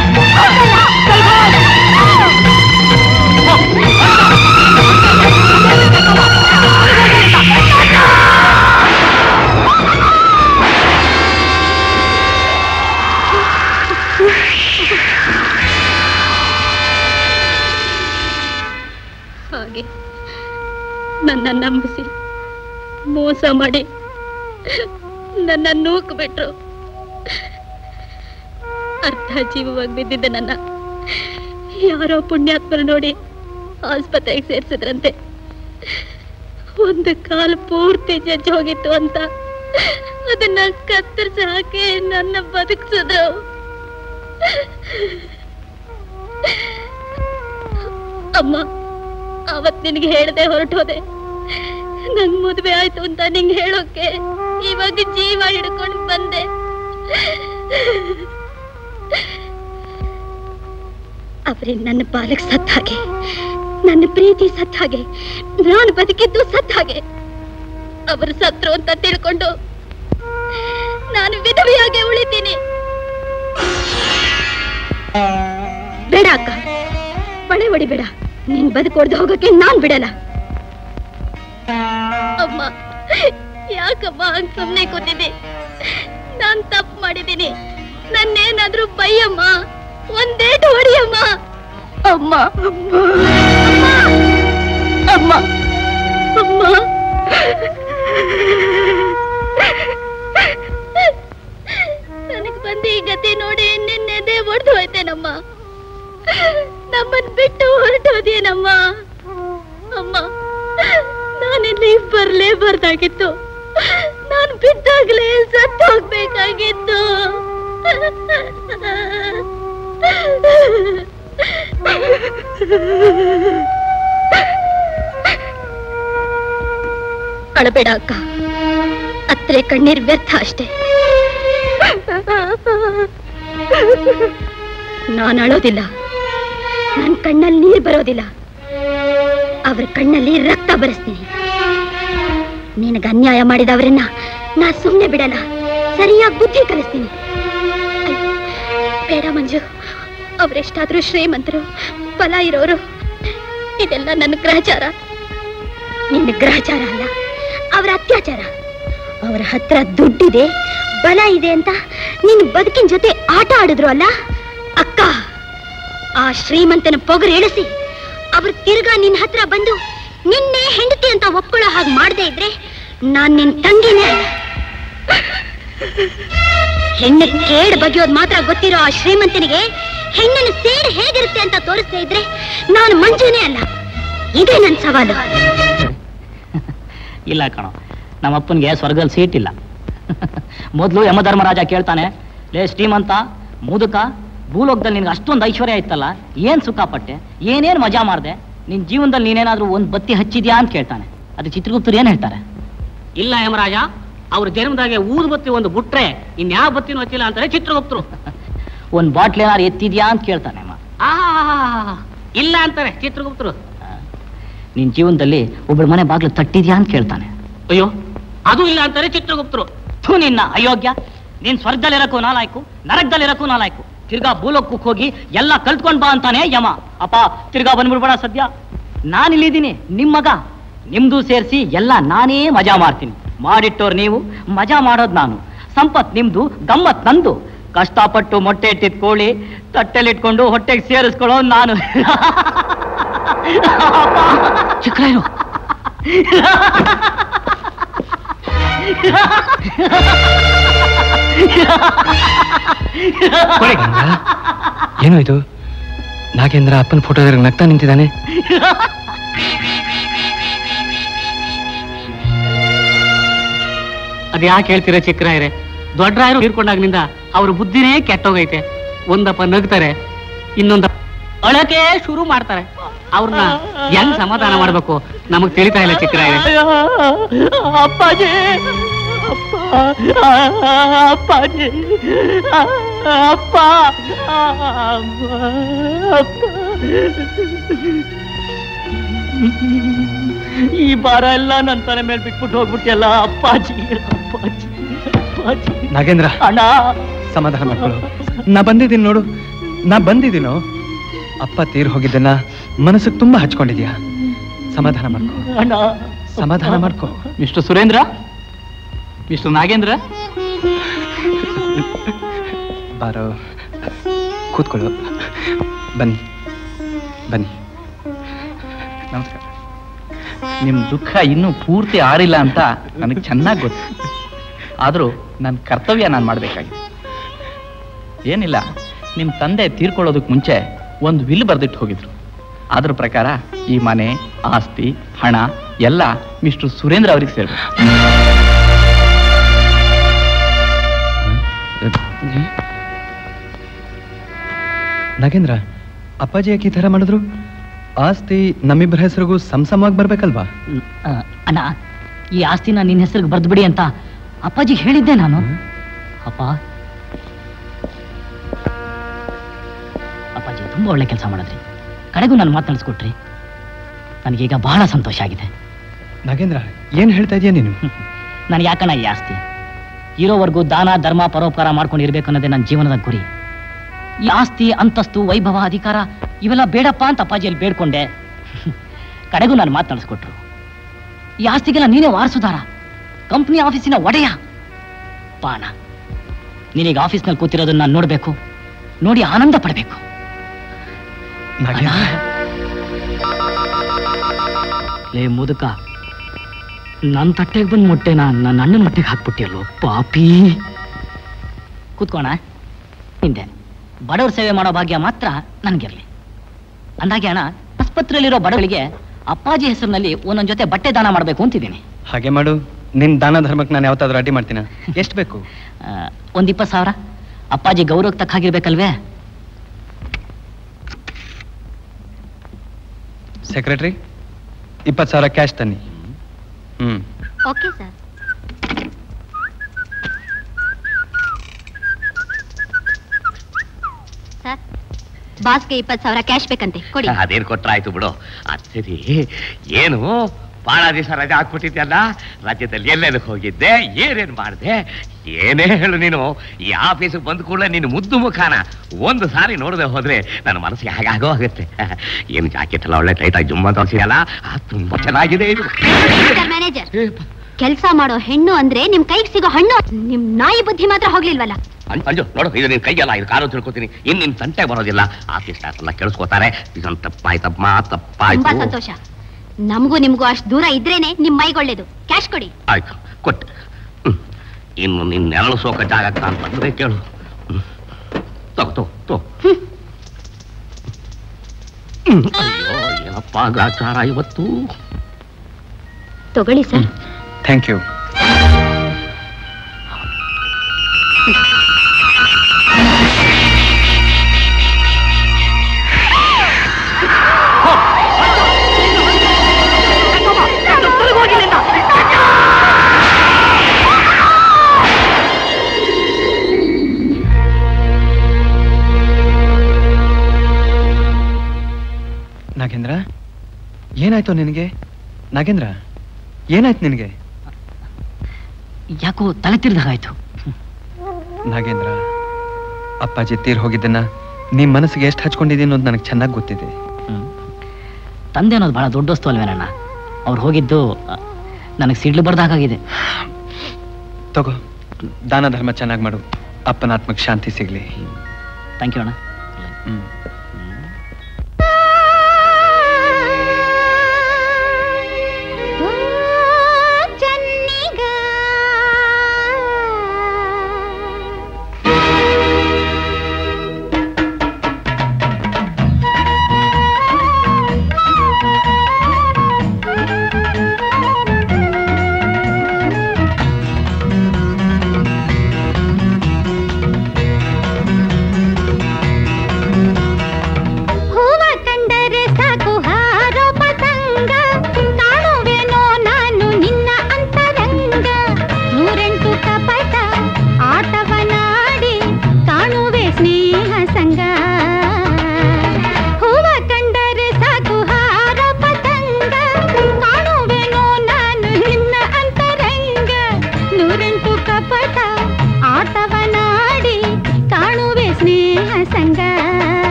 ಹಾಗೆ ನನ್ನ ನಂಬಿಸಿ ಮೋಸ ಮಾಡಿ ನನ್ನ ನೂಕ್ ಬಿಟ್ರು ಅರ್ಧ ಜೀವವಾಗಿ ಬಿದ್ದಿದ್ದ ನನ್ನ ಯಾರೋ ಪುಣ್ಯಾತ್ಮರು ನೋಡಿ ಆಸ್ಪತ್ರೆಗೆ ಸೇರ್ಸಿದ್ರಂತೆ ಒಂದು ಕಾಲು ಪೂರ್ತಿ ಜಜ್ಜಿ ಹೋಗಿತ್ತು ಅಂತ ಅದನ್ನ ಕತ್ತರಿಸಿ ಹಾಕಿ ನನ್ನ ಬದುಕಿಸಿದ್ರು ಅಮ್ಮ ಅವತ್ ನಿನ್ಗೆ ಹೇಳ್ದೆ ಹೊರಟೋದೆ ನನ್ ಮದ್ವೆ ಆಯ್ತು ಅಂತ ನಿಂಗೆ ಹೇಳೋಕೆ ಇವಾಗ ಜೀವ ಹಿಡ್ಕೊಂಡು ಬಂದೆ ಅವ್ರೆ ನನ್ನ ಬಾಲಕ್ ಸತ್ತ ಹಾಗೆ ನನ್ನ ಪ್ರೀತಿ ಸತ್ತ ಹಾಗೆ ನಾನು ಬದುಕಿದ್ದು ಸತ್ತ ಹಾಗೆ ಅವರು ಸತ್ರು ಅಂತ ತಿಳ್ಕೊಂಡು ನಾನು ವಿಧವೆಯಾಗೆ ಉಳಿತೀನಿ ಬೇಡ ಅಕ್ಕ ಬಳೆ ಹೊಡಿಬೇಡ ನೀನ್ ಬದುಕೊಡ್ದು ಹೋಗಕ್ಕೆ ನಾನ್ ಬಿಡಲ್ಲ ಅಮ್ಮ ಯಾಕಮ್ಮ ಹಂಗ್ ಸುಮ್ನೆ ಕೂತಿದ್ದೆ ನಾನ್ ತಪ್ಪು ಮಾಡಿದ್ದೀನಿ ನನ್ನೇನಾದ್ರೂ ಬೈಯಮ್ಮ ಒಂದೇಟು ಹೊಡಿಯಮ್ಮ ಅಮ್ಮ ಅಮ್ಮ ಅಮ್ಮ ಅಮ್ಮ ಅಮ್ಮ ನನಗ್ ಬಂದ ಈ ಗತಿ ನೋಡಿ ನಿನ್ನೆದೆ ಒಡ್ದು ಹೋಯ್ತೇನಮ್ಮ ನಮ್ಮನ್ ಬಿಟ್ಟು ಹೊರಟೋದೇನಮ್ಮ ಅಮ್ಮ ನಾನಿಲ್ಲಿ ಬರ್ಲೇಬಾರ್ದಾಗಿತ್ತು ನಾನ್ ಬಿದ್ದಾಗ್ಲೇ ಸತ್ತು ಹೋಗ್ಬೇಕಾಗಿತ್ತು ಅಳಬೇಡ ಅಕ್ಕ ಅತ್ರೆ ಕಣ್ಣೀರ್ ವ್ಯರ್ಥ ಅಷ್ಟೇ ನಾನು ಅಳೋದಿಲ್ಲ ನನ್ ಕಣ್ಣಲ್ಲಿ ನೀರ್ ಬರೋದಿಲ್ಲ ಅವ್ರ ಕಣ್ಣಲ್ಲಿ ರಕ್ತ ಬರೆಸ್ತೀನಿ ನಿನಗ ಅನ್ಯಾಯ ಮಾಡಿದವರನ್ನ ನಾ ಸುಮ್ಮನೆ ಬಿಡಲ್ಲ ಸರಿಯಾಗಿ ಬುದ್ಧಿ ಕಲಿಸ್ತೀನಿ ಅಯ್ಯೋ, ಬೇಡ ಮಂಜು ಅವರೆಷ್ಟಾದ್ರೂ ಶ್ರೀಮಂತರು ಫಲ ಇರೋರು ಇದೆಲ್ಲ ನನ್ನ ಗ್ರಹಚಾರ ನಿನ್ನ ಗ್ರಹಚಾರ ಅಲ್ಲ ಅವರ ಅತ್ಯಾಚಾರ ಅವರ ಹತ್ರ ದುಡ್ಡಿದೆ ಬಲ ಇದೆ ಅಂತ ನಿನ್ನ ಬದುಕಿನ ಜೊತೆ ಆಟ ಆಡಿದ್ರು ಅಲ್ಲ ಅಕ್ಕ ಆ ಶ್ರೀಮಂತನ ಪೊಗರು ಇಳಿಸಿ ಅವ್ರು ತಿರ್ಗಾ ನಿನ್ನ ಹತ್ರ ಬಂದು ನಿನ್ನೆ ಹೆಂಡತಿ ಅಂತ ಒಪ್ಕೊಳ್ಳೋ ಹಾಗೆ ಮಾಡದೇ ಇದ್ರೆ ನಾನ್ ನಿನ್ ತಂಗಿನೇ ಅಲ್ಲ ಹೆಣ್ಣು ಕೇಡ್ ಬಗೆಯೋದ್ ಮಾತ್ರ ಗೊತ್ತಿರೋ ಆ ಶ್ರೀಮಂತನಿಗೆ ಹೆಣ್ಣಿನ ಸೇಡ್ ಹೇಗಿರುತ್ತೆ ಅಂತ ತೋರಿಸ್ತಾ ಇದ್ರೆ ನಾನು ಮಂಜುನೇ ಅಲ್ಲ ಇದೇ ನನ್ ಸವಾಲು ಇಲ್ಲ ಕಣೋ ನಮ್ಮ ಅಪ್ಪನಿಗೆ ಸ್ವರ್ಗದಲ್ಲಿ ಸೀಟ್ ಇಲ್ಲ ಮೊದಲು ಯಮಧರ್ಮರಾಜ ಕೇಳ್ತಾನೆ ಲೇ ಶ್ರೀಮಂತ ಮುದುಕ ಭೂಲೋಕದಲ್ಲಿ ನಿನ್ಗೆ ಅಷ್ಟೊಂದು ಐಶ್ವರ್ಯ ಇತ್ತಲ್ಲ ಏನ್ ಸುಖ ಪಟ್ಟೆ ಏನೇನ್ ಮಜಾ ಮಾಡ್ದೆ ನಿನ್ ಜೀವನದಲ್ಲಿ ನೀನೇನಾದ್ರೂ ಒಂದ್ ಬತ್ತಿ ಹಚ್ಚಿದ್ಯಾ ಅಂತ ಕೇಳ್ತಾನೆ ಅದು ಚಿತ್ರಗುಪ್ತರು ಏನ್ ಹೇಳ್ತಾರೆ ಇಲ್ಲ ಯಮರಾಜ ಅವ್ರ ಜನ್ಮದಾಗೆ ಊದ್ ಬತ್ತಿ ಒಂದು ಬುಟ್ರೆ ಇನ್ಯಾವ ಬತ್ತಿನೂ ಹಚ್ಚಿಲ್ಲ ಅಂತಾರೆ ಚಿತ್ರಗುಪ್ತರು ಒಂದ್ ಬಾಟ್ಲ್ ಏನಾರು ಎತ್ತಿದ್ಯಾ ಅಂತ ಕೇಳ್ತಾನೆ ಅಮ್ಮ. ಆ ಇಲ್ಲ ಅಂತಾರೆ ಚಿತ್ರಗುಪ್ತರು ನಿನ್ ಜೀವನದಲ್ಲಿ ಒಬ್ಬಳ ಮನೆ ಬಾಗ್ಲು ತಟ್ಟಿದ್ಯಾ ಅಂತ ಕೇಳ್ತಾನೆ ಅಯ್ಯೋ ಅದು ಇಲ್ಲ ಅಂತಾರೆ ಚಿತ್ರಗುಪ್ತರು ಥು ನಿನ್ನ ಅಯೋಗ್ಯ ನೀನ್ ಸ್ವರ್ಗದಲ್ಲಿರಕ್ಕೂ ನಾಲಾಯ್ಕು ನರಕದಲ್ಲಿರಕ್ಕೂ ನಾಲಾಯ್ಕು ತಿರ್ಗಾ ಭೂಲೋಕಕ್ಕೆ ಹೋಗಿ ಎಲ್ಲ ಕಲ್ತ್ಕೊಂಡ್ ಬಾ ಅಂತಾನೆ ಯಮ ಅಪ್ಪ ತಿರ್ಗಾ ಬಂದ್ಬಿಡ್ಬೇಡ ಸದ್ಯ ನಾನಿಲ್ಲಿದ್ದೀನಿ ನಿಮ್ ಮಗ ನಿಮ್ದು ಸೇರಿಸಿ ಎಲ್ಲ ನಾನೇ ಮಜಾ ಮಾಡ್ತೀನಿ ಮಾಡಿಟ್ಟೋರ್ ನೀವು ಮಜಾ ಮಾಡೋದ್ ನಾನು ಸಂಪತ್ ನಿಮ್ದು ಗಮ್ಮತ್ ನಂದು ಕಷ್ಟಪಟ್ಟು ಮೊಟ್ಟೆ ಇಟ್ಟಿದ್ ಕೋಳಿ ತಟ್ಟೆಲಿಟ್ಕೊಂಡು ಹೊಟ್ಟೆಗೆ ಸೇರಿಸ್ಕೊಳ್ಳೋ ನಾನು ಚಿಕ್ಕರಾಯರು ಏನು ಇದು ನಾಗೇಂದ್ರ ಅಪ್ಪನ ಫೋಟೋ ನಗ್ತಾ ನಿಂತಿದ್ದಾನೆ ಅದ್ಯಾಕೆ ಹೇಳ್ತೀರಾ ಚಿಕ್ಕರಾಯರೆ ದೊಡ್ಡರಾಯರು ತೀರ್ಕೊಂಡಾಗ್ನಿಂದ ಅವ್ರ ಬುದ್ಧಿನೇ ಕೆಟ್ಟೋಗೈತೆ ಒಂದಪ್ಪ ನಗ್ತಾರೆ ಇನ್ನೊಂದ ಅಳಕೆ ಶುರು ಮಾಡ್ತಾರೆ ಅವ್ರನ್ನ ಹೆಂಗ್ ಸಮಾಧಾನ ಮಾಡ್ಬೇಕು ನಮಗ್ ತಿಳಿತಾ ಇಲ್ಲ ಚಿಕ್ಕರಾಯರೆ ಅಪ್ಪಾಜಿ ಅಪ್ಪಾಜಿ ಅಪ್ಪ ಈ ಭಾರ ಎಲ್ಲ ನನ್ನ ತಲೆ ಮೇಲೆ ಬಿಟ್ಬಿಟ್ಟು ಹೋಗ್ಬಿಟ್ಟಿಯಲ್ಲ ಅಪ್ಪಾಜಿ ಅಪ್ಪಾಜಿ ಅಪ್ಪಾಜಿ ನಾಗೇಂದ್ರ ಅಣ್ಣ ಸಮಾಧಾನ ಮಾಡ್ಕೊಳ್ಳು ನಾ ಬಂದಿದ್ದೀನಿ ನೋಡು ನಾ ಬಂದಿದ್ದೀನೋ ಅಪ್ಪ ತೀರ್ ಹೋಗಿದ್ದನ್ನ ಮನಸ್ಸಿಗೆ ತುಂಬಾ ಹಚ್ಕೊಂಡಿದ್ಯಾ ಸಮಾಧಾನ ಮಾಡ್ಕೊ ಅಣ್ಣ ಸಮಾಧಾನ ಮಾಡ್ಕೊ ಮಿಸ್ಟರ್ ಸುರೇಂದ್ರ ಮಿಸ್ಟರ್ ನಾಗೇಂದ್ರ ಬಾರೋ ಕೂತ್ಕೊಳ್ಳು ಬನ್ನಿ ಬನ್ನಿ ನಮಸ್ಕಾರ ನಿಮ್ ದುಃಖ ಇನ್ನೂ ಪೂರ್ತಿ ಆರಿಲ್ಲ ಅಂತ ನನಗೆ ಚೆನ್ನಾಗಿ ಗೊತ್ತು ಆದರೂ ನನ್ನ ಕರ್ತವ್ಯ ನಾನು ಮಾಡಬೇಕಾಗಿದೆ ಏನಿಲ್ಲ ನಿಮ್ಮ ತಂದೆ ತೀರ್ಕೊಳ್ಳೋದಕ್ಕೆ ಮುಂಚೆ ಒಂದು ವಿಲ್ ಬರೆದಿಟ್ಟು ಹೋಗಿದ್ರು ಅದ್ರ ಪ್ರಕಾರ ಈ ಮನೆ ಆಸ್ತಿ ಹಣ ಎಲ್ಲ ಮಿಸ್ಟರ್ ಸುರೇಂದ್ರ ಅವ್ರಿಗೆ ಸೇರ್ಬೇಕು ನಾಗೇಂದ್ರ ಅಪ್ಪಾಜಿ ಯಾಕೆ ಈ ಥರ ಮಾಡಿದ್ರು ಆಸ್ತಿ ನಮ್ಮಿಬ್ಬರ ಹೆಸರಿಗೂ ಸಮಸಮವಾಗಿ ಬರ್ಬೇಕಲ್ವಾ ಆ, ಅಣ್ಣ ಈ ಆಸ್ತಿನ ನಿನ್ನ ಹೆಸರಿಗೆ ಬರ್ದ್ಬಿಡಿ ಅಂತ ಅಪ್ಪಾಜಿಗೆ ಹೇಳಿದ್ದೆ ನಾನು ಅಪ್ಪ ಅಪ್ಪಾಜಿ ತುಂಬಾ ಒಳ್ಳೆ ಕೆಲಸ ಮಾಡಿದ್ರಿ ಕಡೆಗೂ ನಾನು ಮಾತನಾಡಿಸ್ಕೊಟ್ರಿ ನನಗೀಗ ಬಹಳ ಸಂತೋಷ ಆಗಿದೆ ನಾಗೇಂದ್ರ ಏನ್ ಹೇಳ್ತಾ ಇದೀಯ ನೀನು ನಾನು ಯಾಕಣ್ಣ ಈ ಆಸ್ತಿ ಇರೋವರೆಗೂ ದಾನ ಧರ್ಮ ಪರೋಪಕಾರ ಮಾಡ್ಕೊಂಡು ಇರ್ಬೇಕು ಅನ್ನೋದೇ ನನ್ನ ಜೀವನದ ಗುರಿ ಈ ಆಸ್ತಿ ಅಂತಸ್ತು ವೈಭವ ಅಧಿಕಾರ ಇವೆಲ್ಲ ಬೇಡಪ್ಪ ಅಂತ ಅಪ್ಪಾಜಿಯಲ್ಲಿ ಬೇಡ್ಕೊಂಡೆ ಕಡೆಗೂ ನಾನು ಮಾತನಾಡಿಸ್ಕೊಟ್ರು ಈ ಆಸ್ತಿಗೆಲ್ಲ ನೀನೇ ವಾರಸುದಾರ ಕಂಪ್ನಿ ಆಫೀಸಿನ ಒಡೆಯ ಪಾಣ ನೀನೀಗ ಆಫೀಸ್ನಲ್ಲಿ ಕೂತಿರೋದನ್ನ ನಾನು ನೋಡ್ಬೇಕು ನೋಡಿ ಆನಂದ ಪಡಬೇಕು ಲೇ ಮುದುಕ ನನ್ನ ತಟ್ಟೆಗೆ ಬಂದು ಮೊಟ್ಟೆನ ನನ್ನ ಅಣ್ಣನ ಹೊಟ್ಟೆಗೆ ಹಾಕ್ಬಿಟ್ಟಿಯಲ್ಲೋ ಪಾಪಿ ಕೂತ್ಕೋಣ ಹಿಂದೆ ಬಡವ್ರ ಸೇವೆ ಮಾಡೋ ಭಾಗ್ಯ ಮಾತ್ರ ನನಗಿರಲಿ ಅಂದಾಗೆ ಅಣ್ಣ ಆಸ್ಪತ್ರೆಯಲ್ಲಿರೋ ಬಡವರಿಗೆ ಅಪ್ಪಾಜಿ ಹೆಸರಿನಲ್ಲಿ ಒಂದೊಂದ್ ಜೊತೆ ಬಟ್ಟೆ ದಾನ ಮಾಡಬೇಕು ಅಂತಿದ್ದೀನಿ ಹಾಗೆ ಮಾಡು ನಿನ್ ದಾನ ಧರ್ಮಕ್ಕೆ ನಾನು ಯಾವತ್ತಾದ್ರೂ ಅಡ್ಡಿ ಮಾಡ್ತೀನ ಎಷ್ಟು ಬೇಕು ಆ, ಒಂದ್ ಇಪ್ಪತ್ತು ಸಾವಿರ ಅಪ್ಪಾಜಿ ಗೌರವಕ್ಕೆ ತಕ್ಕ ಹಾಗಿರ್ಬೇಕಲ್ವೇ ಸೆಕ್ರೆಟರಿ ಇಪ್ಪತ್ತು ಸಾವಿರ ಕ್ಯಾಶ್ ತನ್ನಿ ಹ್ಮ್ ಓಕೆ ಸರ್ ಸರ್ ಬಾಸ್ಗೆ ಇಪ್ಪತ್ತು ಸಾವಿರ ಕ್ಯಾಶ್ ಬೇಕಂತೆ ಕೊಡಿ ಅದೇನ್ ಕೊಟ್ರ ಆಯ್ತು ಬಿಡು ಅದ್ ಸರಿ ಏನು ಬಹಳ ದಿವಸ ರಜೆ ಹಾಕ್ಬಿಟ್ಟಿದ್ಯಲ್ಲ ರಾಜ್ಯದಲ್ಲಿ ಎಲ್ಲೆಲ್ಲಕ್ಕೆ ಹೋಗಿದ್ದೆ ಏನೇನ್ ಮಾಡಿದೆ ಏನೇ ಹೇಳು ನೀನು ಈ ಆಫೀಸಿಗೆ ಬಂದ ಕೂಡಲೇ ನಿನ್ನ ಮುದ್ದು ಮುಖಾನ ಒಂದು ಸಾರಿ ನೋಡದೆ ಹೋದ್ರೆ ನನ್ನ ಮನಸ್ಸಿಗೆ ಹಾಗಾಗೋ ಆಗುತ್ತೆ ಏನು ಜಾಕೆಟ್ ಎಲ್ಲ ಒಳ್ಳೆ ಟೈಟಾಗಿ ಜುಮ್ಮ ತೋರಿಸಿದಲ್ಲ ತುಂಬಾ ಚೆನ್ನಾಗಿದೆ ಇದು ಮ್ಯಾನೇಜರ್ ಕೆಲಸ ಮಾಡೋ ಹೆಣ್ಣು ಅಂದ್ರೆ ನಿಮ್ ಕೈಗೆ ಸಿಗೋ ಹಣ್ಣು ನಿಮ್ ನಾಯಿ ಬುದ್ಧಿ ಮಾತ್ರ ಹೋಗ್ಲಿಲ್ವಲ್ಲ ಅಂ- ಅಂಜು ನೋಡು ಇದು ನಿನ್ ಕೈಯಲ್ಲ ಇದು ಕಾರು ತಿಳ್ಕೊತೀನಿ ಇನ್ ನಿನ್ ತಂಟೆ ಬರೋದಿಲ್ಲ ಆಫೀಸ್ ಸ್ಟಾಫ್ ಎಲ್ಲ ಕೇಳಿಸ್ಕೋತಾರೆ ಇದೊಂದು ತಪ್ಪಾಯ್ತಮ್ಮ ತುಂಬಾ ತಪ್ಪಾಯ್ತು ಸಂತೋಷ ನಮಗೂ ನಿಮ್ಗೂ ಅಷ್ಟು ದೂರ ಇದ್ರೇನೆ ನಿಮ್ ಮೈಗೊಳ್ಳೇದು ಕ್ಯಾಶ್ ಕೊಡಿ ಆಯ್ತು ಕೊಟ್ಟೆ ಹ್ಮ್. ಇನ್ನು ನಿನ್ನ ನೆರಳು ಸೋಕ ಜಾಗಕ್ಕೆ ನಾನು ಬಂದ್ರೆ ಕೇಳು ಹ್ಮ್. ತಗೋ ತಗೋ ತಗೋ ಹ್ಮ್. ಅಯ್ಯೋ ಏನಪ್ಪ ಗಾಚಾರ ಇವತ್ತು ತಗೊಳ್ಳಿ ಸರ್ ಥ್ಯಾಂಕ್ ಯು ನಾಗೇಂದ್ರ ಏನಾಯ್ತು ನಿನಗೆ ನಾಗೇಂದ್ರ ಏನಾಯ್ತು ನಿನಗೆ ಯಾಕೋ ತಲೆ ತಿರ್ದಾಗಾಯ್ತು ನಾಗೇಂದ್ರ ಅಪ್ಪಾಜಿ ತೀರ್ ಹೋಗಿದ್ದನ್ನ ನಿಮ್ ಮನಸ್ಸಿಗೆ ಎಷ್ಟು ಹಚ್ಕೊಂಡಿದ್ದೀನಿ ಅನ್ನೋದು ನನಗೆ ಚೆನ್ನಾಗಿ ಗೊತ್ತಿದೆ ತಂದೆ ಅನ್ನೋದು ಬಹಳ ದೊಡ್ಡ ವಸ್ತು ಅಲ್ವೇನಣ್ಣ ಅವ್ರು ಹೋಗಿದ್ದು ನನಗೆ ಸಿಡ್ಲು ಬರ್ದಾಗಿದೆ ತಗೋ ದಾನ ಧರ್ಮ ಚೆನ್ನಾಗಿ ಮಾಡು ಅಪ್ಪನ ಆತ್ಮಕ್ಕೆ ಶಾಂತಿ ಸಿಗ್ಲಿ ಥ್ಯಾಂಕ್ ಯು ಅಣ್ಣ ಹ್ಮ್ ಆ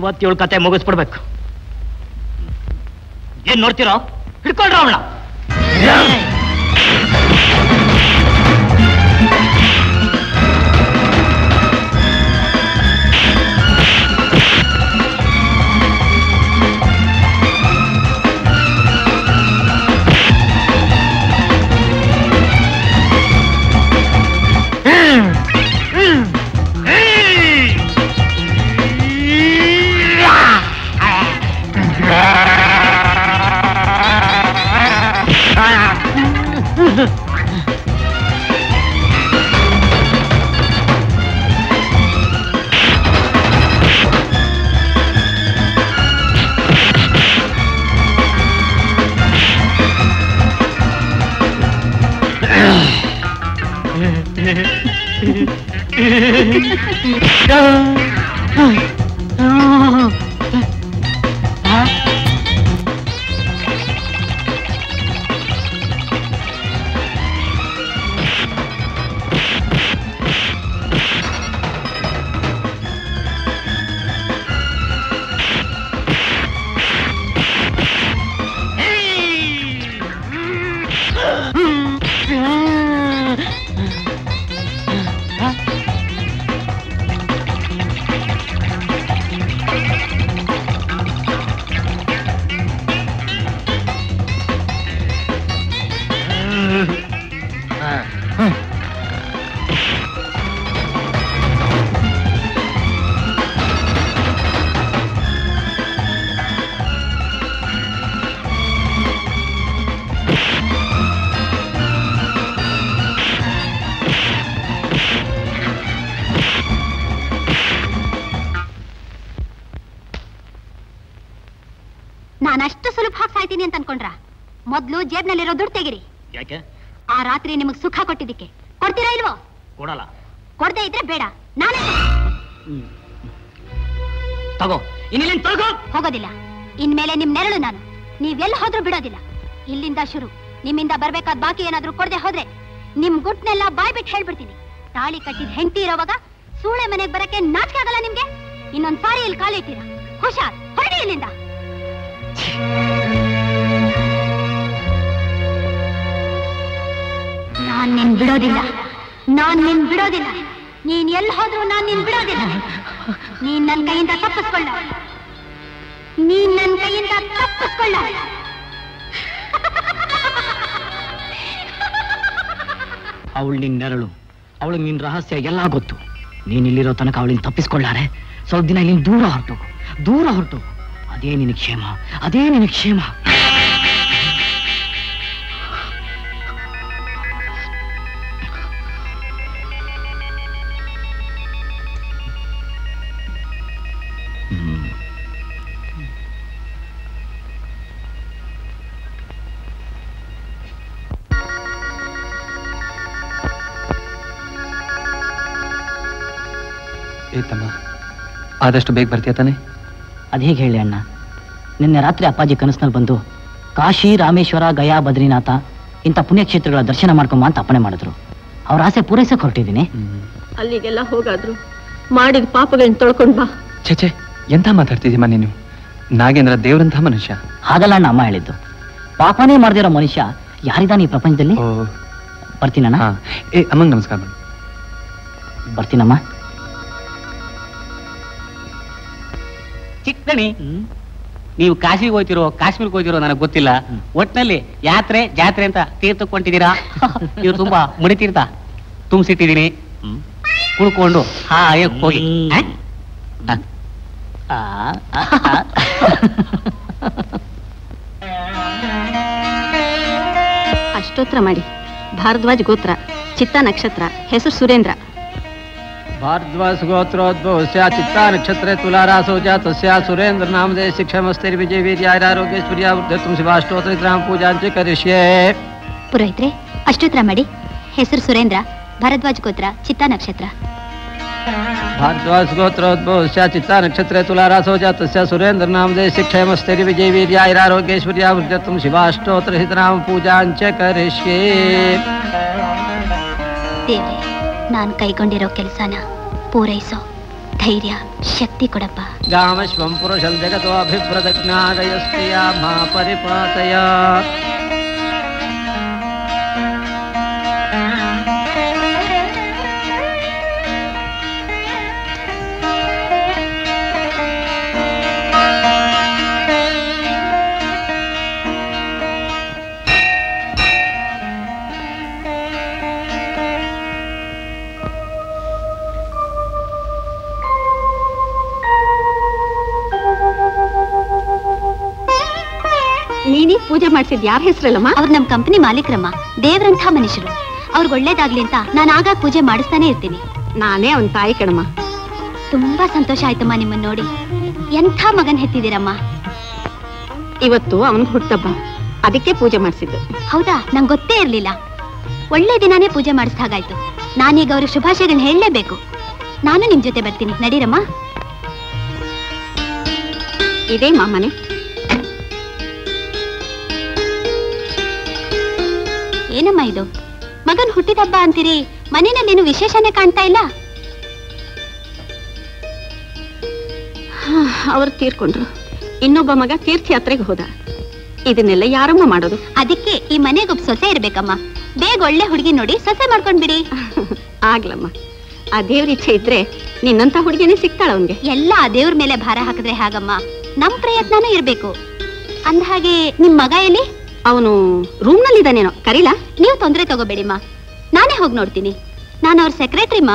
ಇವತ್ತು ಇವಳು ಕತೆ ಮುಗಿಸ್ಬಿಡ್ಬೇಕು ಏನ್ ನೋಡ್ತೀರೋ ಹಿಡ್ಕೊಳ್ರ ಅವಳ ನಾನಷ್ಟು ಸುಲಭವಾಗಿ ಸಾಯ್ತೀನಿ ಅಂತ ಅನ್ಕೊಂಡ್ರ ಮೊದ್ಲು ಜೇಬ್ನಲ್ಲಿರೋ ದುಡ್ಡು ತೆಗಿರಿ ಯಾಕೆ ಆ ರಾತ್ರಿ ನಿಮಗ್ ಸುಖ ಕೊಟ್ಟಿದ್ದಕ್ಕೆ ಕೊಡ್ತೀರಾ ಇಲ್ವೋ ಕೊಡಲ್ಲ ಕೊಡದೇ ಇದ್ರೆ ಬೇಡ ನಾನೇ ತಗೋ ಇನ್ನಿಲ್ಲಿಂದ ತಗೋ ಹೋಗೋದಿಲ್ಲ ಇನ್ಮೇಲೆ ನಿಮ್ ನೆರಳು ನಾನು ನೀವೆಲ್ಲ ಹೋದ್ರೂ ಬಿಡೋದಿಲ್ಲ ಇಲ್ಲಿಂದ ಶುರು ನಿಮ್ಮಿಂದ ಬರ್ಬೇಕಾದ ಬಾಕಿ ಏನಾದ್ರೂ ಕೊಡದೆ ಹೋದ್ರೆ ನಿಮ್ ಗುಟ್ನೆಲ್ಲ ಬಾಯ್ ಬಿಟ್ಟು ಹೇಳ್ಬಿಡ್ತೀನಿ ತಾಳಿ ಕಟ್ಟಿದ ಹೆಂಡತಿ ಇರೋವಾಗ ಸೂಳೆ ಮನೆಗ್ ಬರಕ್ಕೆ ನಾಚಿಕೆ ಆಗಲ್ಲ ನಿಮ್ಗೆ ಇನ್ನೊಂದ್ ಸಾರಿ ಇಲ್ಲಿ ಕಾಲಿಟ್ಟಿರ ಹುಷಾರ್ ಹೊರಡಿ ಇಲ್ಲಿಂದ ನಾನ್ ನಿನ್ ಬಿಡೋದಿಲ್ಲ ನಾನ್ ನಿನ್ ಬಿಡೋದಿಲ್ಲ ನೀನ್ ಎಲ್ಲಿ ಹೋದ್ರೂ ನಾನ್ ನಿನ್ ಬಿಡೋದಿಲ್ಲ ನೀನ್ ನನ್ ಕೈಯಿಂದ ತಪ್ಪಿಸ್ಕೊಳ್ಳ ನೀನ್ ನನ್ ಕೈಯಿಂದ ತಪ್ಪಿಸ್ಕೊಳ್ಳ ಅವಳು ನಿನ್ ನೆರಳು ಅವಳಿಗೆ ನಿನ್ ರಹಸ್ಯ ಎಲ್ಲ ಗೊತ್ತು ನೀನ್ ಇಲ್ಲಿರೋ ತನಕ ಅವಳಿನ ತಪ್ಪಿಸ್ಕೊಳ್ಳಾರೆ ಸ್ವಲ್ಪ ದಿನ ಇಲ್ಲಿಂದ ದೂರ ಹೊರಟೋಗು ದೂರ ಹೊರಟೋಗು ಅದೇ ನಿನಗೆ ಕ್ಷೇಮ ಅದೇ ನಿನಗೆ ಕ್ಷೇಮ ಏ ತಮ್ಮ ಆದಷ್ಟು ಬೇಗ ಬರ್ತೀಯ ತಾನೆ ಅದ್ ಹೇಗೆ ಹೇಳಿ ಅಣ್ಣ ನಿನ್ನೆ ರಾತ್ರಿ ಅಪ್ಪಾಜಿ ಕನಸಿನಲ್ಲಿ ಬಂದು ಕಾಶಿ ರಾಮೇಶ್ವರ ಗಯಾ ಬದ್ರಿನಾಥ ಇಂಥ ಪುಣ್ಯಕ್ಷೇತ್ರಗಳ ದರ್ಶನ ಮಾಡ್ಕೊಂಬ ಅಂತ ಅಪ್ಪಣೆ ಮಾಡಿದ್ರು ಅವ್ರ ಆಸೆ ಪೂರೈಸಕ್ಕೆ ಹೊರಟಿದ್ದೀನಿ ಅಲ್ಲಿಗೆಲ್ಲ ಹೋಗಾದ್ರು ಮಾಡಿದ ಪಾಪಗಳನ್ನ ತೊಳ್ಕೊಂಡ್ ಬಾ ಛೇ ಛೇ ಎಂತ ಮಾತಾಡ್ತಿದ್ದೀಮ್ಮ ನೀನು ನಾಗೇಂದ್ರ ದೇವ್ರಂಥ ಮನುಷ್ಯ ಹಾಗಲ್ಲ ಅಣ್ಣ ಅಮ್ಮ ಹೇಳಿದ್ದು ಪಾಪನೇ ಮಾಡ್ದಿರೋ ಮನುಷ್ಯ ಯಾರಿದಾನ ಈ ಪ್ರಪಂಚದಲ್ಲಿ ಬರ್ತೀನಣ್ಣ ಏ ಅಮ್ಮಂಗ್ ನಮಸ್ಕಾರ ಮಾಡು. ಬರ್ತೀನಮ್ಮ ಚಿಕ್ಕಣಿ ನೀವು ಕಾಶಿಗೆ ಹೋಗ್ತಿರೋ ಕಾಶ್ಮೀರ್ಗೆ ಹೋಗ್ತಿರೋ ನನಗೆ ಗೊತ್ತಿಲ್ಲ ಒಟ್ನಲ್ಲಿ ಯಾತ್ರೆ ಜಾತ್ರೆ ಅಂತ ತೀರ್ಥಕ್ಕೆ ಇವ್ರು ತುಂಬಾ ಮಡಿ ತೀರ್ಥ ತುಂಬಿಸಿಟ್ಟಿದ್ದೀನಿ ಕುಳ್ಕೊಂಡು ಹಾ ಹೋಗಿ ಆ? ಆ? ಅಷ್ಟೋತ್ರ ಮಾಡಿ ಭಾರದ್ವಾಜ್ ಗೋತ್ರ ಚಿತ್ತ ನಕ್ಷತ್ರ ಹೆಸರು ಸುರೇಂದ್ರ भारद्वाज गोत्रोद्भवस्य चित्ता नक्षत्रे तुलारासो जातस्य सुरेंद्र नामदे शिक्षमस्ते विजय वीर्यारोग्यश्वर्या वृद्धत्वं शिवाष्टोत्तरित्रां पूजां च करिष्ये ಪುರೋಹಿತ್ರೆ ಅಷ್ಟೋತ್ರ ಮಾಡಿ ಹೆಸರು ಸುರೇಂದ್ರ ಭರದ್ವಾಜ್ ಗೋತ್ರ ಚಿತ್ತ ನಕ್ಷತ್ರ भारद्वाज गोत्रोद्भवस्य चित्ता नक्षत्रे तुलारासो जातस्य सुरेंद्र नामदे शिक्षमस्ते विजय वीर्यारोग्यश्वर्या वृद्धत्वं शिवाष्टोत्तरित्रां पूजां च करिष्ये ದೇವ್ರೆ ನಾನ್ ಕೈಗೊಂಡಿರೋ ಕೆಲಸನ ಪೂರೈಸೋ ಧೈರ್ಯ ಶಕ್ತಿ ಕೊಡಪ್ಪ गामश्वं पुरुषं जगतोऽभिप्रदज्ञादयस्त्रिया मा परिपातय ನೀನೇ ಪೂಜೆ ಮಾಡ್ಸಿದ್ ಯಾರ ಹೆಸರಲ್ಲಮ್ಮ ಅವ್ರು ನಮ್ ಕಂಪನಿ ಮಾಲೀಕರಮ್ಮ ದೇವ್ರಂಥ ಮನುಷ್ಯರು ಅವ್ರಿಗೆ ಒಳ್ಳೇದಾಗ್ಲಿ ಅಂತ ನಾನು ಆಗಾಗ ಪೂಜೆ ಮಾಡಿಸ್ತಾನೆ ಇರ್ತೀನಿ ನಾನೇ ಅವನ್ ತಾಯಿ ಕಣಮ್ಮ ತುಂಬಾ ಸಂತೋಷ ಆಯ್ತಮ್ಮ ನಿಮ್ಮನ್ನ ನೋಡಿ ಎಂಥ ಮಗನ್ ಹೆತ್ತಿದ್ದೀರಮ್ಮ ಇವತ್ತು ಅವನ್ ಹುಟ್ಟಬ್ಬ ಅದಕ್ಕೆ ಪೂಜೆ ಮಾಡಿಸಿದ್ದು ಹೌದಾ ನಂಗೆ ಗೊತ್ತೇ ಇರ್ಲಿಲ್ಲ ಒಳ್ಳೆ ದಿನಾನೇ ಪೂಜೆ ಮಾಡಿಸ್ದ ಹಾಗಾಯ್ತು ನಾನೀಗ ಅವ್ರಿಗೆ ಶುಭಾಶಯಗಳನ್ನ ಹೇಳಲೇಬೇಕು ನಾನು ನಿಮ್ ಜೊತೆ ಬರ್ತೀನಿ ನಡೀರಮ್ಮ ಇದೇ ಮಾಮನೆ ಏನಮ್ಮ ಇದು ಮಗನ್ ಹುಟ್ಟಿದಬ್ಬ ಅಂತೀರಿ ಮನೆಯಲ್ಲೇನು ವಿಶೇಷನೇ ಕಾಣ್ತಾ ಇಲ್ಲ ಅವ್ರು ತೀರ್ಕೊಂಡ್ರು ಇನ್ನೊಬ್ಬ ಮಗ ತೀರ್ಥಯಾತ್ರೆಗೆ ಹೋದ ಇದನ್ನೆಲ್ಲ ಯಾರಮ್ಮ ಮಾಡೋದು ಅದಕ್ಕೆ ಈ ಮನೆಗೊಬ್ಬ ಸೊಸೆ ಇರ್ಬೇಕಮ್ಮ ಬೇಗ ಒಳ್ಳೆ ಹುಡುಗಿ ನೋಡಿ ಸೊಸೆ ಮಾಡ್ಕೊಂಡ್ ಬಿಡಿ ಆಗ್ಲಮ್ಮ ಆ ದೇವ್ರ ಇಚ್ಛೆ ಇದ್ರೆ ನಿನ್ನಂತ ಹುಡುಗಿನೇ ಸಿಗ್ತಾಳ ಅವನ್ಗೆ ಎಲ್ಲ ಆ ದೇವ್ರ ಮೇಲೆ ಭಾರ ಹಾಕಿದ್ರೆ ಹಾಗಮ್ಮ ನಮ್ ಪ್ರಯತ್ನನೂ ಇರ್ಬೇಕು ಅಂದ ಹಾಗೆ ನಿಮ್ ಮಗ ಎಲ್ಲಿ ಅವನು ರೂಮ್ ನಲ್ಲಿ ಇದ್ದಾನೇನೋ ಕರೀಲಾ ನೀವು ತೊಂದ್ರೆ ತಗೋಬೇಡಿಮ್ಮ ನಾನೇ ಹೋಗಿ ನೋಡ್ತೀನಿ ನಾನು ಅವ್ರ ಸೆಕ್ರೆಟ್ರಿಮಾ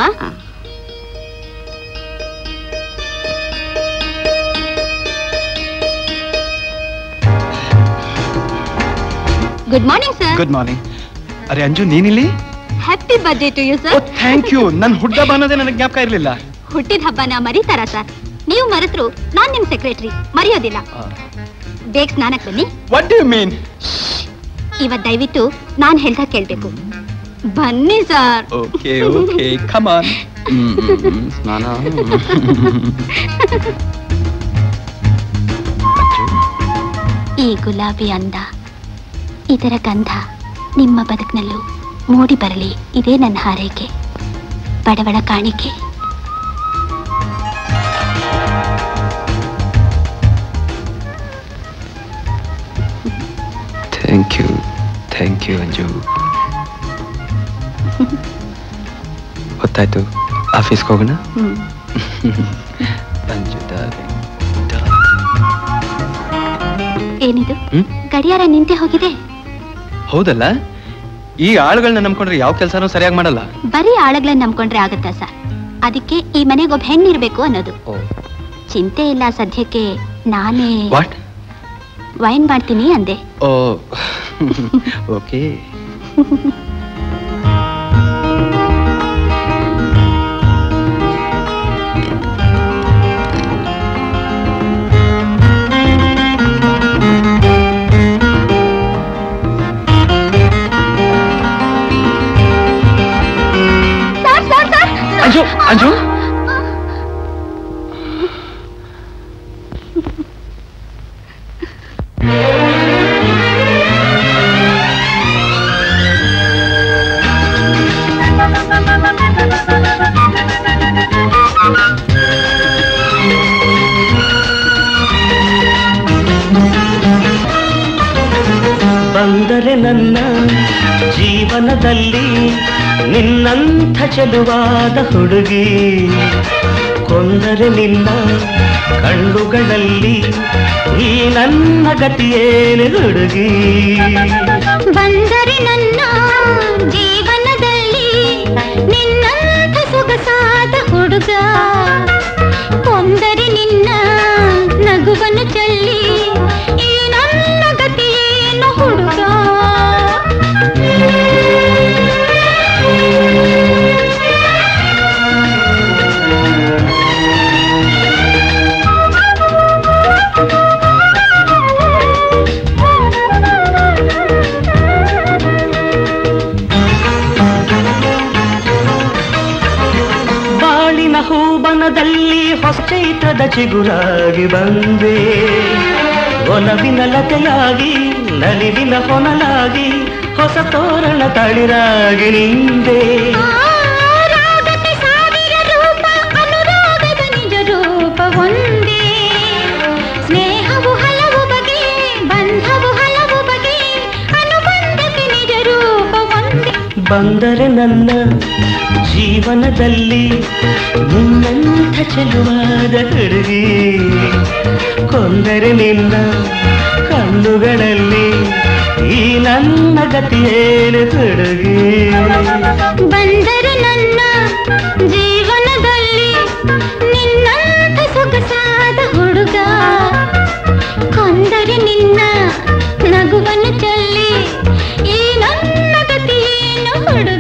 good morning sir good morning ಅರೆ ಅಂಜು ನೀನಿಲ್ಲಿ happy birthday to you sir thank you ನನ್ನ ಹುಡ್ಡ ಅನ್ನೋದೇ ನನಗೆ ಜ್ಞಾಪಕ ಇರಲಿಲ್ಲ ಹುಟ್ಟಿದ ಹಬ್ಬನ ಮರೀತಾರ ಸರ್ ನೀವು ಮರೆತ್ರು ನಾನ್ ನಿಮ್ ಸೆಕ್ರೆಟ್ರಿ ಮರೆಯೋದಿಲ್ಲ ಬೇಗ ಸ್ನಾನಕ್ ಬನ್ನಿ ವಾಟ್ ಯು ಮೀನ್ ಇವತ್ ದಯವಿಟ್ಟು ನಾನ್ ಹೇಳ್ದ ಕೇಳ್ಬೇಕು ಬನ್ನಿ sir okay okay come on ಸ್ನಾನ ಈ ಗುಲಾಬಿ ಅಂದ ಇದರ ಗಂಧ ನಿಮ್ಮ ಬದುಕಿನಲ್ಲೂ ಮೂಡಿ ಬರಲಿ ಇದೇ ನನ್ನ ಹಾರೈಕೆ ಬಡವಳ ಕಾಣಿಕೆ thank you thank you Anju ಗೊತ್ತಾಯ್ತು ಆಫೀಸ್ಗೆ ಹೋಗೋಣ ಅಂಜು darling. ಏನಿದು ಹ್ಮ್? ಗಡಿಯಾರ ನಿಂತೆ ಹೋಗಿದೆ ಹೌದಲ್ಲ ಈ ಆಳುಗಳನ್ನ ನಂಬ್ಕೊಂಡ್ರೆ ಯಾವ ಕೆಲಸನೂ ಸರಿಯಾಗಿ ಮಾಡಲ್ಲ ಬರೀ ಆಳಗಳನ್ನ ನಂಬ್ಕೊಂಡ್ರೆ ಆಗತ್ತಾ ಸರ್ ಅದಕ್ಕೆ ಈ ಮನೆಗೊಬ್ಬ ಹೆಣ್ಣಿರ್ಬೇಕು ಅನ್ನೋದು ಚಿಂತೆ ಇಲ್ಲ ಸದ್ಯಕ್ಕೆ ನಾನೇ ವಾಟ್ ವೈನ್ ಮಾಡ್ತೀನಿ ಅಂದೆ ಓ ಓಕೆ ಅಂಜು ಅಂಜು ಬಂದರೆ ನನ್ನ ಜೀವನದಲ್ಲಿ ನಿನ್ನಂಥ ಚೆಲುವಾದ ಹುಡುಗಿ ಕೊಂದರೆ ನಿನ್ನ ಕಣ್ಣುಗಳಲ್ಲಿ ಈ ನನ್ನ ಗತಿಯೇನು ಹುಡುಗಿ ಬಂದರೆ ನನ್ನ ಜೀವನದಲ್ಲಿ ನಿನ್ನಂಥ ಸೊಗಸಾದ ಹುಡುಗ ಕೊಂದರೆ ನಿನ್ನ ನಗುವನ್ನು ಚೆಲ್ಲಿ ಈ ನನ್ನ ಗತಿಯೇನು ಹುಡುಗ ಬಾಳಿನ ಹೂಬನದಲ್ಲಿ ಹೊಸ ಚೈತ್ರದ ಚಿಗುರಾಗಿ ಬಂದೆ ಒಲವಿನ ಲತೆಯಾಗಿ ನಲಿವಿನ ಹೊನಲಾಗಿ ಹೊಸ ತೋರಣ ತಳಿರಾಗಿ ನಿಂದೆ ರಾಗಕ್ಕೆ ಸಾವಿರ ರೂಪ ಅನುರಾಗದ ಬಂದರೆ ನನ್ನ ಜೀವನದಲ್ಲಿ ನಿನ್ನಂಥ ಚೆಲುವಾದ ಹುಡುಗಿ ಕೊಂದರೆ ನಿನ್ನ ಕಣ್ಣುಗಳಲ್ಲಿ ಈ ನನ್ನ ಗತಿಯೇನು ಹುಡುಗಿ ಬಂದರೆ ನನ್ನ ಜೀವನದಲ್ಲಿ ನಿನ್ನಂಥ ಸೊಗಸಾದ ಹುಡುಗ ಕೊಂದರೆ ನಿನ್ನ ನಗುವನ್ನು ಚೆಲ್ಲಿ ಈ ನನ್ನ ಗತಿಯೇನು ಹುಡುಗ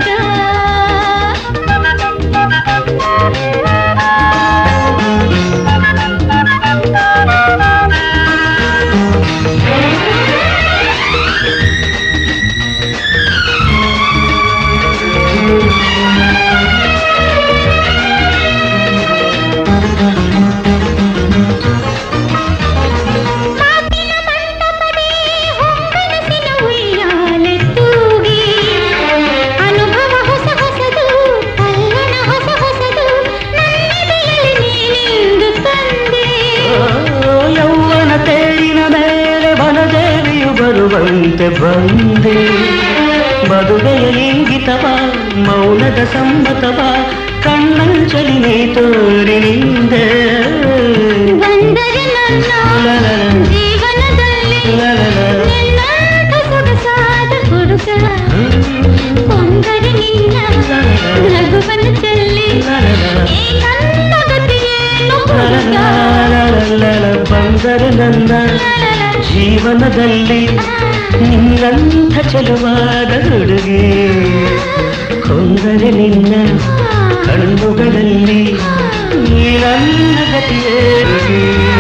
ಕನಸಿನ ಉಯ್ಯಾಲೆ ತೂಗಿ ಅನುಭವ ಹೊಸ ಹೊಸದು ಪಲ್ಲಣ ಹೊಸ ಹೊಸದು ನನ್ನೆದೆಯಲ್ಲಿ ನೀನೆಂದು ತಂದೆ ಓ, ಯೌವನ ತೇರಿನ ಮೇಲೆ ಬನದೇವಿಯು ಬರುವಂತೆ ಬಂದೆ ಮದುವೆಯ ಇಂಗಿತವ ಮೌನದ ಸಮ್ಮತವ ಕಣ್ಣಂಚಲಿ ನೀ ತೋರಿ ನಿಂದೆ ಬಂದರೆ ನನ್ನ ಜೀವನದಲ್ಲಿ ನಿನ್ನಂಥ ಸೊಗಸಾದ ಹುಡುಗ ಕೊಂದರೆ ನಿನ್ನ ನಗುವನ್ನು ಚೆಲ್ಲಿ ಈ ನನ್ನ ಗತಿಯೇನು ಹುಡುಗ ಬಂದರೆ ನನ್ನ ಜೀವನದಲ್ಲಿ ನಿನ್ನಂಥ ಚೆಲುವಾದ ಹುಡುಗಿ ಕೊಂದರೆ ನಿನ್ನ ಕಣ್ಣುಗಳಲ್ಲಿ ಈ ನನ್ನ ಗತಿಯೇರುಗಿ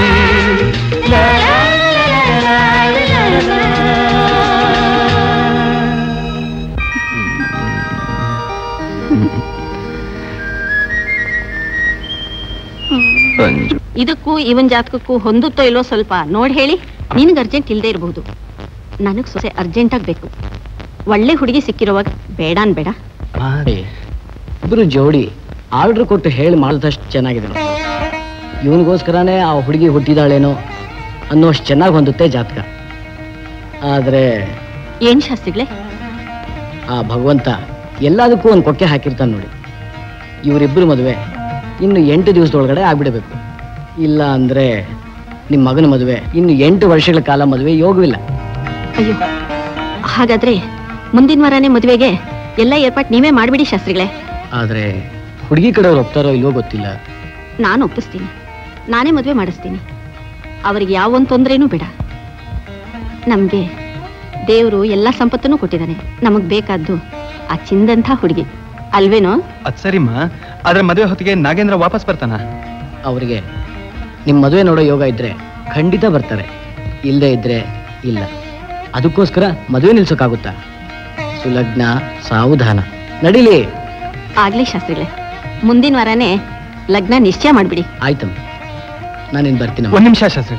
ಇದಕ್ಕೂ ಇವನ್ ಜಾತಕಕ್ಕೂ ಹೊಂದುತ್ತೋ ಇಲ್ಲೋ ಸ್ವಲ್ಪ ನೋಡ್ ಹೇಳಿ ನಿನಗೆ ಅರ್ಜೆಂಟ್ ಇಲ್ಲದೆ ಇರಬಹುದು ನನಗ್ ಸೊಸೆ ಅರ್ಜೆಂಟ್ ಬೇಕು ಒಳ್ಳೆ ಹುಡುಗಿ ಸಿಕ್ಕಿರುವಾಗ ಬೇಡ ಅನ್ಬೇಡ ಇಬ್ರು ಜೋಡಿ ಆರ್ಡರ್ ಕೊಟ್ಟು ಹೇಳಿ ಮಾಡಿದಷ್ಟು ಚೆನ್ನಾಗಿದೆ ನೋಡಿ ಇವನಿಗೋಸ್ಕರನೇ ಆ ಹುಡುಗಿ ಹುಟ್ಟಿದಾಳೇನೋ ಅನ್ನೋಷ್ಟು ಚೆನ್ನಾಗಿ ಹೊಂದುತ್ತೆ ಜಾತಕ ಆದ್ರೆ ಏನ್ ಶಾಸ್ತ್ರಿಗಳೇ ಆ ಭಗವಂತ ಎಲ್ಲದಕ್ಕೂ ಒಂದು ಕೊಕ್ಕೆ ಹಾಕಿರ್ತಾನೆ ನೋಡಿ ಇವರಿಬ್ಬರು ಮದುವೆ ಇನ್ನು ಎಂಟು ದಿವಸದೊಳಗಡೆ ಆಗ್ಬಿಡಬೇಕು ಇಲ್ಲ ಅಂದ್ರೆ ನಿಮ್ಮ ಮಗನ ಮದುವೆ ಇನ್ನು ಎಂಟು ವರ್ಷಗಳ ಕಾಲ ಮದುವೆ ಯೋಗವಿಲ್ಲ ಅಯ್ಯೋ ಹಾಗಾದ್ರೆ ಮುಂದಿನ ವಾರನೇ ಮದುವೆಗೆ ಎಲ್ಲ ಏರ್ಪಾಟ್ ನೀವೇ ಮಾಡ್ಬಿಡಿ ಶಾಸ್ತ್ರಿಗಳೇ ಆದ್ರೆ ಹುಡುಗಿ ಕಡೆಯವ್ರು ಒಪ್ತಾರೋ ಇಲ್ವೋ ಗೊತ್ತಿಲ್ಲ ನಾನು ಒಪ್ಪಿಸ್ತೀನಿ ನಾನೇ ಮದುವೆ ಮಾಡಿಸ್ತೀನಿ ಅವ್ರಿಗೆ ಯಾವೊಂದು ತೊಂದರೆನೂ ಬೇಡ ನಮಗೆ ದೇವರು ಎಲ್ಲ ಸಂಪತ್ತನ್ನು ಕೊಟ್ಟಿದ್ದಾನೆ ನಮಗ್ ಬೇಕಾದ್ದು ಆ ಚಿಂದಂಥ ಹುಡುಗಿ ಅಲ್ವೇನೋ ಅದ್ ಸರಿಮ್ಮ ಆದ್ರೆ ಮದುವೆ ಹೊತ್ತಿಗೆ ನಾಗೇಂದ್ರ ವಾಪಸ್ ಬರ್ತಾನ ಅವರಿಗೆ ನಿಮ್ಮ ಮದುವೆ ನೋಡೋ ಯೋಗ ಇದ್ರೆ ಖಂಡಿತ ಬರ್ತಾರೆ ಇಲ್ಲದೆ ಇದ್ರೆ ಇಲ್ಲ ಅದಕ್ಕೋಸ್ಕರ ಮದುವೆ ನಿಲ್ಸೋಕ್ಕಾಗುತ್ತಾ ಸುಲಗ್ನ ಸಾವಧಾನ ನಡೀಲಿ ಆಗ್ಲಿ ಶಾಸ್ತ್ರಿಗಳೇ ಮುಂದಿನ ವಾರನೇ ಲಗ್ನ ನಿಶ್ಚಯ ಮಾಡ್ಬಿಡಿ ಆಯ್ತಮ್ಮ ನಾನಿನ್ ಬರ್ತೀನಿ ಒಂದ್ ನಿಮಿಷ ಶಾಸ್ತ್ರಿ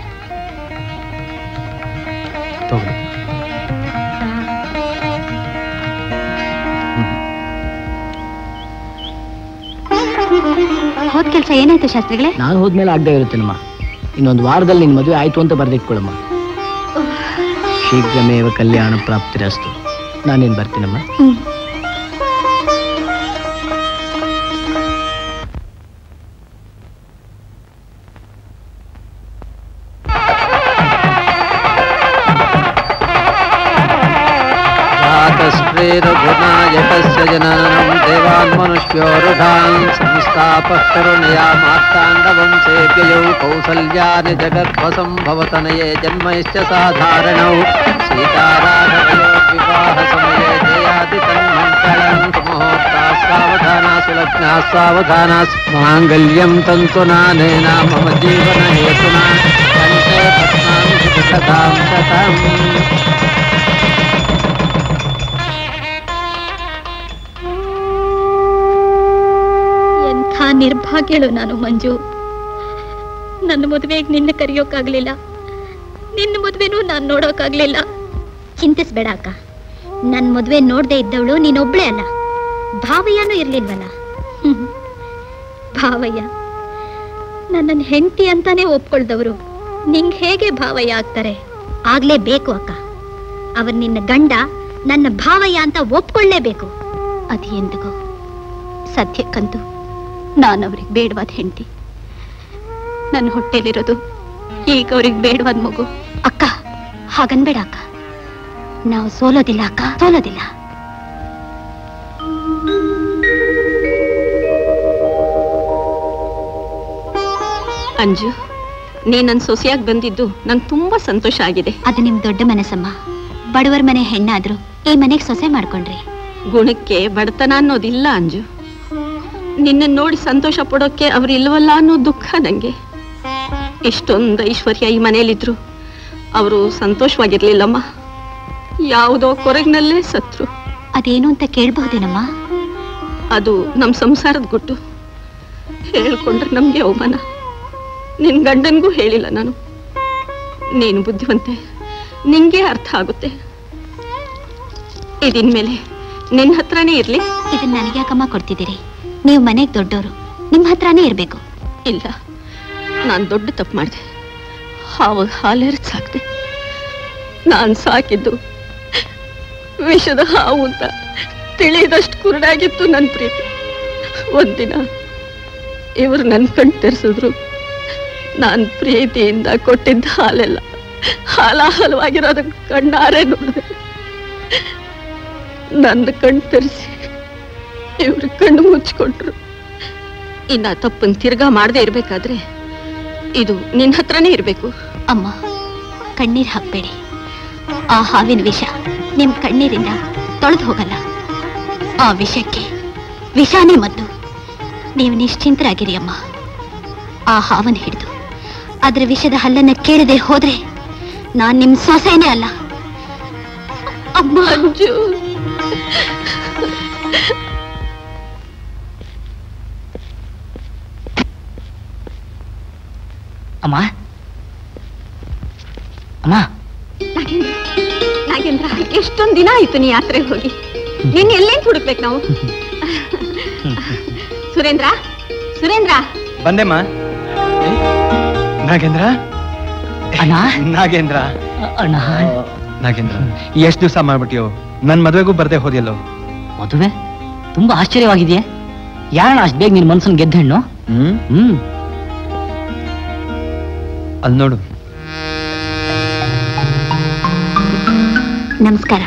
ತಗೊಳ್ಳಿ ಹೋದ್ ಕೆಲ್ಸ ಏನಾಯ್ತು ಶಾಸ್ತ್ರಿಗಳೇ ನಾನು ಹೋದ್ಮೇಲೆ ಆಗದೆ ಇರುತ್ತೇನಮ್ಮ ಇನ್ನೊಂದು ವಾರದಲ್ಲಿ ನಿನ್ ಮದುವೆ ಆಯ್ತು ಅಂತ ಬರ್ದಿಟ್ಕೊಳಮ್ಮ ಶೀಘ್ರಮೇವ ಕಲ್ಯಾಣ ಪ್ರಾಪ್ತಿರಸ್ತು ನಾನೇನ್ ಬರ್ತೀನಮ್ಮ जातस्त्रीरघुनायकस्य जनानं देवान् मनुष्योरुढान् संस्थापः करुणया मार्ताण्डवं सेव्ययौ कौसल्यानि जगद्वसम्भवतनये जन्मैश्च साधारणौ सीताराघवयोर्विवाहसमये जयादितन्मङ्गलं सुमुहूर्ताः सावधाना सुलग्नाः सावधानाः माङ्गल्यं तन्तुनानेन मम जीवनहेतुना कण्ठे पद्मां सुखदां शतम् ಎಂಥ ನಿರ್ಭಾಗ್ಯಳು ನಾನು ಮಂಜು ನನ್ನ ಮದುವೆಗೆ ನಿನ್ನ ಕರೆಯೋಕ್ಕಾಗ್ಲಿಲ್ಲ ನಿನ್ನ ಮದುವೆನೂ ನಾನು ನೋಡೋಕ್ಕಾಗ್ಲಿಲ್ಲ ಚಿಂತಿಸ್ಬೇಡ ಅಕ್ಕ ನನ್ ಮದ್ವೆ ನೋಡ್ದೆ ಇದ್ದವಳು ನೀನೊಬ್ಳೆ ಅಲ್ಲ ಭಾವಯ್ಯನೂ ಇರ್ಲಿಲ್ವಲ್ಲ ಹ್ಮ್. ಭಾವಯ್ಯ ನನ್ನನ್ನು ಹೆಂಡತಿ ಅಂತಾನೆ ಒಪ್ಕೊಳ್ದವ್ರು ನಿಂಗ್ ಹೇಗೆ ಭಾವಯ್ಯ ಆಗ್ತಾರೆ ಆಗ್ಲೇ ಬೇಕು ಅಕ್ಕ ಅವ್ರು ನಿನ್ನ ಗಂಡ ನನ್ನ ಭಾವಯ್ಯ ಅಂತ ಒಪ್ಕೊಳ್ಳೇಬೇಕು ಅದು ಎಂದಿಗೂ ಸದ್ಯಕ್ಕಂತೂ ನಾನು ಅವ್ರಿಗೆ ಬೇಡವಾದ ಹೆಂಡತಿ ನನ್ನ ಹೊಟ್ಟೆಲಿರೋದು ಈಗ ಅವ್ರಿಗೆ ಬೇಡವಾದ ಮಗು ಅಕ್ಕ ಹಾಗನ್ಬೇಡ ಅಕ್ಕ ನಾವು ಸೋಲೋದಿಲ್ಲ ಅಕ್ಕ ಸೋಲೋದಿಲ್ಲ ಅಂಜು ನೀ ನನ್ನ ಸೊಸೆಯಾಗಿ ಬಂದಿದ್ದು ನಂಗೆ ತುಂಬಾ ಸಂತೋಷ ಆಗಿದೆ ಅದು ನಿಮ್ ದೊಡ್ಡ ಮನಸ್ಸಮ್ಮ ಬಡವರ ಮನೆ ಹೆಣ್ಣಾದ್ರು ಈ ಮನೆಗೆ ಸೊಸೆ ಮಾಡ್ಕೊಂಡ್ರಿ ಗುಣಕ್ಕೆ ಬಡತನ ಅನ್ನೋದಿಲ್ಲ ಅಂಜು ನಿನ್ನ ನೋಡಿ ಸಂತೋಷ ಪಡೋಕೆ ಅವ್ರು ಇಲ್ವಲ್ಲ ಅನ್ನೋ ದುಃಖ ನಂಗೆ ಇಷ್ಟೊಂದು ಐಶ್ವರ್ಯ ಈ ಮನೆಯಲ್ಲಿದ್ರು ಅವರು ಸಂತೋಷವಾಗಿರ್ಲಿಲ್ಲಮ್ಮ ಯಾವುದೋ ಕೊರಗಿನಲ್ಲೇ ಸತ್ರು ಅದೇನು ಅಂತ ಕೇಳ್ಬಹುದೇನಮ್ಮ ಅದು ನಮ್ಮ ಸಂಸಾರದ ಗುಟ್ಟು ಹೇಳ್ಕೊಂಡ್ರೆ ನಮ್ಗೆ ಅವಮಾನ ನಿನ್ ಗಂಡನ್ಗೂ ಹೇಳಿಲ್ಲ ನಾನು ನೀನು ಬುದ್ಧಿವಂತೆ ನಿಂಗೆ ಅರ್ಥ ಆಗುತ್ತೆ ಇದಿನ್ಮೇಲೆ ನಿನ್ನ ಹತ್ರನೇ ಇರ್ಲಿ ಇದನ್ನ ನನಗೆ ಯಾಕಮ್ಮ ಕೊಡ್ತಿದ್ದೀರಿ ನೀವು ಮನೆಗೆ ದೊಡ್ಡವರು ನಿಮ್ ಹತ್ರನೇ ಇರ್ಬೇಕು ಇಲ್ಲ ನಾನು ದೊಡ್ಡ ತಪ್ಪು ಮಾಡಿದೆ ಹಾವಾಗ ಹಾಲೆರದು ಸಾಕ್ದೆ ನಾನು ಸಾಕಿದ್ದು ವಿಷದ ಹಾವು ಅಂತ ತಿಳಿದಷ್ಟು ಕುರುಡಾಗಿತ್ತು ನನ್ನ ಪ್ರೀತಿ ಒಂದಿನ ಇವರು ನನ್ನ ಕಣ್ ತೆರೆಸಿದ್ರು ನಾನು ಪ್ರೀತಿಯಿಂದ ಕೊಟ್ಟಿದ್ದ ಹಾಲೆಲ್ಲ ಹಾಲಾಹಲವಾಗಿರೋದಕ್ಕೆ ಕಣ್ಣಾರೆ ನೋಡಿದೆ ನನ್ನ ಕಣ್ ತೆರೆಸಿ ಇವ್ರ ಕಣ್ಣು ಮುಚ್ಕೊಂಡ್ರು ಇನ್ನ ತಪ್ಪನ್ ತಿರ್ಗಾ ಮಾಡದೆ ಇರ್ಬೇಕಾದ್ರೆ ಇದು ನಿನ್ನ ಹತ್ರನೇ ಇರ್ಬೇಕು ಅಮ್ಮ ಕಣ್ಣೀರ್ ಹಾಕ್ಬೇಡಿ ಆ ಹಾವಿನ ವಿಷ ನಿಮ್ ಕಣ್ಣೀರಿಂದ ತೊಳೆದು ಹೋಗಲ್ಲ ಆ ವಿಷಕ್ಕೆ ವಿಷಾನೇ ಮದ್ದು ನೀವು ನಿಶ್ಚಿಂತರಾಗಿರಿ ಅಮ್ಮ ಆ ಹಾವನ್ನ ಹಿಡಿದು ಅದ್ರ ವಿಷದ ಹಲ್ಲನ್ನ ಕೇಳದೆ ಹೋದ್ರೆ ನಾನ್ ನಿಮ್ ಸೊಸೆನೇ ಅಲ್ಲ ಅಮ್ಮ ಅಂಜು ಅಮ್ಮ ಅಮ್ಮ ನಾಗೇಂದ್ರ ಎಷ್ಟೊಂದ್ ದಿನ ಆಯ್ತು ನೀ ಯಾತ್ರೆಗೆ ಹೋಗಿ ನಿನ್ನ ಎಲ್ಲೇನ್ ಹುಡುಕ್ಬೇಕು ನಾವು ಸುರೇಂದ್ರ ಸುರೇಂದ್ರ ಬಂದೆಮ್ಮ ಏ, ನಾಗೇಂದ್ರ ಅಣ್ಣ ನಾಗೇಂದ್ರ ಅಣ್ಣ ನಾಗೇಂದ್ರ ಎಷ್ಟು ದಿವಸ ಮಾಡ್ಬಿಟ್ಟಿಯೋ ನನ್ ಮದ್ವೆಗೂ ಬರ್ದೆ ಹೋದಿಯಲ್ಲೋ ಮದುವೆ ತುಂಬಾ ಆಶ್ಚರ್ಯವಾಗಿದೆಯೇ ಯಾರಣ್ಣ ಅಷ್ಟು ಬೇಗ ನಿನ್ ಮನ್ಸನ್ ಗೆದ್ದ ಹೆಣ್ಣು ಹ್ಮ್ ಹ್ಮ್ ಅಲ್ಲಿ ನೋಡು ನಮಸ್ಕಾರ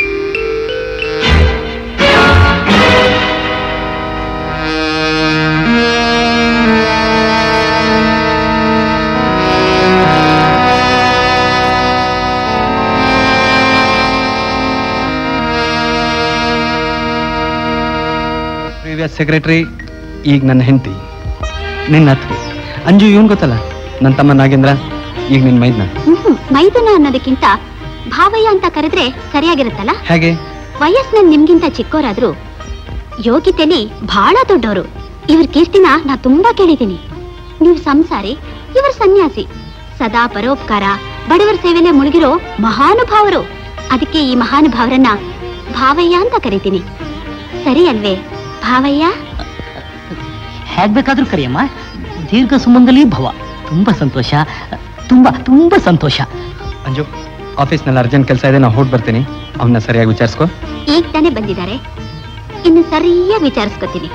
ಪ್ರೀವಿಯಸ್ ಸೆಕ್ರೆಟರಿ ಈಗ ನನ್ನ ಹೆಂಡತಿ ನಿನ್ನ ಹತ್ರಿ ಅಂಜು ಇವನ್ ಗೊತ್ತಲ್ಲ ನನ್ನ ತಮ್ಮ ನಾಗೇಂದ್ರ ಈಗ ನಿನ್ ಮೈದ್ನ ಹ್ಮ್ ಮೈದುನ ಅನ್ನೋದಕ್ಕಿಂತ ಭಾವಯ್ಯ ಅಂತ ಕರೆದ್ರೆ ಸರಿಯಾಗಿರುತ್ತಲ್ಲ ಹೇಗೆ ವಯಸ್ಸಿನಲ್ಲಿ ನಿಮ್ಗಿಂತ ಚಿಕ್ಕೋರಾದ್ರೂ ಯೋಗ್ಯತೆಲಿ ಬಹಳ ದೊಡ್ಡವರು ಇವ್ರ ಕೀರ್ತಿನ ನಾ ತುಂಬಾ ಕೇಳಿದ್ದೀನಿ ನೀವು ಸಂಸಾರಿ ಇವರು ಸನ್ಯಾಸಿ ಸದಾ ಪರೋಪಕಾರ ಬಡವರ ಸೇವೆಲೆ ಮುಳುಗಿರೋ ಮಹಾನುಭಾವರು ಅದಕ್ಕೆ ಈ ಮಹಾನುಭಾವರನ್ನ ಭಾವಯ್ಯ ಅಂತ ಕರಿತೀನಿ ಸರಿ ಅಲ್ವೇ ಭಾವಯ್ಯ ಹೇಗ್ ಬೇಕಾದ್ರೂ ಕರಿಯಮ್ಮ ದೀರ್ಘ ಸುಮಂಗಲಿ ಭವ ತುಂಬಾ ಸಂತೋಷ ತುಂಬಾ ತುಂಬಾ ಸಂತೋಷ ಅಂಜು ಆಫೀಸ್ನಲ್ಲಿ ಅರ್ಜೆಂಟ್ ಕೆಲಸ ಇದೆ ನಾ ಹೊಡ್ ಬರ್ತೀನಿ ಅವನ್ನ ಸರಿಯಾಗಿ ವಿಚಾರಿಸ್ಕೊ ಈಗ ತಾನೇ ಬಂದಿದ್ದಾರೆ ಇನ್ನು ಸರಿಯಾಗಿ ವಿಚಾರಿಸ್ಕೊತೀನಿ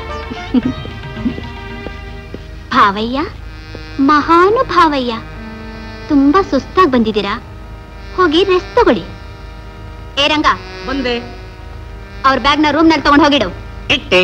ಭಾವಯ್ಯ ಮಹಾನುಭಾವಯ್ಯ ತುಂಬಾ ಸುಸ್ತಾಗಿ ಬಂದಿದ್ದೀರಾ ಹೋಗಿ ರೆಸ್ಟ್ ತಗೊಳ್ಳಿ ಏ ರಂಗ ಬಂದೆ ಅವ್ರ ಬ್ಯಾಗ್ನ ರೂಮ್ನಲ್ಲಿ ತಗೊಂಡು ಹೋಗಿಡು ಇಟ್ಟೆ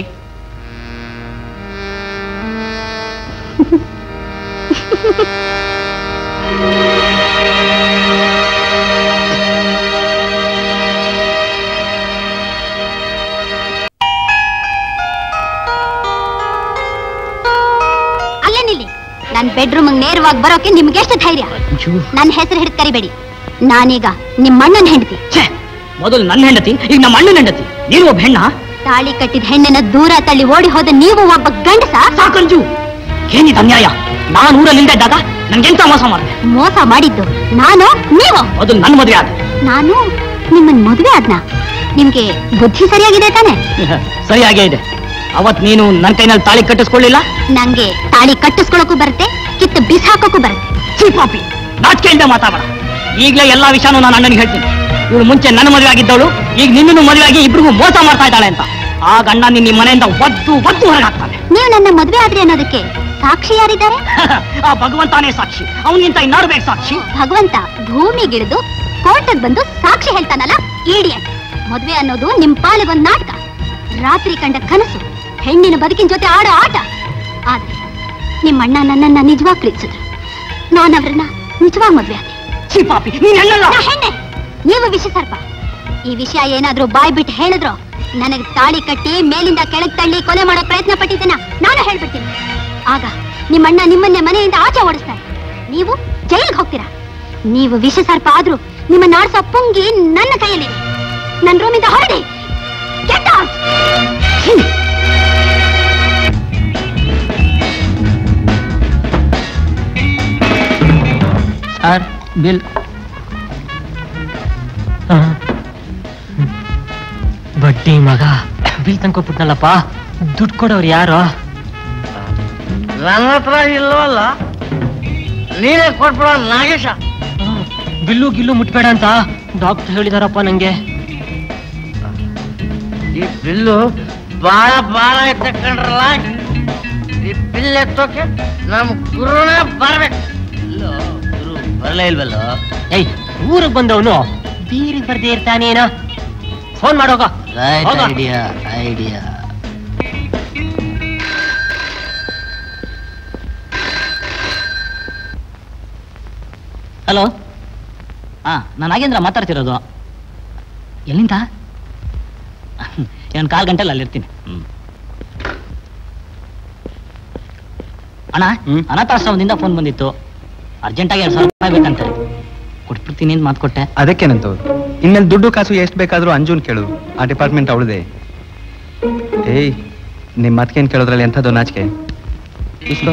ಅಲ್ಲೇ ನಿಲ್ಲಿ ನನ್ ಬೆಡ್ರೂಮ್ ನೇರವಾಗಿ ಬರೋಕೆ ನಿಮ್ಗೆ ಎಷ್ಟು ಧೈರ್ಯ ನನ್ನ ಹೆಸರು ಹಿಡಿದು ಕರಿಬೇಡಿ ನಾನೀಗ ನಿಮ್ಮ ಅಣ್ಣನ ಹೆಂಡತಿ ಮೊದಲು ನನ್ನ ಹೆಂಡತಿ ಈಗ ನಮ್ಮ ಅಣ್ಣನ ಹೆಂಡತಿ ನೀನು ಒಬ್ಬ ಹೆಣ್ಣ ತಾಳಿ ಕಟ್ಟಿದ ಹೆಣ್ಣನ್ನ ದೂರ ತಳ್ಳಿ ಓಡಿ ಹೋದ ನೀವು ಒಬ್ಬ ಗಂಡಸ ಸಾಕಂಜು ಏನಿದು ಅನ್ಯಾಯ ನಾನು ಊರಲ್ಲಿ ಇಲ್ದೇ ಇದ್ದಾಗ ನನ್ಗೆಂತ ಮೋಸ ಮಾಡಿದೆ ಮೋಸ ಮಾಡಿದ್ದು ನಾನು ನೀವು ಮೊದಲು ನನ್ನ ಮದುವೆ ಆದ ನಾನು ನಿಮ್ಮನ್ ಮದುವೆ ಆದ್ನ ನಿಮ್ಗೆ ಬುದ್ಧಿ ಸರಿಯಾಗಿದೆ ತಾನೆ ಸರಿಯಾಗೇ ಇದೆ ಅವತ್ ನೀನು ನನ್ನ ಕೈನಲ್ಲಿ ತಾಳಿ ಕಟ್ಟಿಸ್ಕೊಳ್ಳಿಲ್ಲ ನಂಗೆ ತಾಳಿ ಕಟ್ಟಿಸ್ಕೊಳಕ್ಕೂ ಬರುತ್ತೆ ಕಿತ್ತು ಬಿಸಾಕಕ್ಕೂ ಬರುತ್ತೆ ಚೀಪಾಪಿ ನಾಚಿಕೆ ಇಲ್ಲದೆ ಮಾತಾಡೋಣ ಈಗಲೇ ಎಲ್ಲಾ ವಿಷಯನೂ ನಾನು ಅಣ್ಣನಿಗೆ ಹೇಳ್ತೀನಿ ಇವಳು ಮುಂಚೆ ನನ್ನ ಮದುವೆ ಆಗಿದ್ದವಳು ಈಗ ನಿನ್ನನ್ನು ಮದುವೆ ಆಗಿ ಇಬ್ರಿಗೂ ಮೋಸ ಮಾಡ್ತಾ ಇದ್ದಾಳೆ ಅಂತ ಆ ಗಂಡ ನಿನ್ನ ಮನೆಯಿಂದ ಒದ್ದು ಒದ್ದು ಹೊರಗಾಗ್ತಾನೆ ನೀವು ನನ್ನ ಮದುವೆ ಆದ್ರಿ ಅನ್ನೋದಕ್ಕೆ ಸಾಕ್ಷಿ ಯಾರಿದ್ದಾರೆ ಆ ಭಗವಂತಾನೇ ಸಾಕ್ಷಿ ಅವನಿಗಿಂತ ಇನ್ನಾರು ಬೇಕು ಸಾಕ್ಷಿ ಭಗವಂತ ಭೂಮಿಗಿಳಿದು ಕೋರ್ಟಿಗೆ ಬಂದು ಸಾಕ್ಷಿ ಹೇಳ್ತಾನಲ್ಲ ಇಡಿಯಟ್ ಮದ್ವೆ ಅನ್ನೋದು ನಿಮ್ ಪಾಲಿಗೊಂದ್ ನಾಟಕ ರಾತ್ರಿ ಕಂಡ ಕನಸು ಹೆಣ್ಣಿನ ಬದುಕಿನ ಜೊತೆ ಆಡೋ ಆಟ ಆದ್ರೆ ನಿಮ್ಮಣ್ಣ ನನ್ನನ್ನ ನಿಜವಾಗಿ ಪ್ರೀತಿಸಿದ್ರು ನಾನು ಅವ್ರನ್ನ ನಿಜವಾಗಿ ಮದ್ವೆ ಆದೆ ಛೀ ಪಾಪಿ ನೀನ್ ಹೆಣ್ಣಲ್ಲ ನಾ ಹೆಣ್ಣೆ ನೀವು ವಿಷ ಸರ್ಪ ಈ ವಿಷಯ ಏನಾದ್ರೂ ಬಾಯ್ ಬಿಟ್ಟು ಹೇಳಿದ್ರು ನನಗೆ ತಾಳಿ ಕಟ್ಟಿ ಮೇಲಿಂದ ಕೆಳಗ್ ತಳ್ಳಿ ಕೊಲೆ ಮಾಡೋ ಪ್ರಯತ್ನ ಪಟ್ಟಿದ್ದನ್ನ ನಾನು ಹೇಳ್ಬಿಡ್ತೀನಿ ಆಗ ನಿಮ್ಮಣ್ಣ ನಿಮ್ಮನ್ನೇ ಮನೆಯಿಂದ ಆಚೆ ಓಡಿಸ್ತಾರೆ ನೀವು ಜೈಲ್ಗೆ ಹೋಗ್ತೀರಾ ನೀವು ವಿಷ ಸರ್ಪ ಆದ್ರೂ ನಿಮ್ಮ ನಾಡ್ಸೋ ಪುಂಗಿ ನನ್ನ ಕೈಯಲ್ಲಿದೆ ನನ್ನ ರೂಮಿಂದ ಹೊರಡಿ Get out! ಸರ್ ಬಿಲ್ ಬಡ್ಡಿ ಮಗ ಬಿಲ್ ತಂದ್ಕೊಟ್ಬಿಟ್ನಲ್ಲಪ್ಪ ದುಡ್ಡು ಕೊಡೋರು ಯಾರು ನನ್ನ ಹತ್ರ ಇಲ್ವಲ್ಲ ನೀನೇ ಕೊಟ್ಬಿಡ ನಾಗೇಶ ಬಿಲ್ಲು ಗಿಲ್ಲು ಮುಟ್ಬೇಡ ಅಂತ ಡಾಕ್ಟರ್ ಹೇಳಿದಾರಪ್ಪ ನಂಗೆ ಈ ಬಿಲ್ಲು ಬಹಳ ಭಾರ ಐತೆ ಕಣ್ರಲ್ಲ ಈ ಬಿಲ್ ಎತ್ತೋಕೆ ನಮ್ ಗುರುನೇ ಬರ್ಬೇಕು ಗುರು ಬರಲೇ ಇಲ್ವಲ್ಲ ಏಯ್ ಊರಿಗೆ ಬಂದವನು ಬೀರಿಗೆ ಬರ್ದೇ ಇರ್ತಾನೇನೋ ಫೋನ್ ಮಾಡೋಗ ಹೋಗ. ಐಡಿಯಾ ಐಡಿಯಾ ಹಲೋ ಹಾ ನಾನು ನಾಗೇಂದ್ರ ಮಾತಾಡ್ತಿರೋದು ಎಲ್ಲಿಂದ ಒಂದು ಕಾಲು ಗಂಟೆಲಿ ಅಲ್ಲಿರ್ತೀನಿ ಅಣ್ಣ ಅನಾಥಾಶ್ರಮದಿಂದ ಫೋನ್ ಬಂದಿತ್ತು ಅರ್ಜೆಂಟಾಗಿ ಎರಡು ಸಾವಿರ ರೂಪಾಯಿ ಬೇಕಂತಾರೆ ಕೊಟ್ಬಿಡ್ತೀನಿ ಅಂತ ಮಾತು ಕೊಟ್ಟೆ ಅದಕ್ಕೇನಂತವ್ರು ಇನ್ಮೇಲೆ ದುಡ್ಡು ಕಾಸು ಎಷ್ಟು ಬೇಕಾದ್ರೂ ಅಂಜುನ್ ಕೇಳು ಆ ಡಿಪಾರ್ಟ್ಮೆಂಟ್ ಅವಳದೆ ಏಯ್ ನಿಮ್ಮ ಮತ್ಕೇನ್ ಕೇಳೋದ್ರಲ್ಲಿ ಎಂಥದ್ದು ನಾಚಿಕೆ ಇಸ್ಕೋ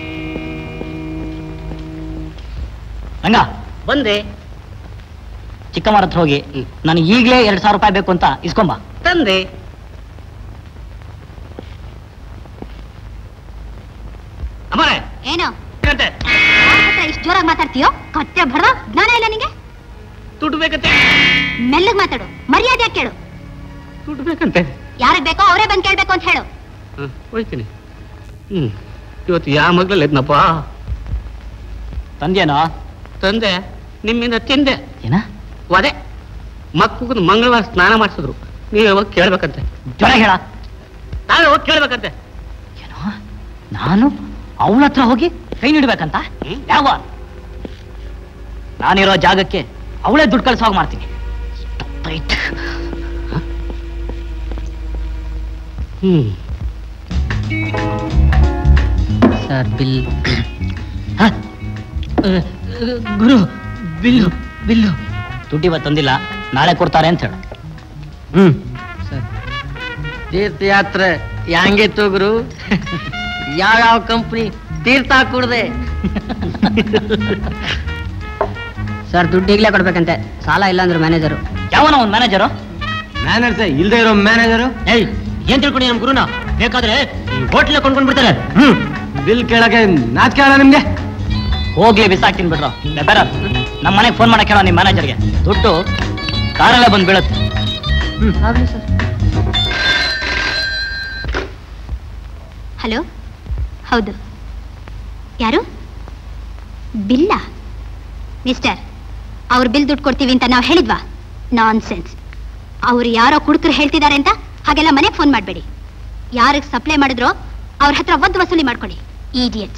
ರಂಗ ಬಂದೆ ಚಿಕ್ಕಮ್ಮರ ಹತ್ರ ಹೋಗಿ ನಾನು ಈಗಲೇ ಎರಡು ಸಾವಿರ ರೂಪಾಯಿ ಬೇಕು ಅಂತ ಇಸ್ಕೊಂಬ ತಂದೆ ಅಮ್ಮರೇ ಏನು ಇಷ್ಟು ಜೋರಾಗಿ ಮಾತಾಡ್ತೀಯೋ ಕತ್ತೆ ಬಡ ಜ್ಞಾನ ಇಲ್ಲ ನಿಂಗೆ ದುಡ್ಡು ಬೇಕಂತೆ ಮೆಲ್ಲಗ್ ಮಾತಾಡು ಮರ್ಯಾದೆ ಕೇಳು ದುಡ್ಡು ಬೇಕಂತೆ ಯಾರಿಗ್ ಬೇಕೋ ಅವರೇ ಬಂದ್ ಕೇಳ್ಬೇಕು ಅಂತ ಹೇಳು ಹ, ಹೋಯ್ತೀನಿ ಹ್ಮ್ ಇವತ್ತು ಯಾವ ಮಗ್ಳಲ್ಲಿ ಎದ್ನಪ್ಪ ತಂದೇನೋ ತಂದೆ ನಿಮ್ಮಿಂದ ತಿಂದೆ ಏನ ಅದೇ ಮಕ್ಕಳು ಮಂಗಳವಾರ ಸ್ನಾನ ಮಾಡಿಸಿದ್ರು ನೀವು ಯಾವಾಗ ಕೇಳ್ಬೇಕಂತೆ ಜ್ವರ ಹೇಳ ನಾನು ಹೋಗಿ ಕೇಳ್ಬೇಕಂತೆ ನಾನು ಅವಳ ಹತ್ರ ಹೋಗಿ ಕೈ ನೀಡ್ಬೇಕಂತ ಯಾವ ನಾನಿರೋ ಜಾಗಕ್ಕೆ ಅವಳೇ ದುಡ್ಡು ಕಳ್ಸೋಗ ಮಾಡ್ತೀನಿ Stupid. ಹ್ಮ್ ಸರ್ ಬಿಲ್ ಹ? ಅ, ಗುರು ಬಿಲ್ಲು ಬಿಲ್ಲು ದುಡ್ಡು ಇವತ್ತು ತಂದಿಲ್ಲ ನಾಳೆ ಕೊಡ್ತಾರೆ ಅಂತ ಹೇಳು ಹ್ಮ್ ತೀರ್ಥಯಾತ್ರೆ ಹ್ಯಾಂಗಿತ್ತು ಗುರು ಯಾವ್ಯಾವ ಕಂಪ್ನಿ ತೀರ್ಥ ಕುಡ್ದೆ ಸರ್ ದುಡ್ಡು ಈಗಲೇ ಕೊಡ್ಬೇಕಂತೆ ಸಾಲ ಇಲ್ಲ ಅಂದ್ರೆ ಮ್ಯಾನೇಜರು ಯಾವನ ಒಂದು ಮ್ಯಾನೇಜರು ಮ್ಯಾನೇಜರ್ ಇಲ್ದೇ ಇರೋ ಮ್ಯಾನೇಜರು ಏಯ್ ಏನ್ ತಿಳ್ಕೊಂಡಿ ನಮ್ ಗುರುನ ಬೇಕಾದ್ರೆ ಹೋಟ್ಲ್ ಕೊಂಡ್ಕೊಂಡ್ ಬಿಡ್ತಾರೆ ಹ್ಮ್ ಬಿಲ್ ಕೇಳಕ್ಕೆ ನಾಚಿಕೆ ಅಲ್ಲ ನಿಮ್ಗೆ ಹೋಗ್ಲಿ ಬಿಸಾಕ್ತೀನಿ ಬಿಡ್ರು ಬೇರೆ ನಮ್ಮ ಮನೆಗೆ ಫೋನ್ ಮಾಡಕ್ಕೆ ಹೇಳೋ ನಿಮ್ಮ ಮ್ಯಾನೇಜರ್ಗೆ ದುಡ್ಡು ಕಾರಲ್ಲೇ ಬಂದು ಬೀಳುತ್ತೆ ಆಗಲಿ ಸರ್ ಹಲೋ ಹೌದು ಯಾರು ಬಿಲ್ಲ ಮಿಸ್ಟರ್ ಅವ್ರ ಬಿಲ್ ದುಡ್ಡು ಕೊಡ್ತೀವಿ ಅಂತ ನಾವು ಹೇಳಿದ್ವಾ ನಾನ್ ಸೆನ್ಸ್ ಅವ್ರು ಯಾರೋ ಕುಡುಕರು ಹೇಳ್ತಿದ್ದಾರೆ ಅಂತ ಹಾಗೆಲ್ಲ ಮನೆಗೆ ಫೋನ್ ಮಾಡಬೇಡಿ ಯಾರಿಗೆ ಸಪ್ಲೈ ಮಾಡಿದ್ರೋ ಅವ್ರ ಹತ್ರ ಒದ್ದು ವಸೂಲಿ ಮಾಡ್ಕೊಳ್ಳಿ ಇಡಿಯಟ್ಸ್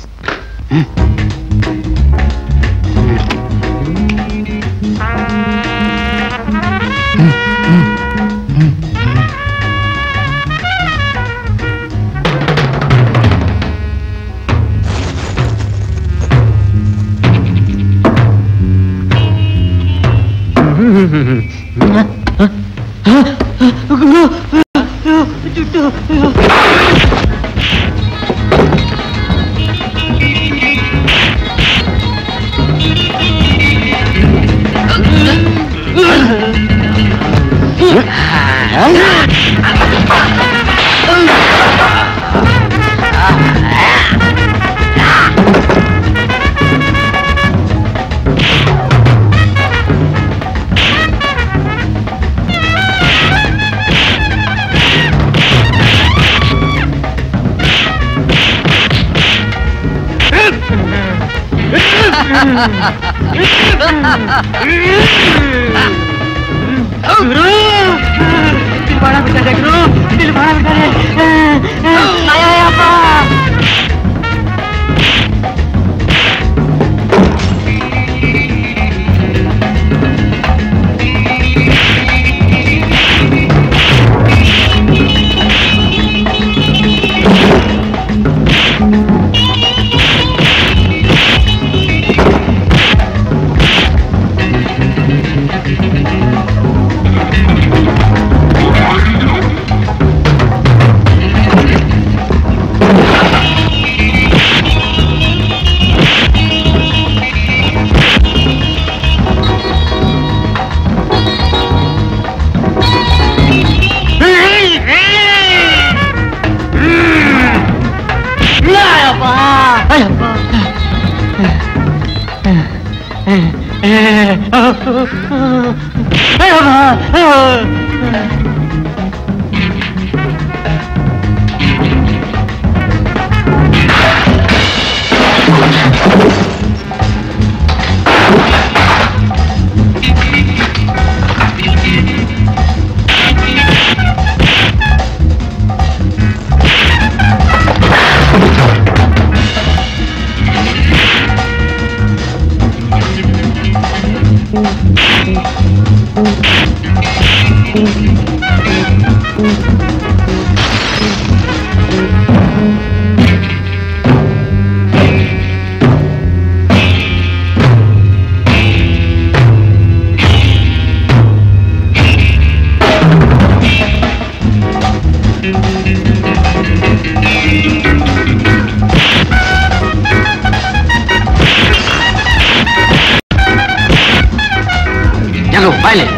ಯಾಕೋ ಬಾಯ್ಲೆ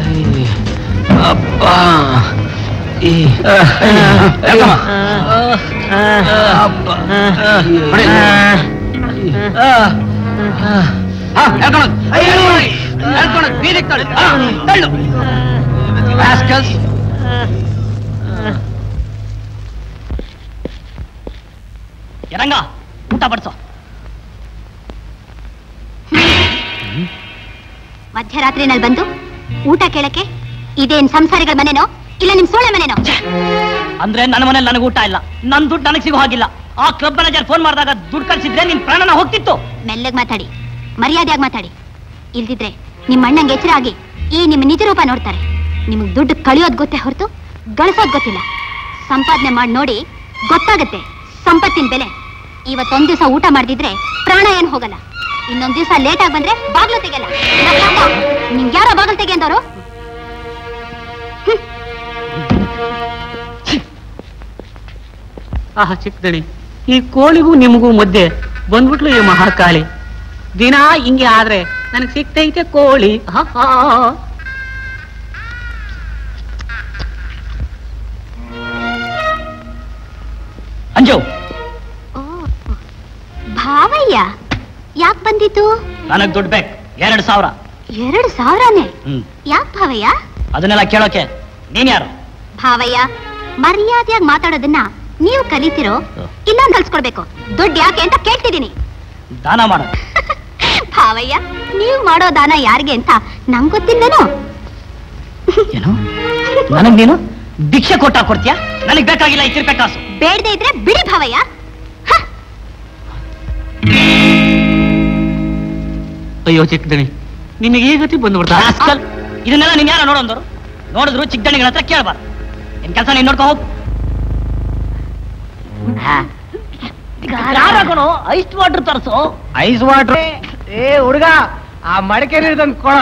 ಅಪ್ಪ ಈ ಯಾಕಮ್ಮ? ಅಪ್ಪ. ಹೊಡಿ. ಹಾ, ಎಳ್ಕೊಳೋದು. ಎಳ್ಕೊಳೋದು, ಬೀದಿಗೆ ತಳ್ಳು. ಹಾ, ತಳ್ಳು. Rascals. ಯರಂಗ ಊಟ ಬಡ್ಸೋ ಮಧ್ಯರಾತ್ರಿನಲ್ಲಿ ಬಂದು ಊಟ ಕೇಳಕ್ಕೆ ಇದೇನ್ ಸಂಸಾರಿಗಳ ಮನೆನೋ ಇಲ್ಲ ನಿಮ್ ಸೋಳೆ ಮನೆನೋ ಅಂದ್ರೆ ನನ್ನ ಮನೇಲಿ ನನಗೆ ಊಟ ಇಲ್ಲ ನನ್ ದುಡ್ಡು ನನಗೆ ಸಿಗೋ ಹಾಗಿಲ್ಲ ಆ ಕ್ಲಬ್ ಮ್ಯಾನೇಜರ್ ಫೋನ್ ಮಾಡಿದಾಗ ದುಡ್ಡು ಕಳ್ಸಿದ್ರೆ ನಿನ್ ಪ್ರಾಣನ ಹೋಗ್ತಿತ್ತು ಮೆಲ್ಲಗ್ ಮಾತಾಡಿ ಮರ್ಯಾದೆಯಾಗಿ ಮಾತಾಡಿ ಇಲ್ದಿದ್ರೆ ನಿಮ್ಮ ಅಣ್ಣಂಗೆ ಎಚ್ಚರ ಆಗಿ ಈ ನಿಮ್ಮ ನಿಜ ರೂಪ ನೋಡ್ತಾರೆ ನಿಮಗ್ ದುಡ್ಡು ಕಳಿಯೋದ್ ಗೊತ್ತೇ ಹೊರತು ಗಳಿಸೋದ್ ಗೊತ್ತಿಲ್ಲ ಸಂಪಾದನೆ ಮಾಡಿ ನೋಡಿ ಗೊತ್ತಾಗತ್ತೆ ಸಂಪತ್ತಿನ ಬೆಲೆ ಇವತ್ತೊಂದ್ ದಿವಸ ಊಟ ಮಾಡ್ದಿದ್ರೆ ಪ್ರಾಣ ಏನ್ ಹೋಗಲ್ಲ ಇನ್ನೊಂದ್ ದಿವಸ ಲೇಟ್ ಆಗಿ ಬಂದ್ರೆ ಬಾಗ್ಲು ತೆಗೆಯಲ್ಲ ನಿಮ್ಗೆ ಯಾರೋ ಬಾಗಿಲು ತೆಗೆ ಅಂದವರು ಆಹಾ ಚಿಕ್ಕದಣಿ ಈ ಕೋಳಿಗೂ ನಿಮಗೂ ಮಧ್ಯೆ ಬಂದ್ಬಿಟ್ಲು ಈ ಮಹಾಕಾಳಿ ದಿನ ಹಿಂಗೆ ಆದ್ರೆ ನನಗೆ ಸಿಕ್ತೈತೆ ಕೋಳಿ ಹಾ ಹಾ ಅಂಜು ಭಾವಯ್ಯ ಯಾಕ್ ಬಂದಿತ್ತು ನನಗ್ ದುಡ್ಡು ಬೇಕು ಎರಡು ಸಾವಿರ ಎರಡು ಸಾವಿರನೇ ಹ್ಮ್ ಯಾಕ್ ಭಾವಯ್ಯ ಅದನ್ನೆಲ್ಲ ಕೇಳೋಕೆ ನೀನ್ ಯಾರು ಭಾವಯ್ಯ ಮರ್ಯಾದೆಯಾಗಿ ಮಾತಾಡೋದನ್ನ ನೀವು ಕಲಿತಿರೋ ಇಲ್ಲ ಕಲ್ಸ್ಕೊಡ್ಬೇಕು ದುಡ್ಡು ಯಾಕೆ ಅಂತ ಕೇಳ್ತಿದ್ದೀನಿ ದಾನ ಮಾಡ ಭಾವಯ್ಯ ನೀವು ಮಾಡೋ ದಾನ ಯಾರಿಗೆ ಅಂತ ನಂಗ್ ಗೊತ್ತಿಲ್ಲನೋ ಏನು ನನಗ್ ನೀನು ಭಿಕ್ಷೆ ಕೊಟ್ಟ ಕೊಡ್ತೀಯಾ ನನಗ್ ಬೇಕಾಗಿಲ್ಲ ಈ ತಿರ್ಪೆ ಕಾಸು ಬೇಡದೆ ಇದ್ರೆ ಬಿಡಿ ಭಾವಯ್ಯ ಅಯ್ಯೋ ಚಿಕ್ಕದಣಿ ನಿನಗೆ ಈ ಗತಿ ಬಂದ್ಬಿಡ್ತಾ ರಾಸ್ಕಲ್. ಇದನ್ನೆಲ್ಲ ನೀನ್ ಯಾರ ನೋಡೋಂದರು ನೋಡಿದ್ರು ಚಿಕ್ಕದಣಿಗಳ ಹತ್ರ ಕೇಳಬಾರ್ದು ನಿನ್ ಕೆಲಸ ನೀನ್ ನೋಡ್ಕೊ ಹೋಗ್ ಯಾರಾಗೋನು ಐಸ್ ವಾಟರ್ ತರಿಸು ಐಸ್ ವಾಟರ್ ಏ ಹುಡುಗ ಆ ಮಡಿಕೆ ನೀರ್ದಂಗ್ ಕೊಡ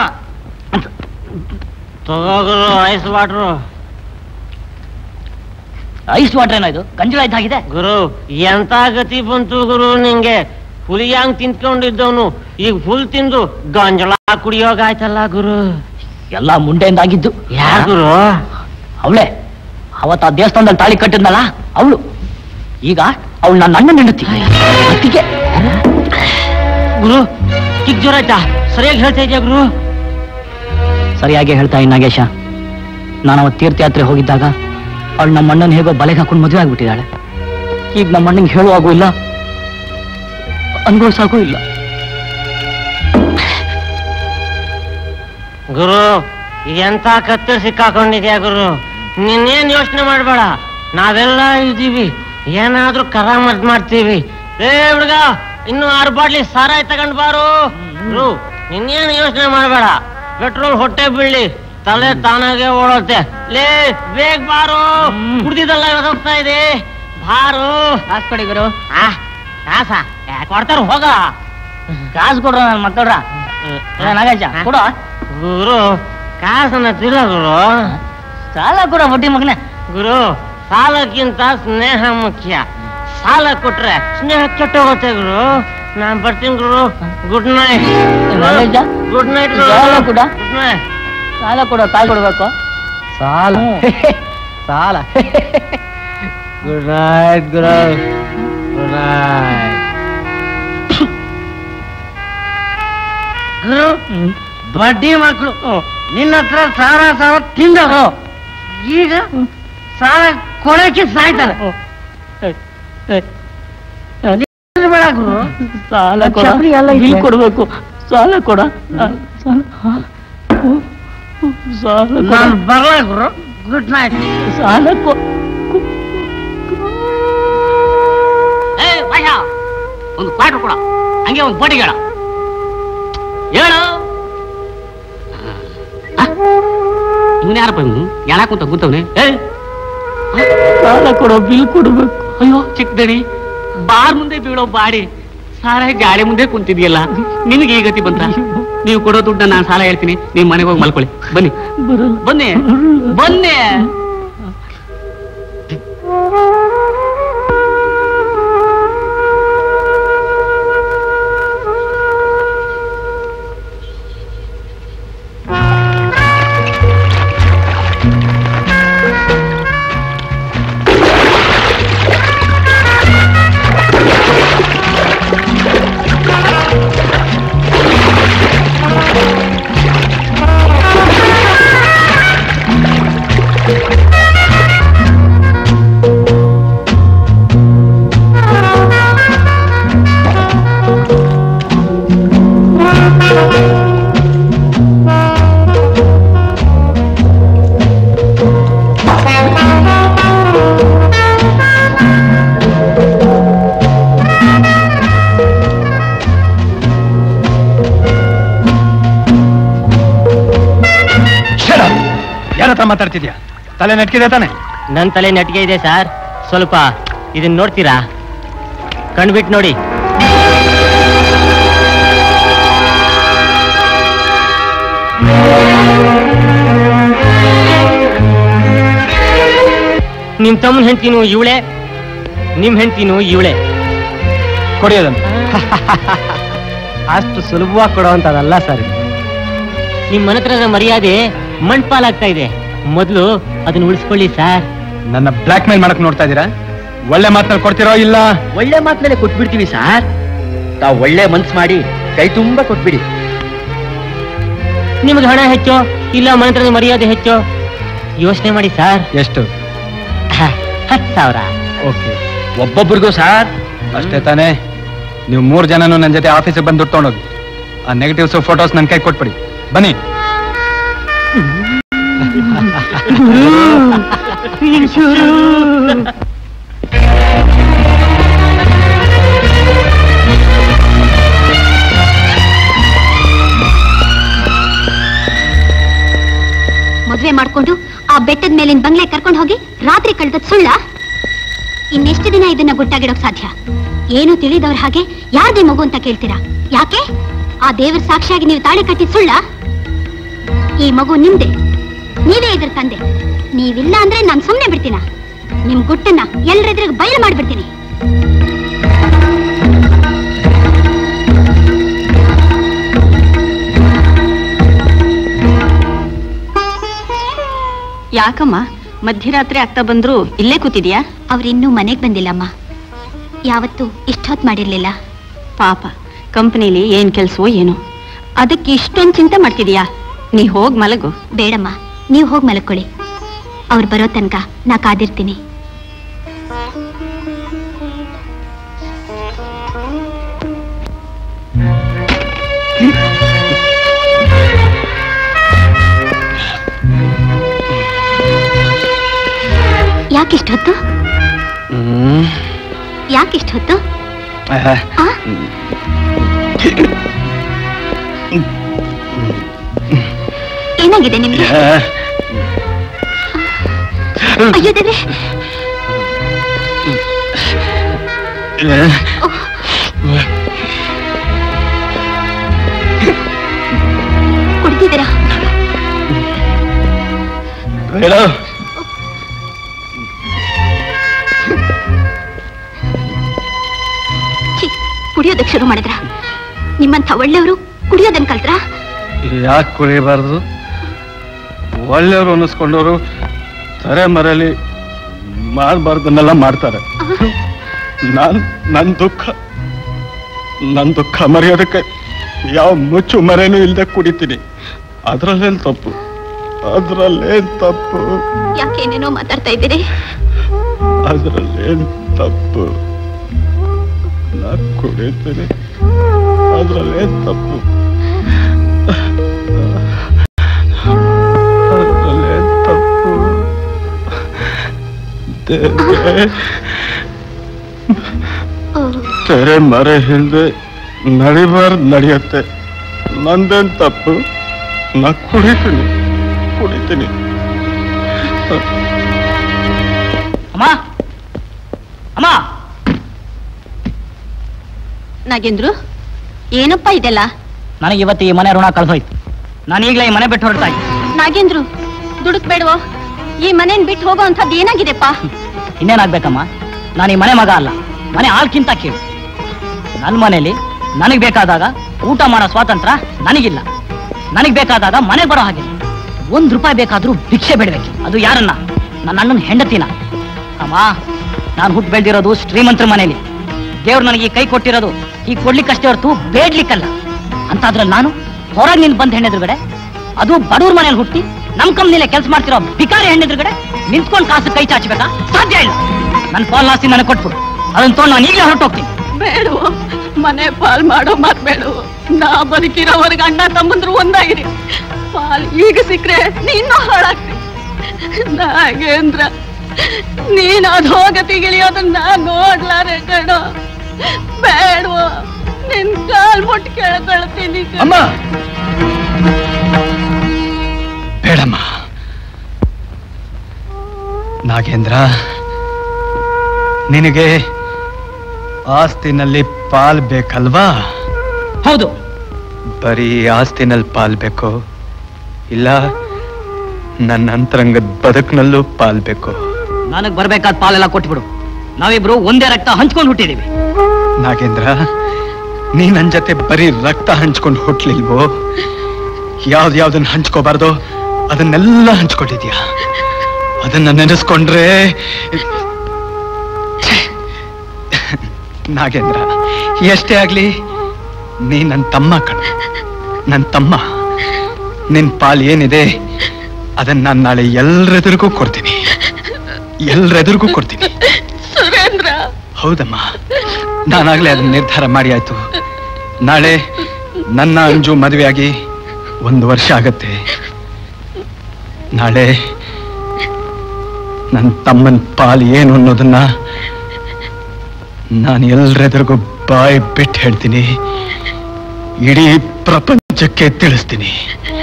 ತಗೋಗುರು ಐಸ್ ವಾಟ್ರು ಐಸ್ ವಾಟರ್ ಏನೋ ಇದು ಗಂಜಲ ಇದ್ದಾಗಿದೆ ಗುರು ಎಂತ ಗತಿ ಬಂತು ಗುರು ನಿಂಗೆ ಹುಲಿಯಾಂಗ್ ತಿಂತ್ಕೊಂಡಿದ್ದವನು ಈಗ ಫುಲ್ ತಿಂದು ಗಂಜಳ ಕುಡಿಯೋಗಾಯ್ತಲ್ಲ ಗುರು ಎಲ್ಲ ಮುಂಡೆಯಿಂದ ಆಗಿದ್ದು ಯಾರ್ ಗುರು ಅವಳೆ ಅವತ್ತ ಆ ದೇವಸ್ಥಾನದಲ್ಲಿ ತಾಳಿ ಕಟ್ಟಿದ್ನಲ್ಲ ಅವಳು ಈಗ ಅವಳು ನನ್ನ ಅಣ್ಣನ ಹೆಂಡತಿ ಅದಕ್ಕೆ ಗುರು ಈಗ ಜ್ವರ ಆಯ್ತಾ ಸರಿಯಾಗಿ ಹೇಳ್ತಾ ಇದೆಯಾ ಗುರು ಸರಿಯಾಗಿ ಹೇಳ್ತಾ ಇನ್ ನಾಗೇಶ ನಾನು ಅವತ್ತು ತೀರ್ಥಯಾತ್ರೆ ಹೋಗಿದ್ದಾಗ ಅವಳು ನಮ್ಮ ಅಣ್ಣನ ಹೇಗೋ ಬಲೆಗೆ ಹಾಕೊಂಡು ಮದುವೆ ಆಗ್ಬಿಟ್ಟಿದ್ದಾಳೆ ಈಗ ನಮ್ಮ ಅಣ್ಣಂಗೆ ಹೇಳುವಾಗೂ ಇಲ್ಲ ಅನುಭವಿಸಾಗೂ ಇಲ್ಲ ಗುರು ಎಂತ ಕತ್ತೆ ಸಿಕ್ಕಾಕೊಂಡಿದ್ಯಾ ಗುರು ನೀನೇನ್ ಯೋಚನೆ ಮಾಡ್ಬೇಡ ನಾವೆಲ್ಲ ಇದ್ದೀವಿ ಏನಾದ್ರೂ ಕರಾಮತ್ ಮಾಡ್ತೀವಿ ಏ ಹುಡುಗ ಇನ್ನು ಆರು ಬಾಟ್ಲಿ ಸಾರಾಯಿ ತಗೊಂಡ್ ಬಾರು ಗುರು ನಿನ್ನೇನು ಯೋಚನೆ ಮಾಡ್ಬೇಡ ಪೆಟ್ರೋಲ್ ಹೊಟ್ಟೆ ಬೀಳಿ ತಲೆ ತಾನಾಗೆ ಓಡುತ್ತೆ ಲೇ ಬೇಗ ಬಾರು ಕುಡ್ದಿದ್ದಲ್ಲ ಹೋಗ್ತಾ ಇದೆ ಬಾರು ಕಾಸು ಕೊಡಿ ಗುರು ಆ ಕಾಸ ಕೊಡ್ತಾರ ಹೋಗ ಕಾಸು ಕೊಡ್ರ ನನ್ನ ಮಕ್ಕಳ್ರ ನಾಗೇಶ ಕೊಡು ಗುರು ಕಾಸನ್ನ ತಿಲ್ಲ ಗುರು ಸಾಲ ಕೊಡ ಬಡ್ಡಿ ಮಗನೇ ಗುರು ಸಾಲಕ್ಕಿಂತ ಸ್ನೇಹ ಮುಖ್ಯ ಸಾಲ ಕೊಟ್ರೆ ಸ್ನೇಹ ಕೆಟ್ಟೋಗುತ್ತೆ ಗುರು ನಾನ್ ಬರ್ತೀನಿ ಗುರು good night Nagesha good night ಸಾಲ ಕೊಡ ಗುಡ್ ನೈಟ್ ಸಾಲ ಕೊಡು ಕಾಸು ಕೊಡ್ಬೇಕು ಸಾಲ ಸಾಲ ಗುಡ್ ನೈಟ್ ಗುರು ಗುಡ್ ನೈಟ್ ಗುರು ಬಡ್ಡಿ ಮಕ್ಕಳು ನಿನ್ನ ಹತ್ರ ಸಾಲ ಸಾಲ ತಿಂದವರು ಈಗ ಸಾಲ ಕೊಡಕ್ಕೆ ಸಾಯ್ತಾರೆ ನೀನ್ ಬೇಡ ಗುರು ಸಾಲ ಕೊಡ ಚಪ್ಲಿ ಎಲ್ಲ ಇದೆ. ಬಿಲ್ ಕೊಡ್ಬೇಕು ಸಾಲ ಕೊಡ ಸಾಲ ಸಾಲ ಕೊಡ ನಾನು ಬರಲ್ಲ ಗುರು ಗುಡ್ ನೈಟ್ ಸಾಲ ಕೊ ಏ ವಯ್ಯ ಒಂದು ಕ್ವಾರ್ಟರ್ ಕೊಡ ಹಂಗೆ ಒಂದು ಬೋಟಿಗೆ ಹೇಳ ಹೇಳು ಇವನು ಯಾರಪ್ಪ ಇವನು ಎಣ ಕುಂತ ಕುಂತವನೆ ಏ ಸಾಲ ಕೊಡೋ ಬಿಲ್ ಕೊಡ್ಬೇಕು ಅಯ್ಯೋ ಚಿಕ್ಕದಣಿ ಬಾರ್ ಮುಂದೆ ಬೀಳೋ ಬಾಡಿ ಸಾರ ಗಾಡಿ ಮುಂದೆ ಕುಂತಿದ್ಯಲ್ಲ ನಿನಗೆ ಈ ಗತಿ ಬಂತ ನೀವು ಕೊಡೋ ದುಡ್ಡ ನಾನು ಸಾಲ ಹೇಳ್ತೀನಿ ನೀವು ಮನೆಗೆ ಹೋಗಿ ಮಲ್ಕೊಳ್ಳಿ ಬನ್ನಿ ಬನ್ನಿ ಬನ್ನಿ ಯಾರ ಹತ್ರ ಮಾತಾಡ್ತಿದ್ಯಾ ತಲೆ ನೆಟ್ಕಿದೆ ತಾನೆ ನನ್ ತಲೆ ನೆಟ್ಗೆ ಇದೆ ಸರ್ ಸ್ವಲ್ಪ ಇದನ್ನ ನೋಡ್ತೀರಾ ಕಣ್ಬಿಟ್ಟು ನೋಡಿ ನಿಮ್ ತಮ್ಮನ ಹೆಂಡ್ತಿನೂ ಇವಳೆ ನಿಮ್ ಹೆಂಡ್ತಿನೂ ಇವಳೆ ಕೊಡಿಯೋದಂತ ಅಷ್ಟು ಸುಲಭವಾಗಿ ಕೊಡುವಂತದಲ್ಲ ಸರ್ ನಿಮ್ ಮನತ್ರದ ಮರ್ಯಾದೆ ಮಣ್ಪಾಲಾಗ್ತಾ ಇದೆ ಮೊದಲು ಅದನ್ನ ಉಳಿಸ್ಕೊಳ್ಳಿ ಸರ್ ನನ್ನ ಬ್ಲಾಕ್ ಮೇಲ್ ಮಾಡಕ್ ನೋಡ್ತಾ ಇದ್ದೀರಾ ಒಳ್ಳೆ ಮಾತನ್ನ ಕೊಡ್ತಿರೋ ಇಲ್ಲ ಒಳ್ಳೆ ಮಾತಿನಲ್ಲೇ ಕೊಟ್ಬಿಡ್ತೀವಿ ಸರ್ ತಾವು ಒಳ್ಳೆ ಮನ್ಸ್ ಮಾಡಿ ಕೈ ತುಂಬಾ ಕೊಟ್ಬಿಡಿ ನಿಮ್ಗೆ ಹಣ ಹೆಚ್ಚು ಇಲ್ಲ ಮನತ್ರದ ಮರ್ಯಾದೆ ಹೆಚ್ಚು ಯೋಚನೆ ಮಾಡಿ ಸರ್ ಎಷ್ಟು ಹತ್ತು ಸಾವಿರ ಓಕೆ ಒಬ್ಬೊಬ್ರಿಗೂ ಸರ್ ಅಷ್ಟೇ ತಾನೇ ನೀವು ಮೂರ್ ಜನನು ನನ್ನ ಜೊತೆ ಆಫೀಸಿಗೆ ಬಂದು ದುಡ್ಡು ತಗೊಂಡೋಗಿ ಆ ನೆಗೆಟಿವ್ಸ್ ಫೋಟೋಸ್ ನನ್ನ ಕೈ ಕೊಟ್ಬಿಡಿ ಬನ್ನಿ ಮದ್ವೆ ಮಾಡ್ಕೊಂಡು ಆ ಬೆಟ್ಟದ ಮೇಲಿನ ಬಂಗ್ಲೆ ಕರ್ಕೊಂಡು ಹೋಗಿ ರಾತ್ರಿ ಕಳ್ದದ್ ಸುಳ್ಳ ಇನ್ನೆಷ್ಟು ದಿನ ಇದನ್ನ ಗುಟ್ಟಾಗಿಡೋಕ್ ಸಾಧ್ಯ ಏನು ತಿಳಿದವ್ರ ಹಾಗೆ ಯಾರ್ದೇ ಮಗು ಅಂತ ಕೇಳ್ತೀರಾ ಯಾಕೆ ಆ ದೇವರ ಸಾಕ್ಷಿಯಾಗಿ ನೀವು ತಾಳಿ ಕಟ್ಟಿದ್ ಸುಳ್ಳ ಈ ಮಗು ನಿಮ್ದೆ ನೀವೇ ಇದ್ರ ತಂದೆ ನೀವಿಲ್ಲ ಅಂದ್ರೆ ನಾನ್ ಸುಮ್ನೆ ಬಿಡ್ತೀನ ನಿಮ್ ಗುಟ್ಟನ್ನ ಎಲ್ರೆದ್ರಿಗೆ ಬಯಲು ಮಾಡ್ಬಿಡ್ತೀನಿ ಯಾಕಮ್ಮ ಮಧ್ಯರಾತ್ರಿ ಆಗ್ತಾ ಬಂದ್ರು ಇಲ್ಲೇ ಕೂತಿದ್ಯಾ ಅವ್ರಿನ್ನೂ ಮನೆಗ್ ಬಂದಿಲ್ಲಮ್ಮ ಯಾವತ್ತೂ ಇಷ್ಟೊತ್ ಮಾಡಿರ್ಲಿಲ್ಲ ಪಾಪ ಕಂಪನಿಲಿ ಏನ್ ಕೆಲ್ಸವೋ ಏನೋ ಅದಕ್ಕೆ ಇಷ್ಟೊಂದು ಚಿಂತೆ ಮಾಡ್ತಿದ್ಯಾ ನೀ ಹೋಗ್ ಮಲಗು ಬೇಡಮ್ಮ ನೀವು ಹೋಗಿ ಮಲ್ಕೊಳ್ಳಿ ಅವ್ರು ಬರೋ ತನಕ ನಾ ಕಾದಿರ್ತೀನಿ ಯಾಕಿಷ್ಟು ಹೊತ್ತು ಹ್ಮ್ ಯಾಕಿಷ್ಟು ಹೊತ್ತು ಆಹಾ. ಆ? ಏನಾಗಿದೆ ನಿಮ್ಗೆ ಆ, ಅಯ್ಯೋ ದೇವ್ರೆ ಆ, ಕುಡ್ದಿದ್ದೀರಾ ಬೇಡ ಛೀ, ಕುಡಿಯೋದಕ್ಕೆ ಶುರು ಮಾಡಿದ್ರ ನಿಮ್ಮಂಥ ಒಳ್ಳೆಯವರು ಕುಡಿಯೋದನ್ ಕಲ್ತ್ರಾ ಯಾಕೆ ಕುಡಿಯಬಾರ್ದು ಒಳ್ಳೆಯವರು ಅನ್ನಿಸ್ಕೊಂಡವರು ತರೆ ಮರೆಯಲ್ಲಿ ಮಾಡಬಾರ್ದನ್ನೆಲ್ಲ ಮಾಡ್ತಾರೆ ನಾನ್ ನನ್ನ ದುಃಖ ನನ್ನ ದುಃಖ ಮರೆಯೋದಕ್ಕೆ ಯಾವ ಮುಚ್ಚು ಮರೆನೂ ಇಲ್ಲದೆ ಕುಡಿತೀನಿ ಅದ್ರಲ್ಲೇನ್ ತಪ್ಪು ಅದ್ರಲ್ಲೇನ್ ತಪ್ಪು ಯಾಕೆ ಏನೇನೋ ಮಾತಾಡ್ತಾ ಇದ್ದೀರಿ ಅದ್ರಲ್ಲೇನ್ ತಪ್ಪು ನಾ ಕುಡಿತೀನಿ ಅದ್ರಲ್ಲೇನ್ ತಪ್ಪು ಅದ್ರಲ್ಲೇನ್ ತಪ್ಪು ದೇವ್ರೇ, ತೆರೆ ಮರೆ ಹಿಂದೆ ನಡಿಬಾರ್ದು ನಡೆಯುತ್ತೆ ನಂದೇನ್ ತಪ್ಪು ನಾ ಕುಡಿತೀನಿ ಕುಡಿತೀನಿ ಅಮ್ಮ ಅಮ್ಮ ನಾಗೇಂದ್ರು ಏನಪ್ಪ ಇದೆಲ್ಲ ನನಗೆ ಇವತ್ತು ಈ ಮನೆ ಋಣ ಕಳ್ದೋಯ್ತು ನಾನು ಈಗಲೇ ಈ ಮನೆ ಬಿಟ್ಟು ಹೊರಡ್ತಾ ಇದ್ದೆ ನಾಗೇಂದ್ರು ದುಡುಕ್ಬೇಡವೋ ಈ ಮನೇನ್ ಬಿಟ್ಟು ಹೋಗೋ ಅಂಥದ್ದು ಏನಾಗಿದೆಪ್ಪ ಇನ್ನೇನಾಗ್ಬೇಕಮ್ಮ ನಾನು ಈ ಮನೆ ಮಗ ಅಲ್ಲ ಮನೆ ಆಳ್ಕಿಂತ ಕೀಳು ನನ್ನ ಮನೇಲಿ ನನಗೆ ಬೇಕಾದಾಗ ಊಟ ಮಾಡೋ ಸ್ವಾತಂತ್ರ್ಯ ನನಗಿಲ್ಲ ನನಗೆ ಬೇಕಾದಾಗ ಮನೆಗೆ ಬರೋ ಹಾಗಿಲ್ಲ ಒಂದ್ ರೂಪಾಯಿ ಬೇಕಾದ್ರೂ ಭಿಕ್ಷೆ ಬಿಡ್ಬೇಕು ಅದು ಯಾರನ್ನ ನನ್ನ ಅಣ್ಣನ ಹೆಂಡತಿನ ಅಮ್ಮ ನಾನು ಹುಟ್ಟು ಬೆಳೆದಿರೋದು ಶ್ರೀಮಂತರ ಮನೇಲಿ ದೇವ್ರು ನನಗೆ ಈ ಕೈ ಕೊಟ್ಟಿರೋದು ಈ ಕೊಡ್ಲಿಕ್ಕಷ್ಟೇ ಹೊರತು ಬೇಡ್ಲಿಕ್ಕಲ್ಲ ಅಂತಾದ್ರಲ್ಲಿ ನಾನು ಹೊರಗೆ ನಿಂತು ಬಂದ ಹೆಣ್ಣೆದುರುಗಡೆ ಅದು ಬಡವ್ರ ಮನೇಲಿ ಹುಟ್ಟಿ ನಮ್ ಕಂಪ್ನಿಲೆ ಕೆಲಸ ಮಾಡ್ತಿರೋ ಬಿಕಾರಿ ಹೆಣ್ಣೆದುರುಗಡೆ ನಿಂತ್ಕೊಂಡು ಕಾಸು ಕೈ ಚಾಚಬೇಕಾ ಸಾಧ್ಯ ಇಲ್ಲ ನನ್ನ ಪಾಲ್ ಆಸ್ತಿ ನನಗೆ ಕೊಟ್ಬಿಡು ಅದನ್ನ ತೊಗೊಂಡು ನಾನು ಈಗಲೇ ಹೊರಟೋಗ್ತೀನಿ ಬೇಡವೋ ಮನೆ ಪಾಲ್ ಮಾಡೋ ಮಾತ್ ಬೇಡವೋ ನಾ ಬದುಕಿರೋವರೆಗೆ ಅಣ್ಣ ತಮ್ಮಂದ್ರು ಒಂದಾಗಿರಿ ಪಾಲ್ ಈಗ ಸಿಕ್ರೆ ನೀನು ಹಾಳಾಗ್ತಿ ನಾಗೇಂದ್ರ ನೀನ್ ಅಧೋಗತಿಗಿಳಿಯೋದನ್ನ ನೋಡ್ಲಾರೆ ಕಣೋ ಬೇಡವೋ ನಿನ್ ಕಾಲ್ ಮುಟ್ಟು ಕೇಳ್ಕೊಳ್ತೀನಿ ಕಣೋ. ಅಮ್ಮ ಬೇಡಮ್ಮ ನಾಗೇಂದ್ರ ನಿನಗೆ ಆಸ್ತಿನಲ್ಲಿ ಪಾಲ್ ಬೇಕಲ್ವಾ ಹೌದು ಬರೀ ಆಸ್ತಿನಲ್ಲಿ ಪಾಲ್ ಬೇಕು ಇಲ್ಲ ನನ್ನ ಅಂತರಂಗದ ಬದುಕಿನಲ್ಲೂ ಪಾಲ್ ಬೇಕು ನನಗ್ ಬರ್ಬೇಕಾದ ಪಾಲೆಲ್ಲ ಕೊಟ್ಬಿಡು ನಾವಿಬ್ರು ಒಂದೇ ರಕ್ತ ಹಂಚ್ಕೊಂಡು ಹುಟ್ಟಿದೀವಿ ನಾಗೇಂದ್ರ ನೀ ನನ್ ಜೊತೆ ಬರೀ ರಕ್ತ ಹಂಚ್ಕೊಂಡು ಹುಟ್ಲಿಲ್ವೋ ಯಾವ್ದು ಯಾವ್ದನ್ನ ಹಂಚ್ಕೋಬಾರ್ದು ಅದನ್ನೆಲ್ಲ ಹಂಚ್ಕೊಂಡಿದ್ಯಾ ಅದನ್ನ ನೆನೆಸ್ಕೊಂಡ್ರೆ ನಾಗೇಂದ್ರ ಎಷ್ಟೇ ಆಗ್ಲಿ ನೀ ನನ್ನ ತಮ್ಮ ಕಣ ನನ್ನ ತಮ್ಮ ನಿನ್ ಪಾಲ್ ಏನಿದೆ ಅದನ್ನ ನಾನು ನಾಳೆ ಎಲ್ರೆದುರಿಗೂ ಕೊಡ್ತೀನಿ ಎಲ್ರೆದುರಿಗೂ ಕೊಡ್ತೀನಿ ಸುರೇಂದ್ರ ಹೌದಮ್ಮ ನಾನಾಗ್ಲೇ ಅದನ್ನ ನಿರ್ಧಾರ ಮಾಡಿ ಆಯ್ತು ನಾಳೆ ನನ್ನ ಅಂಜು ಮದುವೆಯಾಗಿ ಒಂದು ವರ್ಷ ಆಗತ್ತೆ ನಾಳೆ ನನ್ನ ತಮ್ಮನ ಪಾಲ್ ಏನು ಅನ್ನೋದನ್ನ ನಾನು ಎಲ್ರೆದುರಿಗೂ ಬಾಯಿ ಬಿಟ್ಟು ಹೇಳ್ತೀನಿ ಇಡೀ ಪ್ರಪಂಚಕ್ಕೆ ತಿಳಿಸ್ತೀನಿ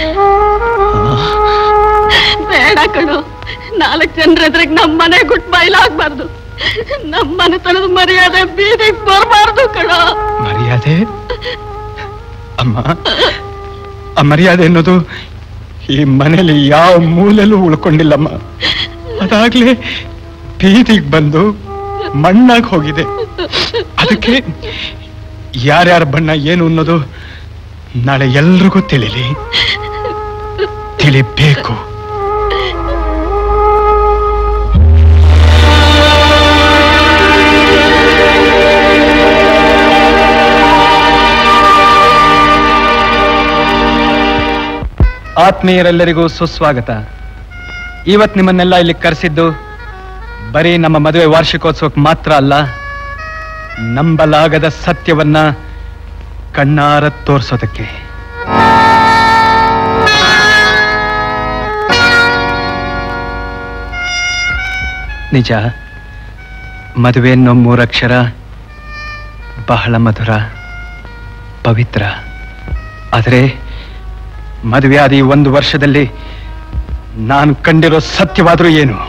ಬೇಡ ಕಣು ನಾಲ್ಕು ಜನರ ಎದುರಿಗೆ ನಮ್ಮ ಮನೆ ಗುಟ್ ಬಯಲಾಗ್ಬಾರ್ದು ನಮ್ಮ ಮನೆತನದ ಮರ್ಯಾದೆ ಬೀದಿಗೆ ಬರಬಾರ್ದು ಕಣೋ ಮರ್ಯಾದೆ ಅಮ್ಮ ಆ ಮರ್ಯಾದೆ ಅನ್ನೋದು ಈ ಮನೇಲಿ ಯಾವ ಮೂಲೆಯಲ್ಲೂ ಉಳ್ಕೊಂಡಿಲ್ಲಮ್ಮ ಅದಾಗ್ಲೇ ಬೀದಿಗೆ ಬಂದು ಮಣ್ಣಾಗಿ ಹೋಗಿದೆ ಅದಕ್ಕೆ ಯಾರ್ಯಾರ ಬಣ್ಣ ಏನು ಅನ್ನೋದು ನಾಳೆ ಎಲ್ರಿಗೂ ತಿಳಿಲಿ ತಿಳಿಬೇಕು ಆತ್ಮೀಯರೆಲ್ಲರಿಗೂ ಸುಸ್ವಾಗತ ಇವತ್ ನಿಮ್ಮನ್ನೆಲ್ಲ ಇಲ್ಲಿ ಕರೆಸಿದ್ದು ಬರೀ ನಮ್ಮ ಮದುವೆ ವಾರ್ಷಿಕೋತ್ಸವಕ್ಕೆ ಮಾತ್ರ ಅಲ್ಲ ನಂಬಲಾಗದ ಸತ್ಯವನ್ನ ಕಣ್ಣಾರ ತೋರ್ಸೋದಕ್ಕೆ ನಿಜ ಮದುವೆ ಅನ್ನೋ ಮೂರಕ್ಷರ ಬಹಳ ಮಧುರ ಪವಿತ್ರ ಆದರೆ ಮದುವೆ ಆದ ಈ ಒಂದು ವರ್ಷದಲ್ಲಿ ನಾನು ಕಂಡಿರೋ ಸತ್ಯವಾದ್ರೂ ಏನು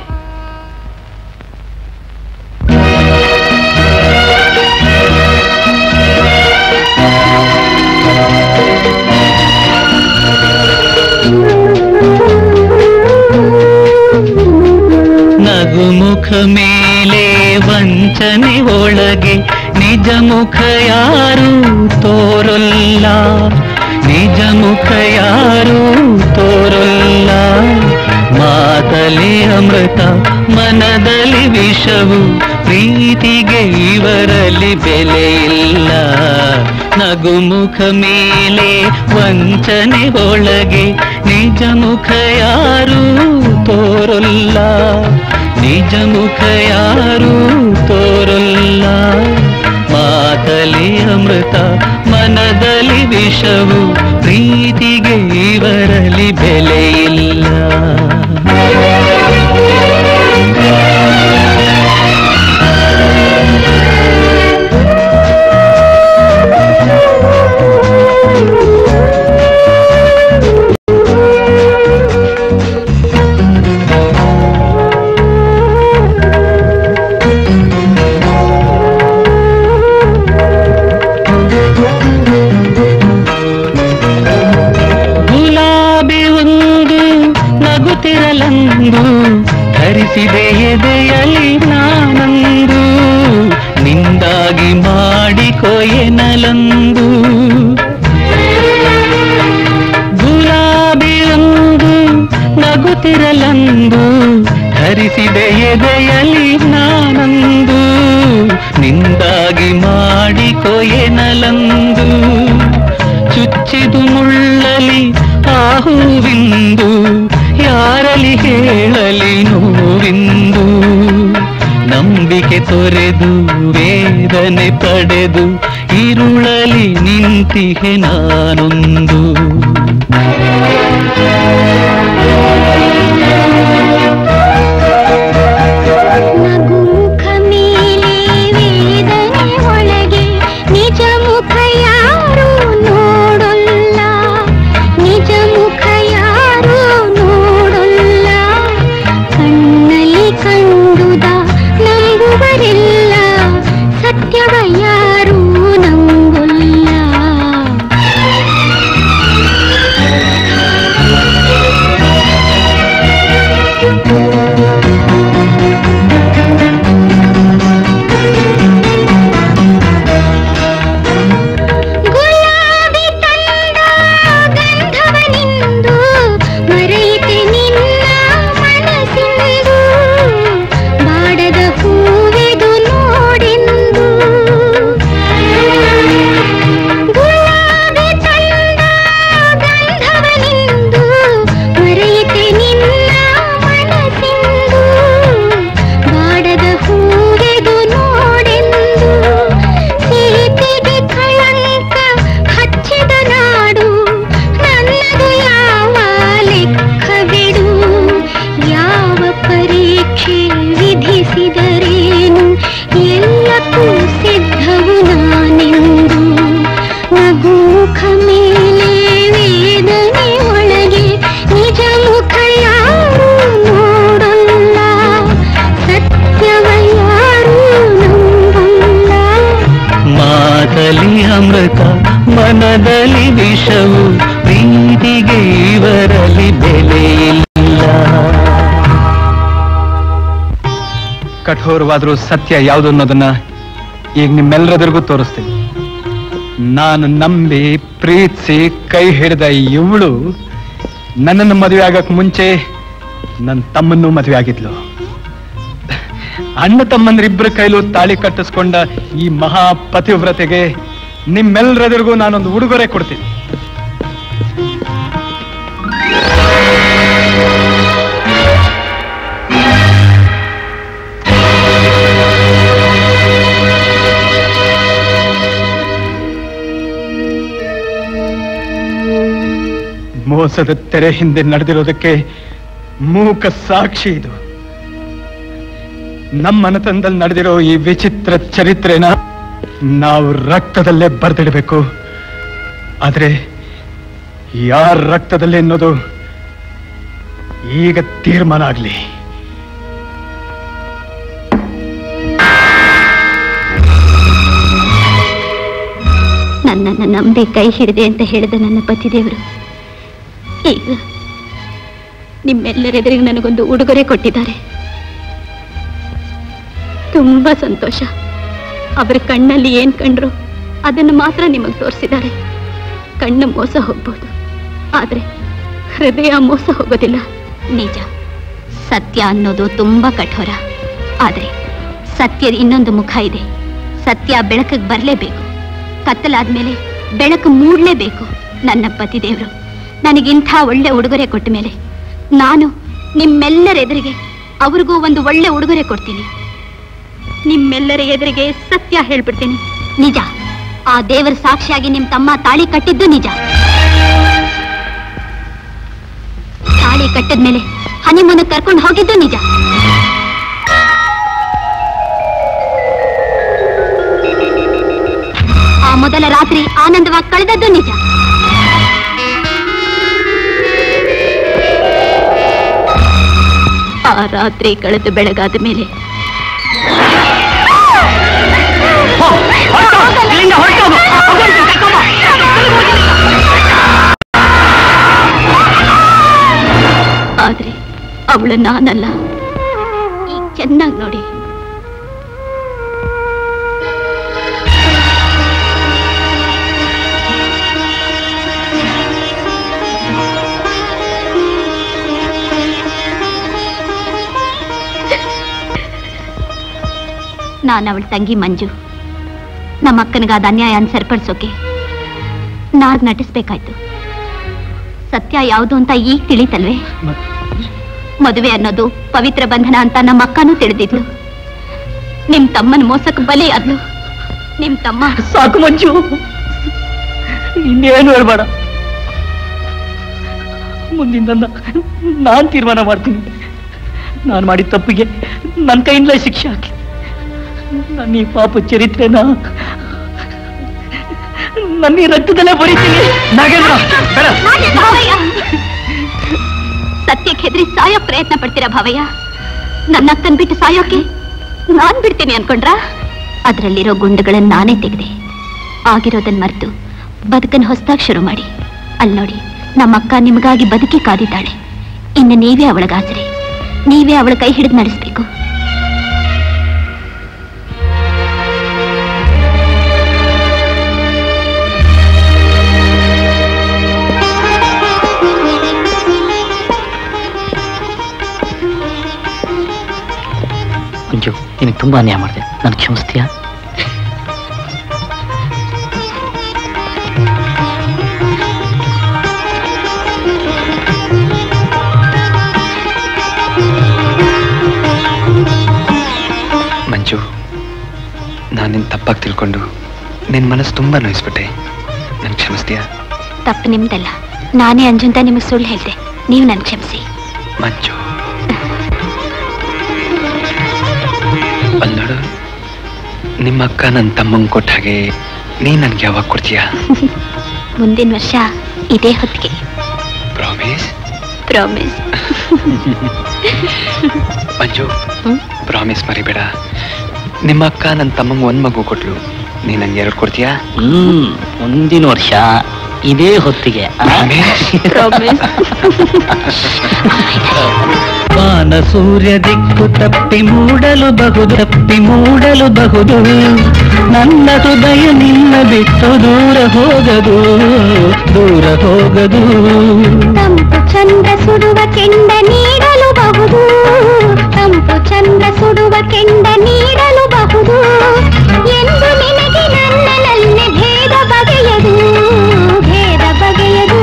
ನಗುಮುಖ ಮೇಲೆ ವಂಚನೆ ಒಳಗೆ ನಿಜ ಮುಖ ಯಾರು ತೋರಲ್ಲ ನಿಜ ಮುಖ ಯಾರು ತೋರಲ್ಲ ಮಾತಲಿ ಅಮೃತ ಮನದಲ್ಲಿ ವಿಷವು ಪ್ರೀತಿಗೆ ಇವರಲ್ಲಿ ಬೆಲೆ ಇಲ್ಲ ನಗುಮುಖ ಮೇಲೆ ವಂಚನೆ ಒಳಗೆ ನಿಜ ಮುಖ ಯಾರು ತೋರಲ್ಲ ನಿಜ ಮುಖ ಯಾರು ತೋರಲ್ಲ ಮಾತಲಿ ಅಮೃತ ಮನದಲ್ಲಿ ವಿಷವು ಪ್ರೀತಿಗೆ ಇವರಲ್ಲಿ ಬೆಲೆ ಇಲ್ಲ ಗುಲಾಬಿ ಒಂದು ನಗುತ್ತಿರಲಂದು ಧರಿಸಿದೆ ಎದೆಯಲ್ಲಿ ನಾನಂದು ನಿಂದಾಗಿ ಮಾಡಿಕೊ ಎನಲಂದು ಗುಲಾಬಿ ಒಂದು ನಗುತ್ತಿರಲಂದು ಧರಿಸಿದೆ ಎದೆಯಲ್ಲಿ ನಾನಂದು ನಿಂದಾಗಿ ಮಾಡಿಕೊ ಎನಲಂದು ಚುಚ್ಚಿದು ಮುಳ್ಳಲಿ ಆ ಹೂವಿಂದು ಯಾರಲಿ ಹೇಳಲಿ ನೋವಿಂದು ನಂಬಿಕೆ ತೊರೆದು ವೇದನೆ ಪಡೆದು ಇರುಳಲಿ ನಿಂತಿಹೆ ನಾನೊಂದು ನಗುಮುಖ ಮೇಲೆ ವೇದನೆ ಒಳಗೆ ನಿಜ ಮುಖ ಯಾರು ನೋಡಲ್ಲ ನಿಜ ಮುಖ ಯಾರು ನೋಡಲ್ಲ ಕಣ್ಣಲ್ಲಿ ಕಂಡುದ ನಂಬುವರಿಲ್ಲ ಸತ್ಯವ ಯಾರು ನಂಬಲ್ಲ ಗುಲಾಬಿ ತಂದ ಗಂಧವನಿಂದು ಮರೆಯಿತೆ ನಿನ್ನ ಮನಸ್ಸಿಂದು ಬಾಡದ ಹೂವೆದು ನೋಡೆಂದು ಗುಲಾಬಿ ತಂದ ಗಂಧವನಿಂದು ಮರೆಯಿತೆ ನಿನ್ನ ಮನಸ್ಸಿಂದು ಬಾಡದ ಹೂವೆದು ನೋಡೆಂದು ಸೀತೆಗೆ ಕಳಂಕ ಹಚ್ಚಿದ ನಾಡು ನನ್ನದು ಯಾವ ಲೆಕ್ಕ ಬಿಡು ಯಾವ ಪರೀಕ್ಷೆ ವಿಧಿಸಿದರೇನು ಎಲ್ಲಕ್ಕೂ ಸಿದ್ಧವು ನಾನೆಂದು ನಗುಮುಖ ಮೇಲೆ ವೇದನೆ ಒಳಗೆ ನಿಜ ಮುಖ ಯಾರು ನೋಡಲ್ಲ ಸತ್ಯವ ಯಾರು ನಂಬಲ್ಲ ಮಾತಲಿ ಅಮೃತ ಮನದಲ್ಲಿ ವಿಷವು ಪ್ರೀತಿಗೆ ಇವರಲ್ಲಿ ಬೆಲೆ ಇಲ್ಲ ಕಠೋರವಾದ್ರೂ ಸತ್ಯ ಯಾವುದು ಅನ್ನೋದನ್ನ ಈಗ ನಿಮ್ಮೆಲ್ಲರೆದುರಿಗೂ ತೋರಿಸ್ತೀನಿ ನಾನು ನಂಬಿ ಪ್ರೀತಿಸಿ ಕೈ ಹಿಡಿದ ಇವಳು ನನ್ನನ್ನು ಮದುವೆ ಆಗಕ್ ಮುಂಚೆ ನನ್ನ ತಮ್ಮನ್ನು ಮದುವೆ ಆಗಿದ್ಲು ಅಣ್ಣ ತಮ್ಮಂದ್ರಿಬ್ಬರ ಕೈಲೂ ತಾಳಿ ಕಟ್ಟಿಸ್ಕೊಂಡ ಈ ಮಹಾ ಪತಿವ್ರತೆಗೆ ನಿಮ್ಮೆಲ್ಲರೆದುರಿಗೂ ನಾನೊಂದು ಉಡುಗೊರೆ ಕೊಡ್ತೀನಿ ಮೋಸದ ತೆರೆ ಹಿಂದೆ ನಡೆದಿರೋದಕ್ಕೆ ಮೂಕ ಸಾಕ್ಷಿ ಇದು ನಮ್ಮ ಮನೆತನದಲ್ಲಿ ನಡೆದಿರೋ ಈ ವಿಚಿತ್ರ ಚರಿತ್ರೆನ ನಾವು ರಕ್ತದಲ್ಲೇ ಬರ್ದಿಡಬೇಕು ಆದ್ರೆ ಯಾರ ರಕ್ತದಲ್ಲಿ ಅನ್ನೋದು ಈಗ ತೀರ್ಮಾನ ಆಗ್ಲಿ ನನ್ನನ್ನು ನಂಬಿ ಕೈ ಹಿಡಿದೆ ಅಂತ ಹೇಳಿದ ನನ್ನ ಪತಿದೇವರು ಈಗ ನಿಮ್ಮೆಲ್ಲರೆದುರಿಗೆ ನನಗೊಂದು ಉಡುಗೊರೆ ಕೊಟ್ಟಿದ್ದಾರೆ ತುಂಬಾ ಸಂತೋಷ ಅವರ ಕಣ್ಣಲ್ಲಿ ಏನ್ ಕಂಡ್ರು ಅದನ್ನು ಮಾತ್ರ ನಿಮಗೆ ತೋರಿಸಿದ್ದಾರೆ ಕಣ್ಣು ಮೋಸ ಹೋಗ್ಬೋದು ಆದ್ರೆ ಹೃದಯ ಮೋಸ ಹೋಗೋದಿಲ್ಲ ನಿಜ ಸತ್ಯ ಅನ್ನೋದು ತುಂಬಾ ಕಠೋರ ಆದ್ರೆ ಸತ್ಯದ ಇನ್ನೊಂದು ಮುಖ ಇದೆ ಸತ್ಯ ಬೆಳಕಿಗೆ ಬರಲೇಬೇಕು ಕತ್ತಲಾದ್ಮೇಲೆ ಬೆಳಕು ಮೂಡ್ಲೇಬೇಕು ನನ್ನ ಪತಿದೇವರು ನನಗಿಂಥ ಒಳ್ಳೆ ಉಡುಗೊರೆ ಕೊಟ್ಟ ಮೇಲೆ ನಾನು ನಿಮ್ಮೆಲ್ಲರ ಎದುರಿಗೆ ಅವ್ರಿಗೂ ಒಂದು ಒಳ್ಳೆ ಉಡುಗೊರೆ ಕೊಡ್ತೀನಿ ನಿಮ್ಮೆಲ್ಲರ ಎದುರಿಗೆ ಸತ್ಯ ಹೇಳ್ಬಿಡ್ತೀನಿ ನಿಜ ಆ ದೇವರ ಸಾಕ್ಷಿಯಾಗಿ ನಿಮ್ ತಮ್ಮ ತಾಳಿ ಕಟ್ಟಿದ್ದು ನಿಜ ತಾಳಿ ಕಟ್ಟಿದ್ಮೇಲೆ ಹನಿಮೂನ ಕರ್ಕೊಂಡು ಹೋಗಿದ್ದು ನಿಜ ಆ ಮೊದಲ ರಾತ್ರಿ ಆನಂದವಾಗಿ ಕಳೆದದ್ದು ನಿಜ ಆ ರಾತ್ರಿ ಕಳೆದು ಬೆಳಗಾದ ಮೇಲೆ ಆದ್ರೆ ಅವಳು ನಾನಲ್ಲ ಈಗ ಚೆನ್ನಾಗಿ ನೋಡಿ ನಾನು ಅವಳ ತಂಗಿ ಮಂಜು ನಮ್ಮ ಅಕ್ಕನಿಗಾದ ಅನ್ಯಾಯನ ಸರಿಪಡಿಸೋಕೆ ನಾಗ್ ನಟಿಸ್ಬೇಕಾಯ್ತು ಸತ್ಯ ಯಾವುದು ಅಂತ ಈಗ ತಿಳಿತಲ್ವೇ ಮದುವೆ ಅನ್ನೋದು ಪವಿತ್ರ ಬಂಧನ ಅಂತ ನಮ್ಮ ಅಕ್ಕನೂ ತಿಳಿದಿದ್ಲು ನಿಮ್ ತಮ್ಮನ ಮೋಸಕ್ಕೆ ಬಲಿ ಆದ್ಲು ನಿಮ್ ತಮ್ಮ ಸಾಕು ಮಂಜು ಇನ್ನೇನು ಹೇಳ್ಬೇಡ ಮುಂದಿಂದ ನಾನು ತೀರ್ಮಾನ ಮಾಡ್ತೀನಿ ನಾನು ಮಾಡಿದ ತಪ್ಪಿಗೆ ನನ್ನ ಕೈಯಿಂದಲೇ ಶಿಕ್ಷೆ ಹಾಕಿ ನನ್ನ ಈ ಪಾಪ ಚರಿತ್ರೆನ ನನ್ನ ಈ ರಕ್ತದಲ್ಲೇ ಬರೀತೀನಿ ನಾಗೇಂದ್ರ ಬೇಡ ಭಾವಯ್ಯ! ಸತ್ಯಕ್ಕೆ ಹೆದರಿ ಸಾಯೋ ಪ್ರಯತ್ನ ಪಡ್ತೀರಾ ಭಾವಯ್ಯ ನನ್ನ ಅಕ್ಕನ್ ಬಿಟ್ಟು ಸಾಯೋಕೆ ನಾನ್ ಬಿಡ್ತೀನಿ ಅನ್ಕೊಂಡ್ರಾ ಅದ್ರಲ್ಲಿರೋ ಗುಂಡುಗಳನ್ನ ನಾನೇ ತೆಗೆದೆ ಆಗಿರೋದನ್ನ ಮರೆತು ಬದುಕನ್ನು ಹೊಸದಾಗಿ ಶುರು ಮಾಡಿ ಅಲ್ಲಿ ನೋಡಿ ನಮ್ಮ ಅಕ್ಕ ನಿಮಗಾಗಿ ಬದುಕಿ ಕಾದಿದ್ದಾಳೆ ಇನ್ನು ನೀವೇ ಅವಳಗಾಸರೆ ನೀವೇ ಅವಳ ಕೈ ಹಿಡಿದು ನಡೆಸ್ಬೇಕು ಮಂಜು ನಿನಗೆ ತುಂಬಾ ಅನ್ಯಾಯ ಮಾಡಿದೆ ನಾನು ಕ್ಷಮಿಸ್ತೀಯಾ ಮಂಜು ನಾನು ನಿನ್ ತಪ್ಪಾಗಿ ತಿಳ್ಕೊಂಡು ನಿನ್ ಮನಸ್ಸು ತುಂಬಾ ನೋಯಿಸ್ಬಿಟ್ಟೆ ನನ್ ಕ್ಷಮಿಸ್ತೀಯಾ ತಪ್ಪು ನಿಮ್ದಲ್ಲ ನಾನೇ ಅಂಜುಂತ ನಿಮಗೆ ಸುಳ್ಳು ಹೇಳ್ದೆ ನೀವು ನನ್ ಕ್ಷಮಿಸಿ ಮಂಜು ಅಲ್ಲೋಡು ನಿಮ್ಮ ಅಕ್ಕ ನನ್ನ ತಮ್ಮಂಗ್ ಕೊಟ್ಟ ಹಾಗೆ ನೀ ನನ್ಗೆ ಯಾವಾಗ ಕೊಡ್ತೀಯಾ ಮುಂದಿನ ವರ್ಷ ಇದೇ ಹೊತ್ತಿಗೆ ಪ್ರಾಮಿಸ್ ಪ್ರಾಮಿಸ್ ಮಂಜು ಪ್ರಾಮಿಸ್ ಮರಿಬೇಡ ನಿಮ್ಮ ಅಕ್ಕ ನನ್ನ ತಮ್ಮಂಗ್ ಒಂದ್ ಮಗು ಕೊಟ್ಲು ನೀ ನಂಗೆ ಎರಡು ಕೊಡ್ತೀಯಾ ಹ್ಮ್ ಮುಂದಿನ ವರ್ಷ ಇದೇ ಹೊತ್ತಿಗೆ ಪಾನ ಸೂರ್ಯ ದಿಕ್ಕು ತಪ್ಪಿ ಮೂಡಲು ಬಹುದು ತಪ್ಪಿ ಮೂಡಲು ಬಹುದು ನನ್ನ ಹೃದಯ ನಿನ್ನ ಬಿಟ್ಟು ದೂರ ಹೋಗದು ದೂರ ಹೋಗದು ತಂಪು ಚಂದ್ರ ಸುಡುವ ಕೆಂಡ ನೀಡಲು ಬಹುದು ತಂಪು ಚಂದ್ರ ಸುಡುವ ಕೆಂಡ ನೀಡಲು ಬಹುದು ಎಂದು ನಿನಗೆ ನನ್ನನಲ್ಲಿ ಭೇದ ಬಗೆಯದು ಭೇದ ಬಗೆಯದು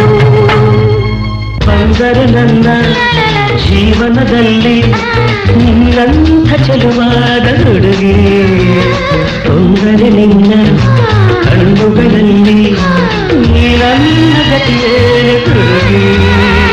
ಬಂದರೆ ನನ್ನ ಜೀವನದಲ್ಲಿ ನಿನ್ನಂಥ ಚೆಲುವಾದ ಹುಡುಗಿ ತೊಂದರೆ ನಿನ್ನ ಕಣ್ಣುಗಳಲ್ಲಿ ನೀ ನನ್ನ ಗತಿಯೇ ಹುಡುಗಿ